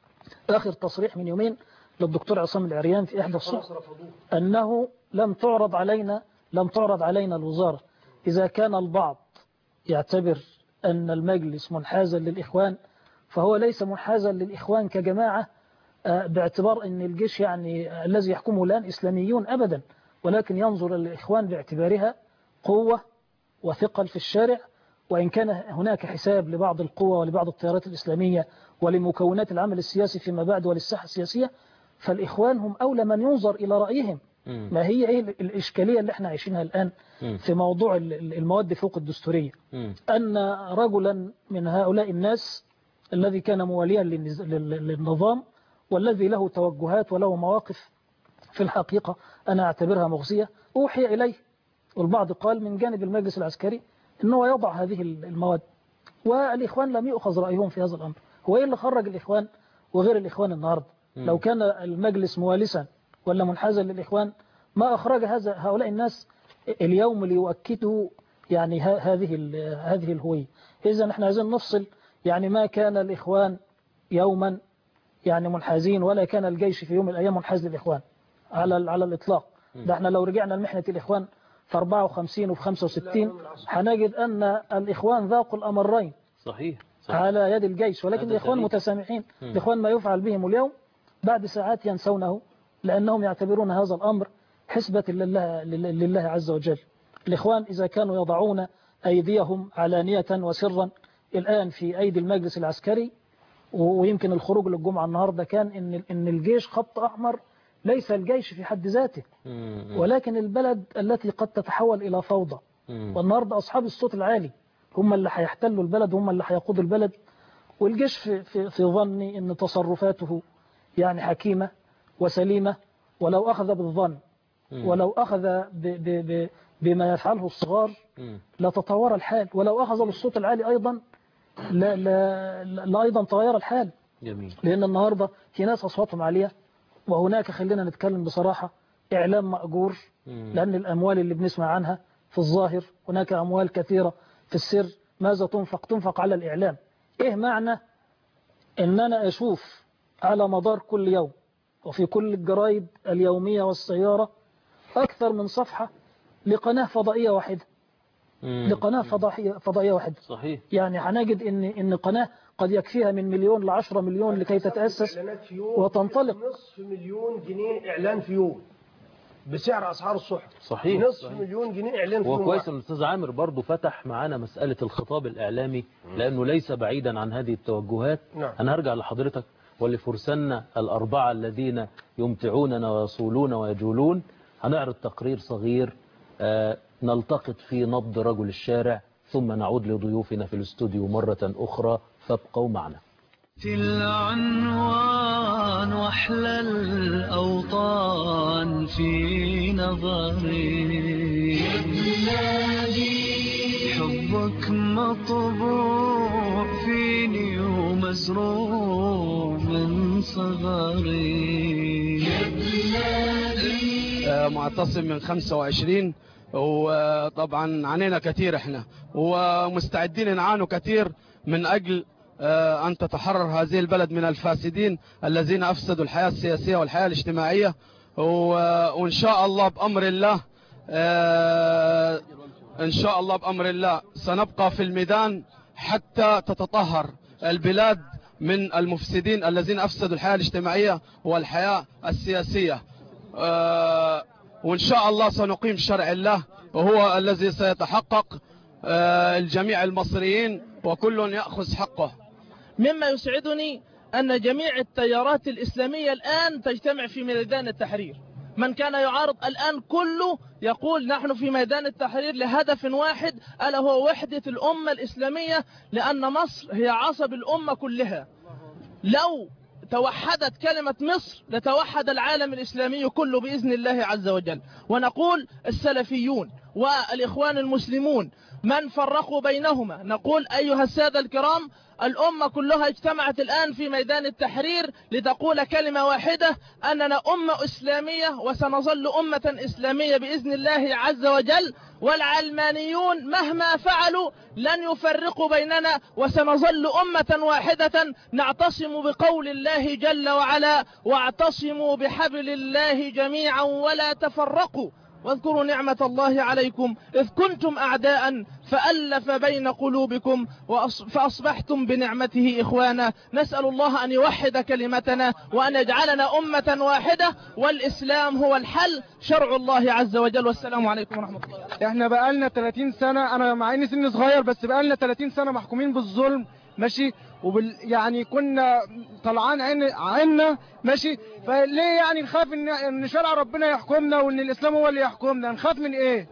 آخر تصريح من يومين للدكتور عصام العريان في إحدى الصحف أنه لم تعرض علينا لم تعرض علينا الوزارة إذا كان البعض يعتبر أن المجلس منحازا للإخوان فهو ليس منحازا للإخوان كجماعة آه، باعتبار أن الجيش يعني آه، الذي يحكمه الآن إسلاميون أبدا ولكن ينظر للإخوان باعتبارها قوة وثقل في الشارع وإن كان هناك حساب لبعض القوى ولبعض التيارات الإسلامية ولمكونات العمل السياسي فيما بعد وللساحة السياسية فالإخوان هم أولى من ينظر إلى رأيهم مم. ما هي إيه الإشكالية اللي احنا عايشينها الآن مم. في موضوع ال- ال- المواد فوق الدستورية مم. أن رجلا من هؤلاء الناس الذي كان مواليا للنز- لل- للنظام والذي له توجهات وله مواقف في الحقيقة أنا أعتبرها مغزية أوحي إليه والبعض قال من جانب المجلس العسكري أنه يضع هذه المواد والإخوان لم يؤخذ رأيهم في هذا الأمر هو إيه اللي خرج الإخوان وغير الإخوان النهاردة مم. لو كان المجلس موالسا ولا منحازا للإخوان ما أخرج هذا هؤلاء الناس اليوم ليؤكدوا يعني ه- هذه ال- هذه الهوية إذا نحن عايزين نفصل يعني ما كان الإخوان يوما يعني منحازين ولا كان الجيش في يوم من الأيام منحاز للإخوان على على الإطلاق ده احنا لو رجعنا لمحنة الإخوان في 54 وفي 65 هنجد أن الإخوان ذاقوا الأمرين صحيح, صحيح. على يد الجيش ولكن هذا الإخوان دليل. متسامحين مم. الإخوان ما يفعل بهم اليوم بعد ساعات ينسونه لأنهم يعتبرون هذا الأمر حسبة لله, لله عز وجل الإخوان إذا كانوا يضعون أيديهم علانية وسرا الآن في أيدي المجلس العسكري و- ويمكن الخروج للجمعة النهاردة كان إن, إن الجيش خط أحمر ليس الجيش في حد ذاته مم. ولكن البلد التي قد تتحول إلى فوضى مم. والنهاردة أصحاب الصوت العالي هم اللي هيحتلوا البلد هم اللي هيقودوا البلد والجيش في, في, في ظني أن تصرفاته يعني حكيمة وسليمة ولو أخذ بالظن مم. ولو أخذ ب ب ب بما يفعله الصغار مم. لتطور الحال ولو أخذ بالصوت العالي أيضا لا, لا, لا أيضا تغير الحال جميل لأن النهاردة في ناس أصواتهم عالية وهناك خلينا نتكلم بصراحة إعلام مأجور مم. لأن الأموال اللي بنسمع عنها في الظاهر هناك أموال كثيرة في السر ماذا تنفق تنفق على الإعلام إيه معنى إن أنا أشوف على مدار كل يوم وفي كل الجرايد اليومية والسيارة أكثر من صفحة لقناة فضائية واحدة مم. لقناة فضائية فضائية واحدة صحيح يعني هنجد إن إن قناة قد يكفيها من مليون لعشرة مليون لكي تتأسس إعلانات في يوم وتنطلق نصف مليون جنيه إعلان في يوم بسعر أسعار الصحف صحيح نصف صحيح. مليون جنيه إعلان في هو يوم كويس واحد. ان الاستاذ عامر برضه فتح معانا مسألة الخطاب الإعلامي لأنه ليس بعيدا عن هذه التوجهات نعم. أنا هرجع لحضرتك ولفرساننا الأربعة الذين يمتعوننا ويصولون ويجولون هنعرض تقرير صغير آه، نلتقط فيه نبض رجل الشارع ثم نعود لضيوفنا في الاستوديو مرة أخرى فابقوا معنا العنوان واحلى الأوطان في نظري حبك مطبوع فيني ومزروع من صغري آه، معتصم من 25 وطبعا عانينا كثير احنا ومستعدين نعانوا كثير من اجل آه، ان تتحرر هذه البلد من الفاسدين الذين افسدوا الحياة السياسية والحياة الاجتماعية و- وان شاء الله بامر الله آه، ان شاء الله بامر الله سنبقى في الميدان حتى تتطهر البلاد من المفسدين الذين افسدوا الحياة الاجتماعية والحياة السياسية آه، وإن شاء الله سنقيم شرع الله وهو الذي سيتحقق آه، الجميع المصريين وكل يأخذ حقه مما يسعدني أن جميع التيارات الإسلامية الآن تجتمع في ميدان التحرير من كان يعارض الآن كله يقول نحن في ميدان التحرير لهدف واحد ألا هو وحدة الأمة الإسلامية لأن مصر هي عصب الأمة كلها لو توحدت كلمة مصر لتوحد العالم الإسلامي كله بإذن الله عز وجل ونقول السلفيون والإخوان المسلمون من فرقوا بينهما نقول أيها السادة الكرام الأمة كلها اجتمعت الآن في ميدان التحرير لتقول كلمة واحدة أننا أمة إسلامية وسنظل أمة إسلامية بإذن الله عز وجل والعلمانيون مهما فعلوا لن يفرقوا بيننا وسنظل أمة واحدة نعتصم بقول الله جل وعلا واعتصموا بحبل الله جميعا ولا تفرقوا واذكروا نعمة الله عليكم إذ كنتم أعداء فألف بين قلوبكم وأص- فأصبحتم بنعمته إخوانا نسأل الله أن يوحد كلمتنا وأن يجعلنا أمة واحدة والإسلام هو الحل شرع الله عز وجل والسلام عليكم ورحمة الله احنا بقالنا 30 سنة انا مع اني سني صغير بس بقالنا 30 سنة محكومين بالظلم ماشي وبال يعني كنا طلعان عين عنا ماشي فليه يعني نخاف ان ان شرع ربنا يحكمنا وان الاسلام هو اللي يحكمنا نخاف من ايه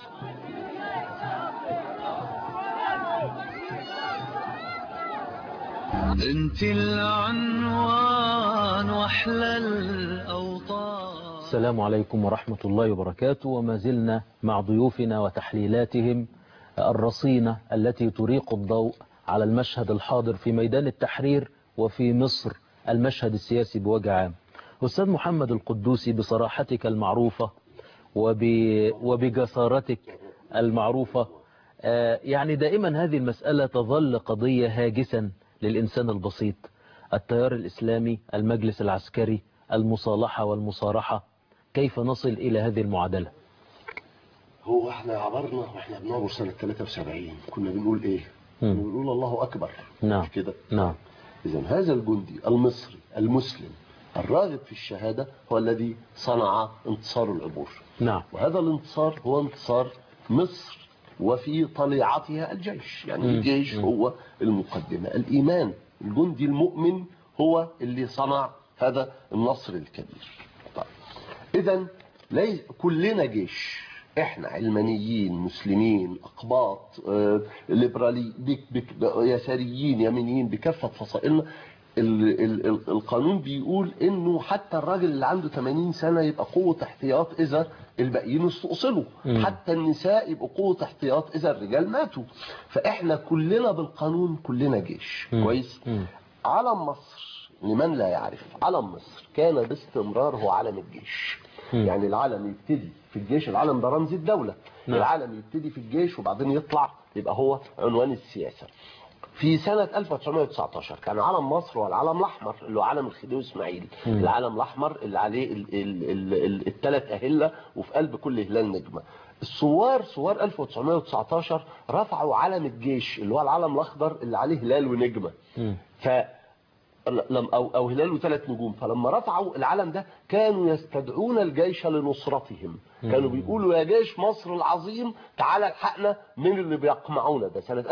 انت العنوان واحلى الاوطان السلام عليكم ورحمة الله وبركاته وما زلنا مع ضيوفنا وتحليلاتهم الرصينة التي تريق الضوء على المشهد الحاضر في ميدان التحرير وفي مصر المشهد السياسي بوجه عام أستاذ محمد القدوسي بصراحتك المعروفة وب... وبجسارتك المعروفة آه، يعني دائما هذه المسألة تظل قضية هاجسا للإنسان البسيط التيار الإسلامي المجلس العسكري المصالحة والمصارحة كيف نصل إلى هذه المعادلة هو احنا عبرنا واحنا بنعبر سنة 73 كنا بنقول ايه كنا بنقول الله اكبر نعم مش كده نعم اذا هذا الجندي المصري المسلم الراغب في الشهادة هو الذي صنع انتصار العبور نعم وهذا الانتصار هو انتصار مصر وفي طليعتها الجيش يعني مم. الجيش مم. هو المقدمة الإيمان الجندي المؤمن هو اللي صنع هذا النصر الكبير طيب. إذا ليس كلنا جيش احنا علمانيين مسلمين اقباط آه، ليبرالي بك بك يساريين يمينيين بكافه فصائلنا ال- ال- ال- القانون بيقول انه حتى الراجل اللي عنده 80 سنه يبقى قوه احتياط اذا الباقيين استؤصلوا مم. حتى النساء يبقوا قوه احتياط اذا الرجال ماتوا فاحنا كلنا بالقانون كلنا جيش مم. كويس مم. علم مصر لمن لا يعرف علم مصر كان باستمرار هو علم الجيش مم. يعني العلم يبتدي في الجيش العلم ده رمز الدولة نعم. العلم يبتدي في الجيش وبعدين يطلع يبقى هو عنوان السياسة في سنة 1919 كان علم مصر هو العلم الأحمر اللي هو علم الخديوي إسماعيل مم. العلم الأحمر اللي عليه ال- ال- ال- ال- الثلاث أهلة وفي قلب كل هلال نجمة الثوار ثوار 1919 رفعوا علم الجيش اللي هو العلم الأخضر اللي عليه هلال ونجمة مم. ف لم او او هلال وثلاث نجوم فلما رفعوا العلم ده كانوا يستدعون الجيش لنصرتهم كانوا بيقولوا يا جيش مصر العظيم تعالى الحقنا من اللي بيقمعونا ده سنة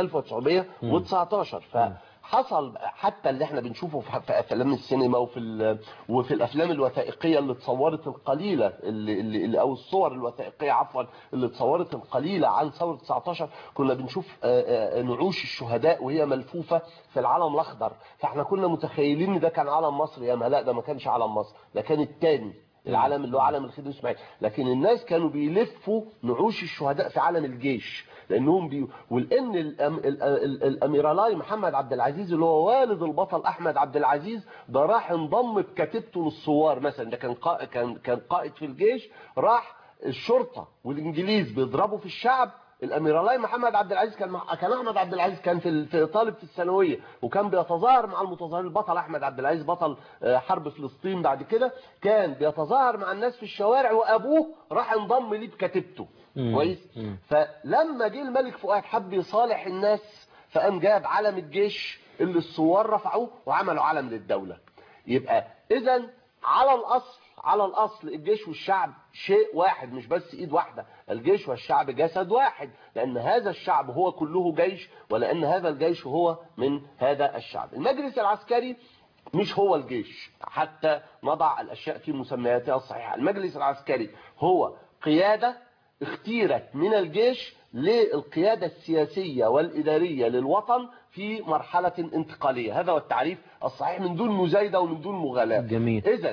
1919 فحصل حتى اللي احنا بنشوفه في في افلام السينما وفي ال- وفي الافلام الوثائقيه اللي اتصورت القليله اللي, اللي اللي- او الصور الوثائقيه عفوا اللي اتصورت القليله عن ثوره 19 كنا بنشوف آه، آه، نعوش الشهداء وهي ملفوفه في العلم الاخضر فاحنا كنا متخيلين ان ده كان علم مصر يا ما لا ده ما كانش علم مصر ده كان التاني العلم اللي هو علم الخديوي اسماعيل لكن الناس كانوا بيلفوا نعوش الشهداء في علم الجيش لانهم بي... ولان الأم... ال- ال- الاميرالاي محمد عبد العزيز اللي هو والد البطل احمد عبد العزيز ده راح انضم بكتيبته للثوار مثلا ده كان قا... كان كان قائد في الجيش راح الشرطه والانجليز بيضربوا في الشعب الاميرالاي محمد عبد العزيز كان مع... كان احمد عبد العزيز كان في, ال... في طالب في الثانويه وكان بيتظاهر مع المتظاهرين البطل احمد عبد العزيز بطل آه، حرب فلسطين بعد كده كان بيتظاهر مع الناس في الشوارع وابوه راح انضم ليه بكتيبته مم. كويس مم. فلما جه الملك فؤاد حب يصالح الناس فقام جاب علم الجيش اللي الثوار رفعوه وعملوا علم للدوله يبقى اذا على الاصل على الاصل الجيش والشعب شيء واحد مش بس ايد واحده الجيش والشعب جسد واحد لان هذا الشعب هو كله جيش ولان هذا الجيش هو من هذا الشعب المجلس العسكري مش هو الجيش حتى نضع الاشياء في مسمياتها الصحيحه المجلس العسكري هو قياده اختيرت من الجيش للقيادة السياسية والإدارية للوطن في مرحلة انتقالية هذا هو التعريف الصحيح من دون مزايدة ومن دون مغالاة جميل إذا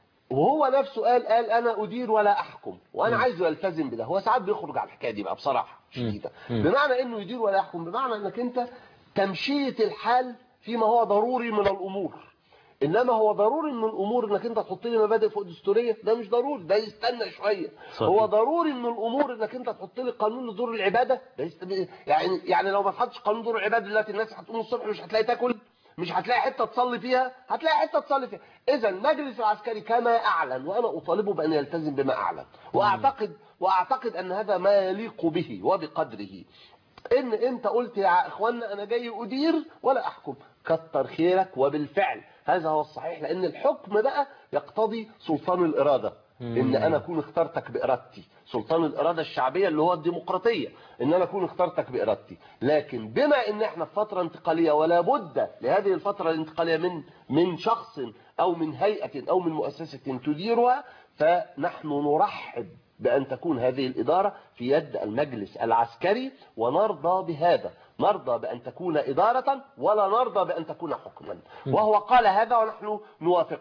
وهو نفسه قال قال أنا أدير ولا أحكم وأنا عايزه يلتزم بده هو ساعات بيخرج على الحكاية دي بقى بصراحة شديدة مم. بمعنى أنه يدير ولا يحكم بمعنى أنك أنت تمشية الحال فيما هو ضروري من الأمور انما هو ضروري من الامور انك انت تحط لي مبادئ فوق دستوريه ده مش ضروري ده يستنى شويه صحيح. هو ضروري من الامور انك انت تحط لي قانون لدور العباده ده يست... يعني يعني لو ما تحطش قانون دور العباده دلوقتي الناس هتقوم الصبح مش هتلاقي تاكل مش هتلاقي حته تصلي فيها هتلاقي حته تصلي فيها اذا المجلس العسكري كما اعلن وانا اطالبه بان يلتزم بما اعلن واعتقد واعتقد ان هذا ما يليق به وبقدره ان انت قلت يا اخوانا انا جاي ادير ولا احكم كتر خيرك وبالفعل هذا هو الصحيح لان الحكم بقى يقتضي سلطان الاراده ان انا اكون اخترتك بارادتي سلطان الاراده الشعبيه اللي هو الديمقراطيه ان انا اكون اخترتك بارادتي لكن بما ان احنا في فتره انتقاليه ولا بد لهذه الفتره الانتقاليه من من شخص او من هيئه او من مؤسسه تديرها فنحن نرحب بأن تكون هذه الإدارة في يد المجلس العسكري ونرضى بهذا نرضى بأن تكون إدارة ولا نرضى بأن تكون حكما وهو قال هذا ونحن نوافقه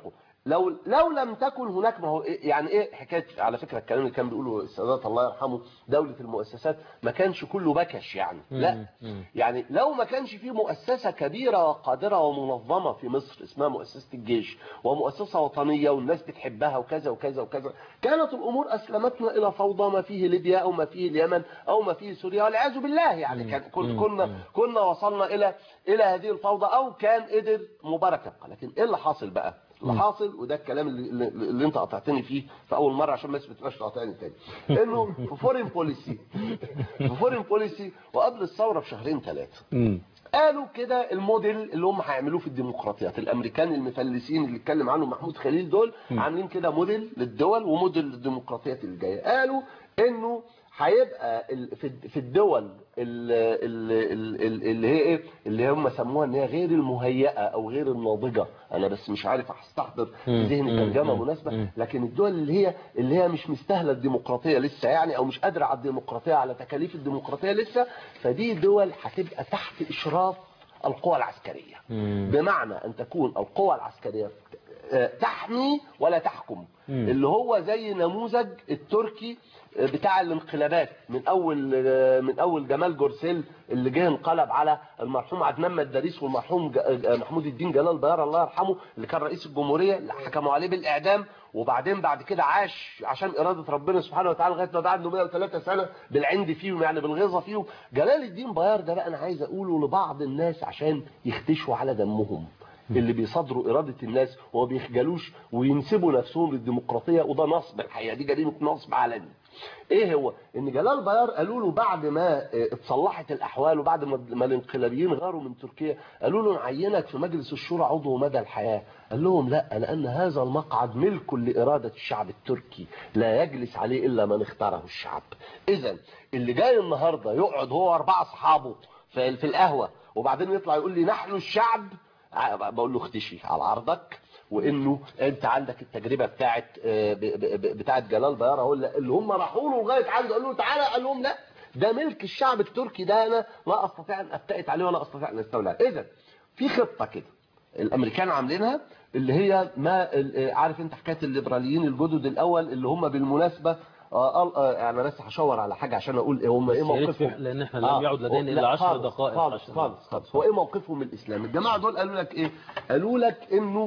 لو لو لم تكن هناك ما هو إيه- يعني ايه حكايه على فكره الكلام اللي كان بيقوله السادات الله يرحمه دوله المؤسسات ما كانش كله بكش يعني لا يعني لو ما كانش في مؤسسة كبيرة وقادرة ومنظمة في مصر اسمها مؤسسة الجيش ومؤسسة وطنية والناس بتحبها وكذا وكذا وكذا كانت الأمور أسلمتنا إلى فوضى ما فيه ليبيا أو ما فيه اليمن أو ما فيه سوريا والعياذ بالله يعني كان كن- كنا كنا وصلنا إلى إلى هذه الفوضى أو كان قدر مبارك يبقى لكن إيه اللي حاصل بقى اللي حاصل وده الكلام اللي, اللي, اللي انت قطعتني فيه في اول مره عشان بس ما تبقاش تقاطعني تاني انه في فورين بوليسي في فورين بوليسي وقبل الثوره بشهرين ثلاثه قالوا كده الموديل اللي هم هيعملوه في الديمقراطيات الامريكان المفلسين اللي اتكلم عنهم محمود خليل دول عاملين كده موديل للدول وموديل للديمقراطيات اللي جايه قالوا انه هيبقى ال- في الد- في الدول ال- ال- ال- ال- اللي هي ايه اللي هم سموها ان هي غير المهيئه او غير الناضجه انا بس مش عارف استحضر في مم. ذهني مم. ترجمه مم. مناسبه مم. لكن الدول اللي هي اللي هي مش مستاهله الديمقراطيه لسه يعني او مش قادره على الديمقراطيه على تكاليف الديمقراطيه لسه فدي دول هتبقى تحت اشراف القوى العسكريه بمعنى ان تكون القوى العسكريه آه، تحمي ولا تحكم مم. اللي هو زي نموذج التركي آه، بتاع الانقلابات من اول آه، من اول جمال جورسيل اللي جه انقلب على المرحوم عدنان مداريس والمرحوم ج- آه، محمود الدين جلال بيار الله يرحمه اللي كان رئيس الجمهوريه اللي حكموا عليه بالاعدام وبعدين بعد كده عاش عشان اراده ربنا سبحانه وتعالى لغايه ما بعد له 103 سنه بالعند فيهم يعني بالغيظه فيهم جلال الدين بيار ده بقى انا عايز اقوله لبعض الناس عشان يختشوا على دمهم اللي بيصدروا إرادة الناس وما بيخجلوش وينسبوا نفسهم للديمقراطية وده نصب الحقيقة دي جريمة نصب علني ايه هو ان جلال بيار قالوا له بعد ما اه، اتصلحت الاحوال وبعد ما ما الانقلابيين غاروا من تركيا قالوا له نعينك في مجلس الشورى عضو مدى الحياة قال لهم لا لان هذا المقعد ملك لإرادة الشعب التركي لا يجلس عليه الا من اختاره الشعب اذا اللي جاي النهارده يقعد هو واربعه اصحابه في في القهوة وبعدين يطلع يقول لي نحن الشعب ع- بقول له اختشي على عرضك وانه انت عندك التجربه بتاعت آه، ب- ب- ب- بتاعت جلال بيار اهو اللي اللي هم راحوا له لغايه عنده قالوا له تعالى قال لهم لا ده ملك الشعب التركي ده انا لا استطيع ان ابتئت عليه ولا استطيع ان استولى عليه اذا في خطه كده الامريكان عاملينها اللي هي ما ال- آه، عارف انت حكايه الليبراليين الجدد الاول اللي هم بالمناسبه آه آه، آه، انا بس هشاور على حاجه عشان اقول ايه هم ايه بس يا ريت موقفهم في- لأن إحنا لم يعد لدينا لا، إلا عشر خالص، دقائق خالص عشان- خالص خالص هو ايه موقفهم من الاسلام الجماعه دول قالوا لك ايه قالوا لك انه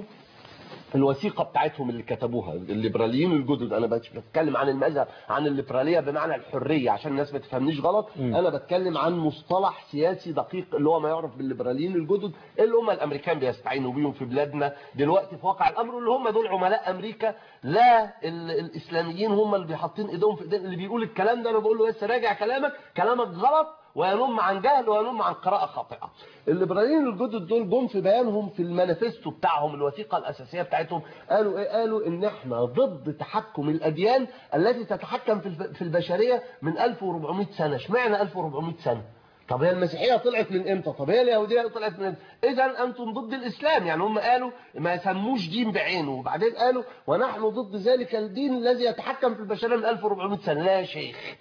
الوثيقه بتاعتهم اللي كتبوها الليبراليين الجدد انا مش بتكلم عن المذهب عن الليبراليه بمعنى الحريه عشان الناس ما تفهمنيش غلط انا بتكلم عن مصطلح سياسي دقيق اللي هو ما يعرف بالليبراليين الجدد اللي هم الامريكان بيستعينوا بيهم في بلادنا دلوقتي في واقع الامر اللي هم دول عملاء امريكا لا ال- الاسلاميين هم اللي بيحطين ايدهم في ايدين اللي بيقول الكلام ده انا بقول له بس راجع كلامك كلامك غلط وينم عن جهل وينم عن قراءة خاطئة الليبراليين الجدد دول جم في بيانهم في المانيفستو بتاعهم الوثيقة الأساسية بتاعتهم قالوا إيه قالوا إن إحنا ضد تحكم الأديان التي تتحكم في الب- في البشرية من 1400 سنة اشمعنى 1400 سنة طب هي المسيحية طلعت من امتى طب هي اليهودية طلعت من امتى اذا انتم ضد الاسلام يعني هم قالوا ما يسموش دين بعينه وبعدين قالوا ونحن ضد ذلك الدين الذي يتحكم في البشرية من 1400 سنة لا يا شيخ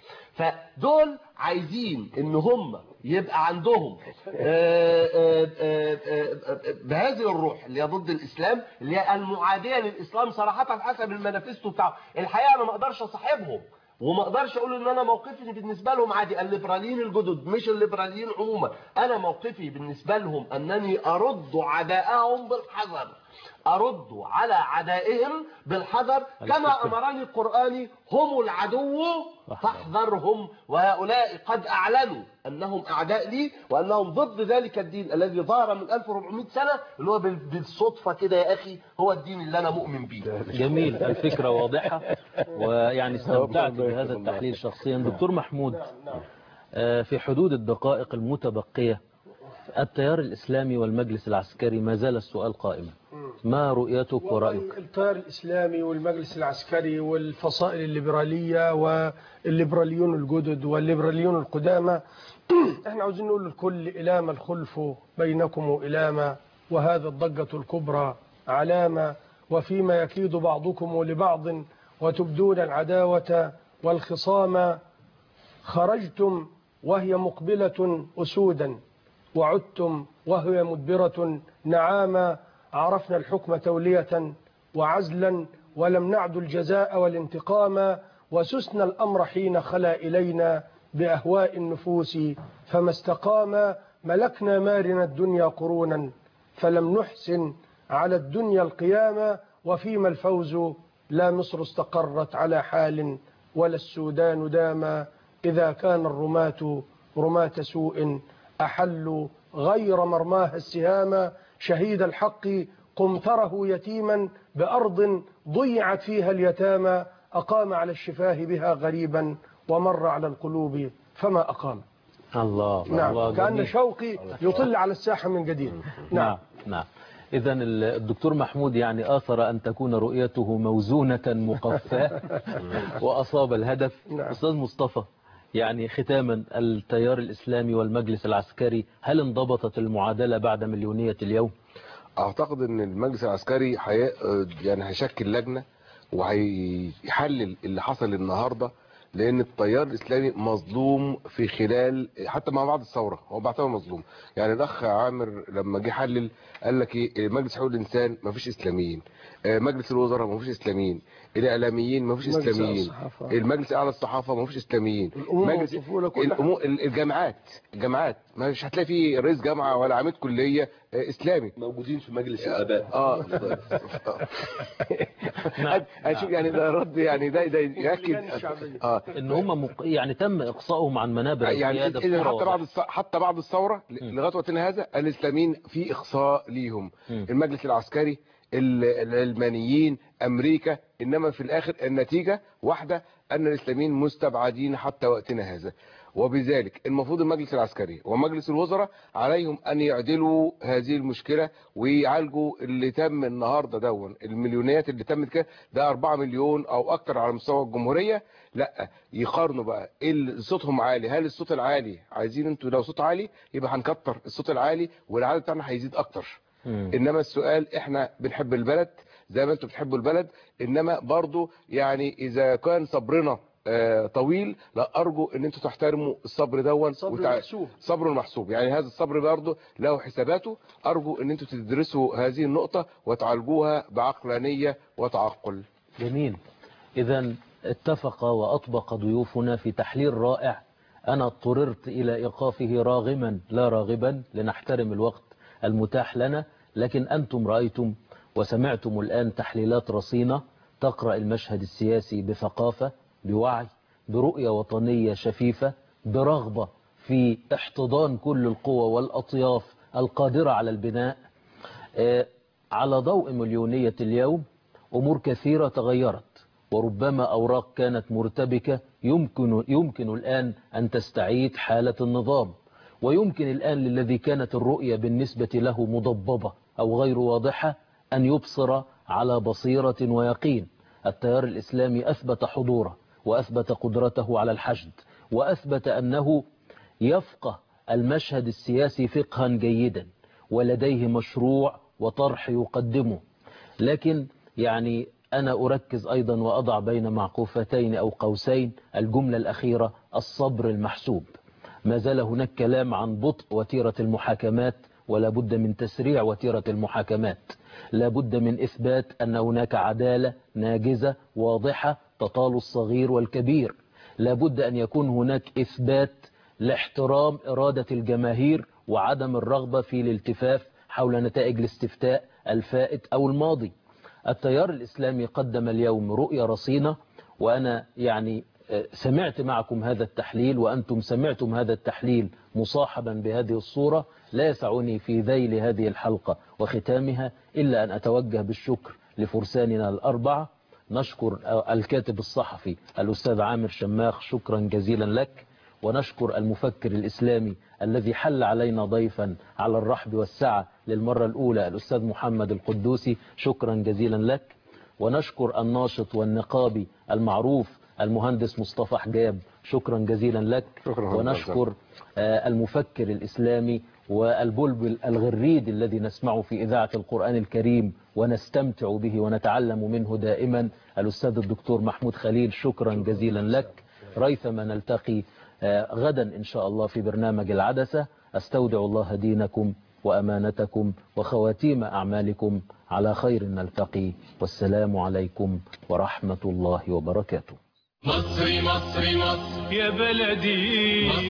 فدول عايزين ان هم يبقى عندهم آه، آه، آه، آه، بهذه الروح اللي هي ضد الاسلام اللي هي المعاديه للاسلام صراحه حسب المانيفستو بتاعه الحقيقه انا ما اقدرش اصاحبهم وما اقدرش اقول ان انا موقفي بالنسبه لهم عادي الليبراليين الجدد مش الليبراليين عموما انا موقفي بالنسبه لهم انني ارد عداءهم بالحذر ارد على عدائهم بالحذر كما امرني القران هم العدو فاحذرهم وهؤلاء قد اعلنوا انهم اعداء لي وانهم ضد ذلك الدين الذي ظهر من 1400 سنه اللي هو بال- بالصدفه كده يا اخي هو الدين اللي انا مؤمن بيه جميل الفكرة واضحة ويعني استمتعت بهذا التحليل شخصيا دكتور محمود آه، في حدود الدقائق المتبقية التيار الإسلامي والمجلس العسكري ما زال السؤال قائما ما رؤيتك ورأيك التيار الإسلامي والمجلس العسكري والفصائل الليبرالية والليبراليون الجدد والليبراليون القدامى احنا عاوزين نقول للكل إلام الخلف بينكم إلاما وهذا الضجة الكبرى علامة وفيما يكيد بعضكم لبعض وتبدون العداوة والخصام خرجتم وهي مقبلة أسودا وعدتم وهي مدبرة نعاما عرفنا الحكم تولية وعزلا ولم نعد الجزاء والانتقام وسسنا الأمر حين خلا إلينا بأهواء النفوس فما استقام ملكنا مارنا الدنيا قرونا فلم نحسن على الدنيا القيامة وفيما الفوز لا مصر استقرت على حال ولا السودان داما إذا كان الرماة رماة سوء أحلوا غير مرماها السهام شهيد الحق قمطره يتيما بأرض ضيعت فيها اليتامى أقام على الشفاه بها غريبا ومر على القلوب فما أقام الله نعم الله كأن جميل. شوقي يطل على الساحة من جديد نعم نعم إذا الدكتور محمود يعني آثر أن تكون رؤيته موزونة مقفاة وأصاب الهدف نعم. أستاذ مصطفى يعني ختاما التيار الإسلامي والمجلس العسكري هل انضبطت المعادلة بعد مليونية اليوم؟ اعتقد ان المجلس العسكري حي... يعني هيشكل لجنه وهيحلل اللي حصل النهارده لان التيار الاسلامي مظلوم في خلال حتى مع بعد الثوره هو بعتبر مظلوم يعني الاخ عامر لما جه حلل قال لك ايه مجلس حقوق الانسان ما فيش اسلاميين آه، مجلس الوزراء ما فيش اسلاميين الاعلاميين ما فيش مجلس اسلاميين الصحافة. المجلس الاعلى الصحافه ما فيش اسلاميين الأمور مجلس والطفولة كلها. الأمور- الجامعات الجامعات ما مش هتلاقي فيه رئيس جامعه ولا عميد كليه آه، اسلامي موجودين في مجلس الاباء اه هنشوف يعني ده رد يعني ده ده ياكد اه ان هم مق... يعني تم اقصائهم عن منابر يعني القيادة إذا بصورة حتى بعد واضحة. الث- حتى بعد الثوره لغايه وقتنا هذا الاسلاميين في اقصاء ليهم المجلس العسكري ال- العلمانيين امريكا انما في الاخر النتيجه واحده ان الاسلاميين مستبعدين حتى وقتنا هذا وبذلك المفروض المجلس العسكري ومجلس الوزراء عليهم ان يعدلوا هذه المشكله ويعالجوا اللي تم النهارده دون المليونيات اللي تمت كده ده 4 مليون او اكتر على مستوى الجمهوريه لا يقارنوا بقى ايه اللي صوتهم عالي هل الصوت العالي عايزين انتوا لو صوت عالي يبقى هنكتر الصوت العالي والعدد بتاعنا هيزيد اكتر انما السؤال احنا بنحب البلد زي ما انتوا بتحبوا البلد انما برضو يعني اذا كان صبرنا آه، طويل لا ارجو ان انتوا تحترموا الصبر دون صبر وتع- محسوب. صبر محسوب يعني هذا الصبر برضه له حساباته ارجو ان انتوا تدرسوا هذه النقطة وتعالجوها بعقلانية وتعقل جميل إذا اتفق وأطبق ضيوفنا في تحليل رائع أنا اضطررت إلى إيقافه راغما لا راغبا لنحترم الوقت المتاح لنا لكن أنتم رأيتم وسمعتم الآن تحليلات رصينة تقرأ المشهد السياسي بثقافة بوعي برؤية وطنية شفيفة برغبة في احتضان كل القوى والأطياف القادرة على البناء آه، على ضوء مليونية اليوم أمور كثيرة تغيرت وربما أوراق كانت مرتبكة يمكن, يمكن الآن أن تستعيد حالة النظام ويمكن الآن للذي كانت الرؤية بالنسبة له مضببة أو غير واضحة أن يبصر على بصيرة ويقين التيار الإسلامي أثبت حضوره وأثبت قدرته على الحشد وأثبت أنه يفقه المشهد السياسي فقها جيدا ولديه مشروع وطرح يقدمه لكن يعني أنا أركز أيضا وأضع بين معقوفتين أو قوسين الجملة الأخيرة الصبر المحسوب ما زال هناك كلام عن بطء وتيرة المحاكمات ولا بد من تسريع وتيرة المحاكمات لا بد من إثبات أن هناك عدالة ناجزة واضحة تطال الصغير والكبير لا بد أن يكون هناك إثبات لاحترام إرادة الجماهير وعدم الرغبة في الالتفاف حول نتائج الاستفتاء الفائت أو الماضي التيار الإسلامي قدم اليوم رؤية رصينة وأنا يعني سمعت معكم هذا التحليل وأنتم سمعتم هذا التحليل مصاحبا بهذه الصورة لا يسعني في ذيل هذه الحلقة وختامها إلا أن أتوجه بالشكر لفرساننا الأربعة نشكر الكاتب الصحفي الأستاذ عامر شماخ شكرا جزيلا لك ونشكر المفكر الإسلامي الذي حل علينا ضيفا على الرحب والسعة للمرة الأولى الأستاذ محمد القدوسي شكرا جزيلا لك ونشكر الناشط والنقابي المعروف المهندس مصطفى حجاب شكرا جزيلا لك شكرا ونشكر آه، المفكر الإسلامي والبلبل الغريد الذي نسمعه في إذاعة القرآن الكريم ونستمتع به ونتعلم منه دائما الأستاذ الدكتور محمود خليل شكرا جزيلا لك ريثما نلتقي آه، غدا إن شاء الله في برنامج العدسة أستودع الله دينكم وأمانتكم وخواتيم أعمالكم على خير نلتقي والسلام عليكم ورحمة الله وبركاته مصري مصري مصر يا بلدي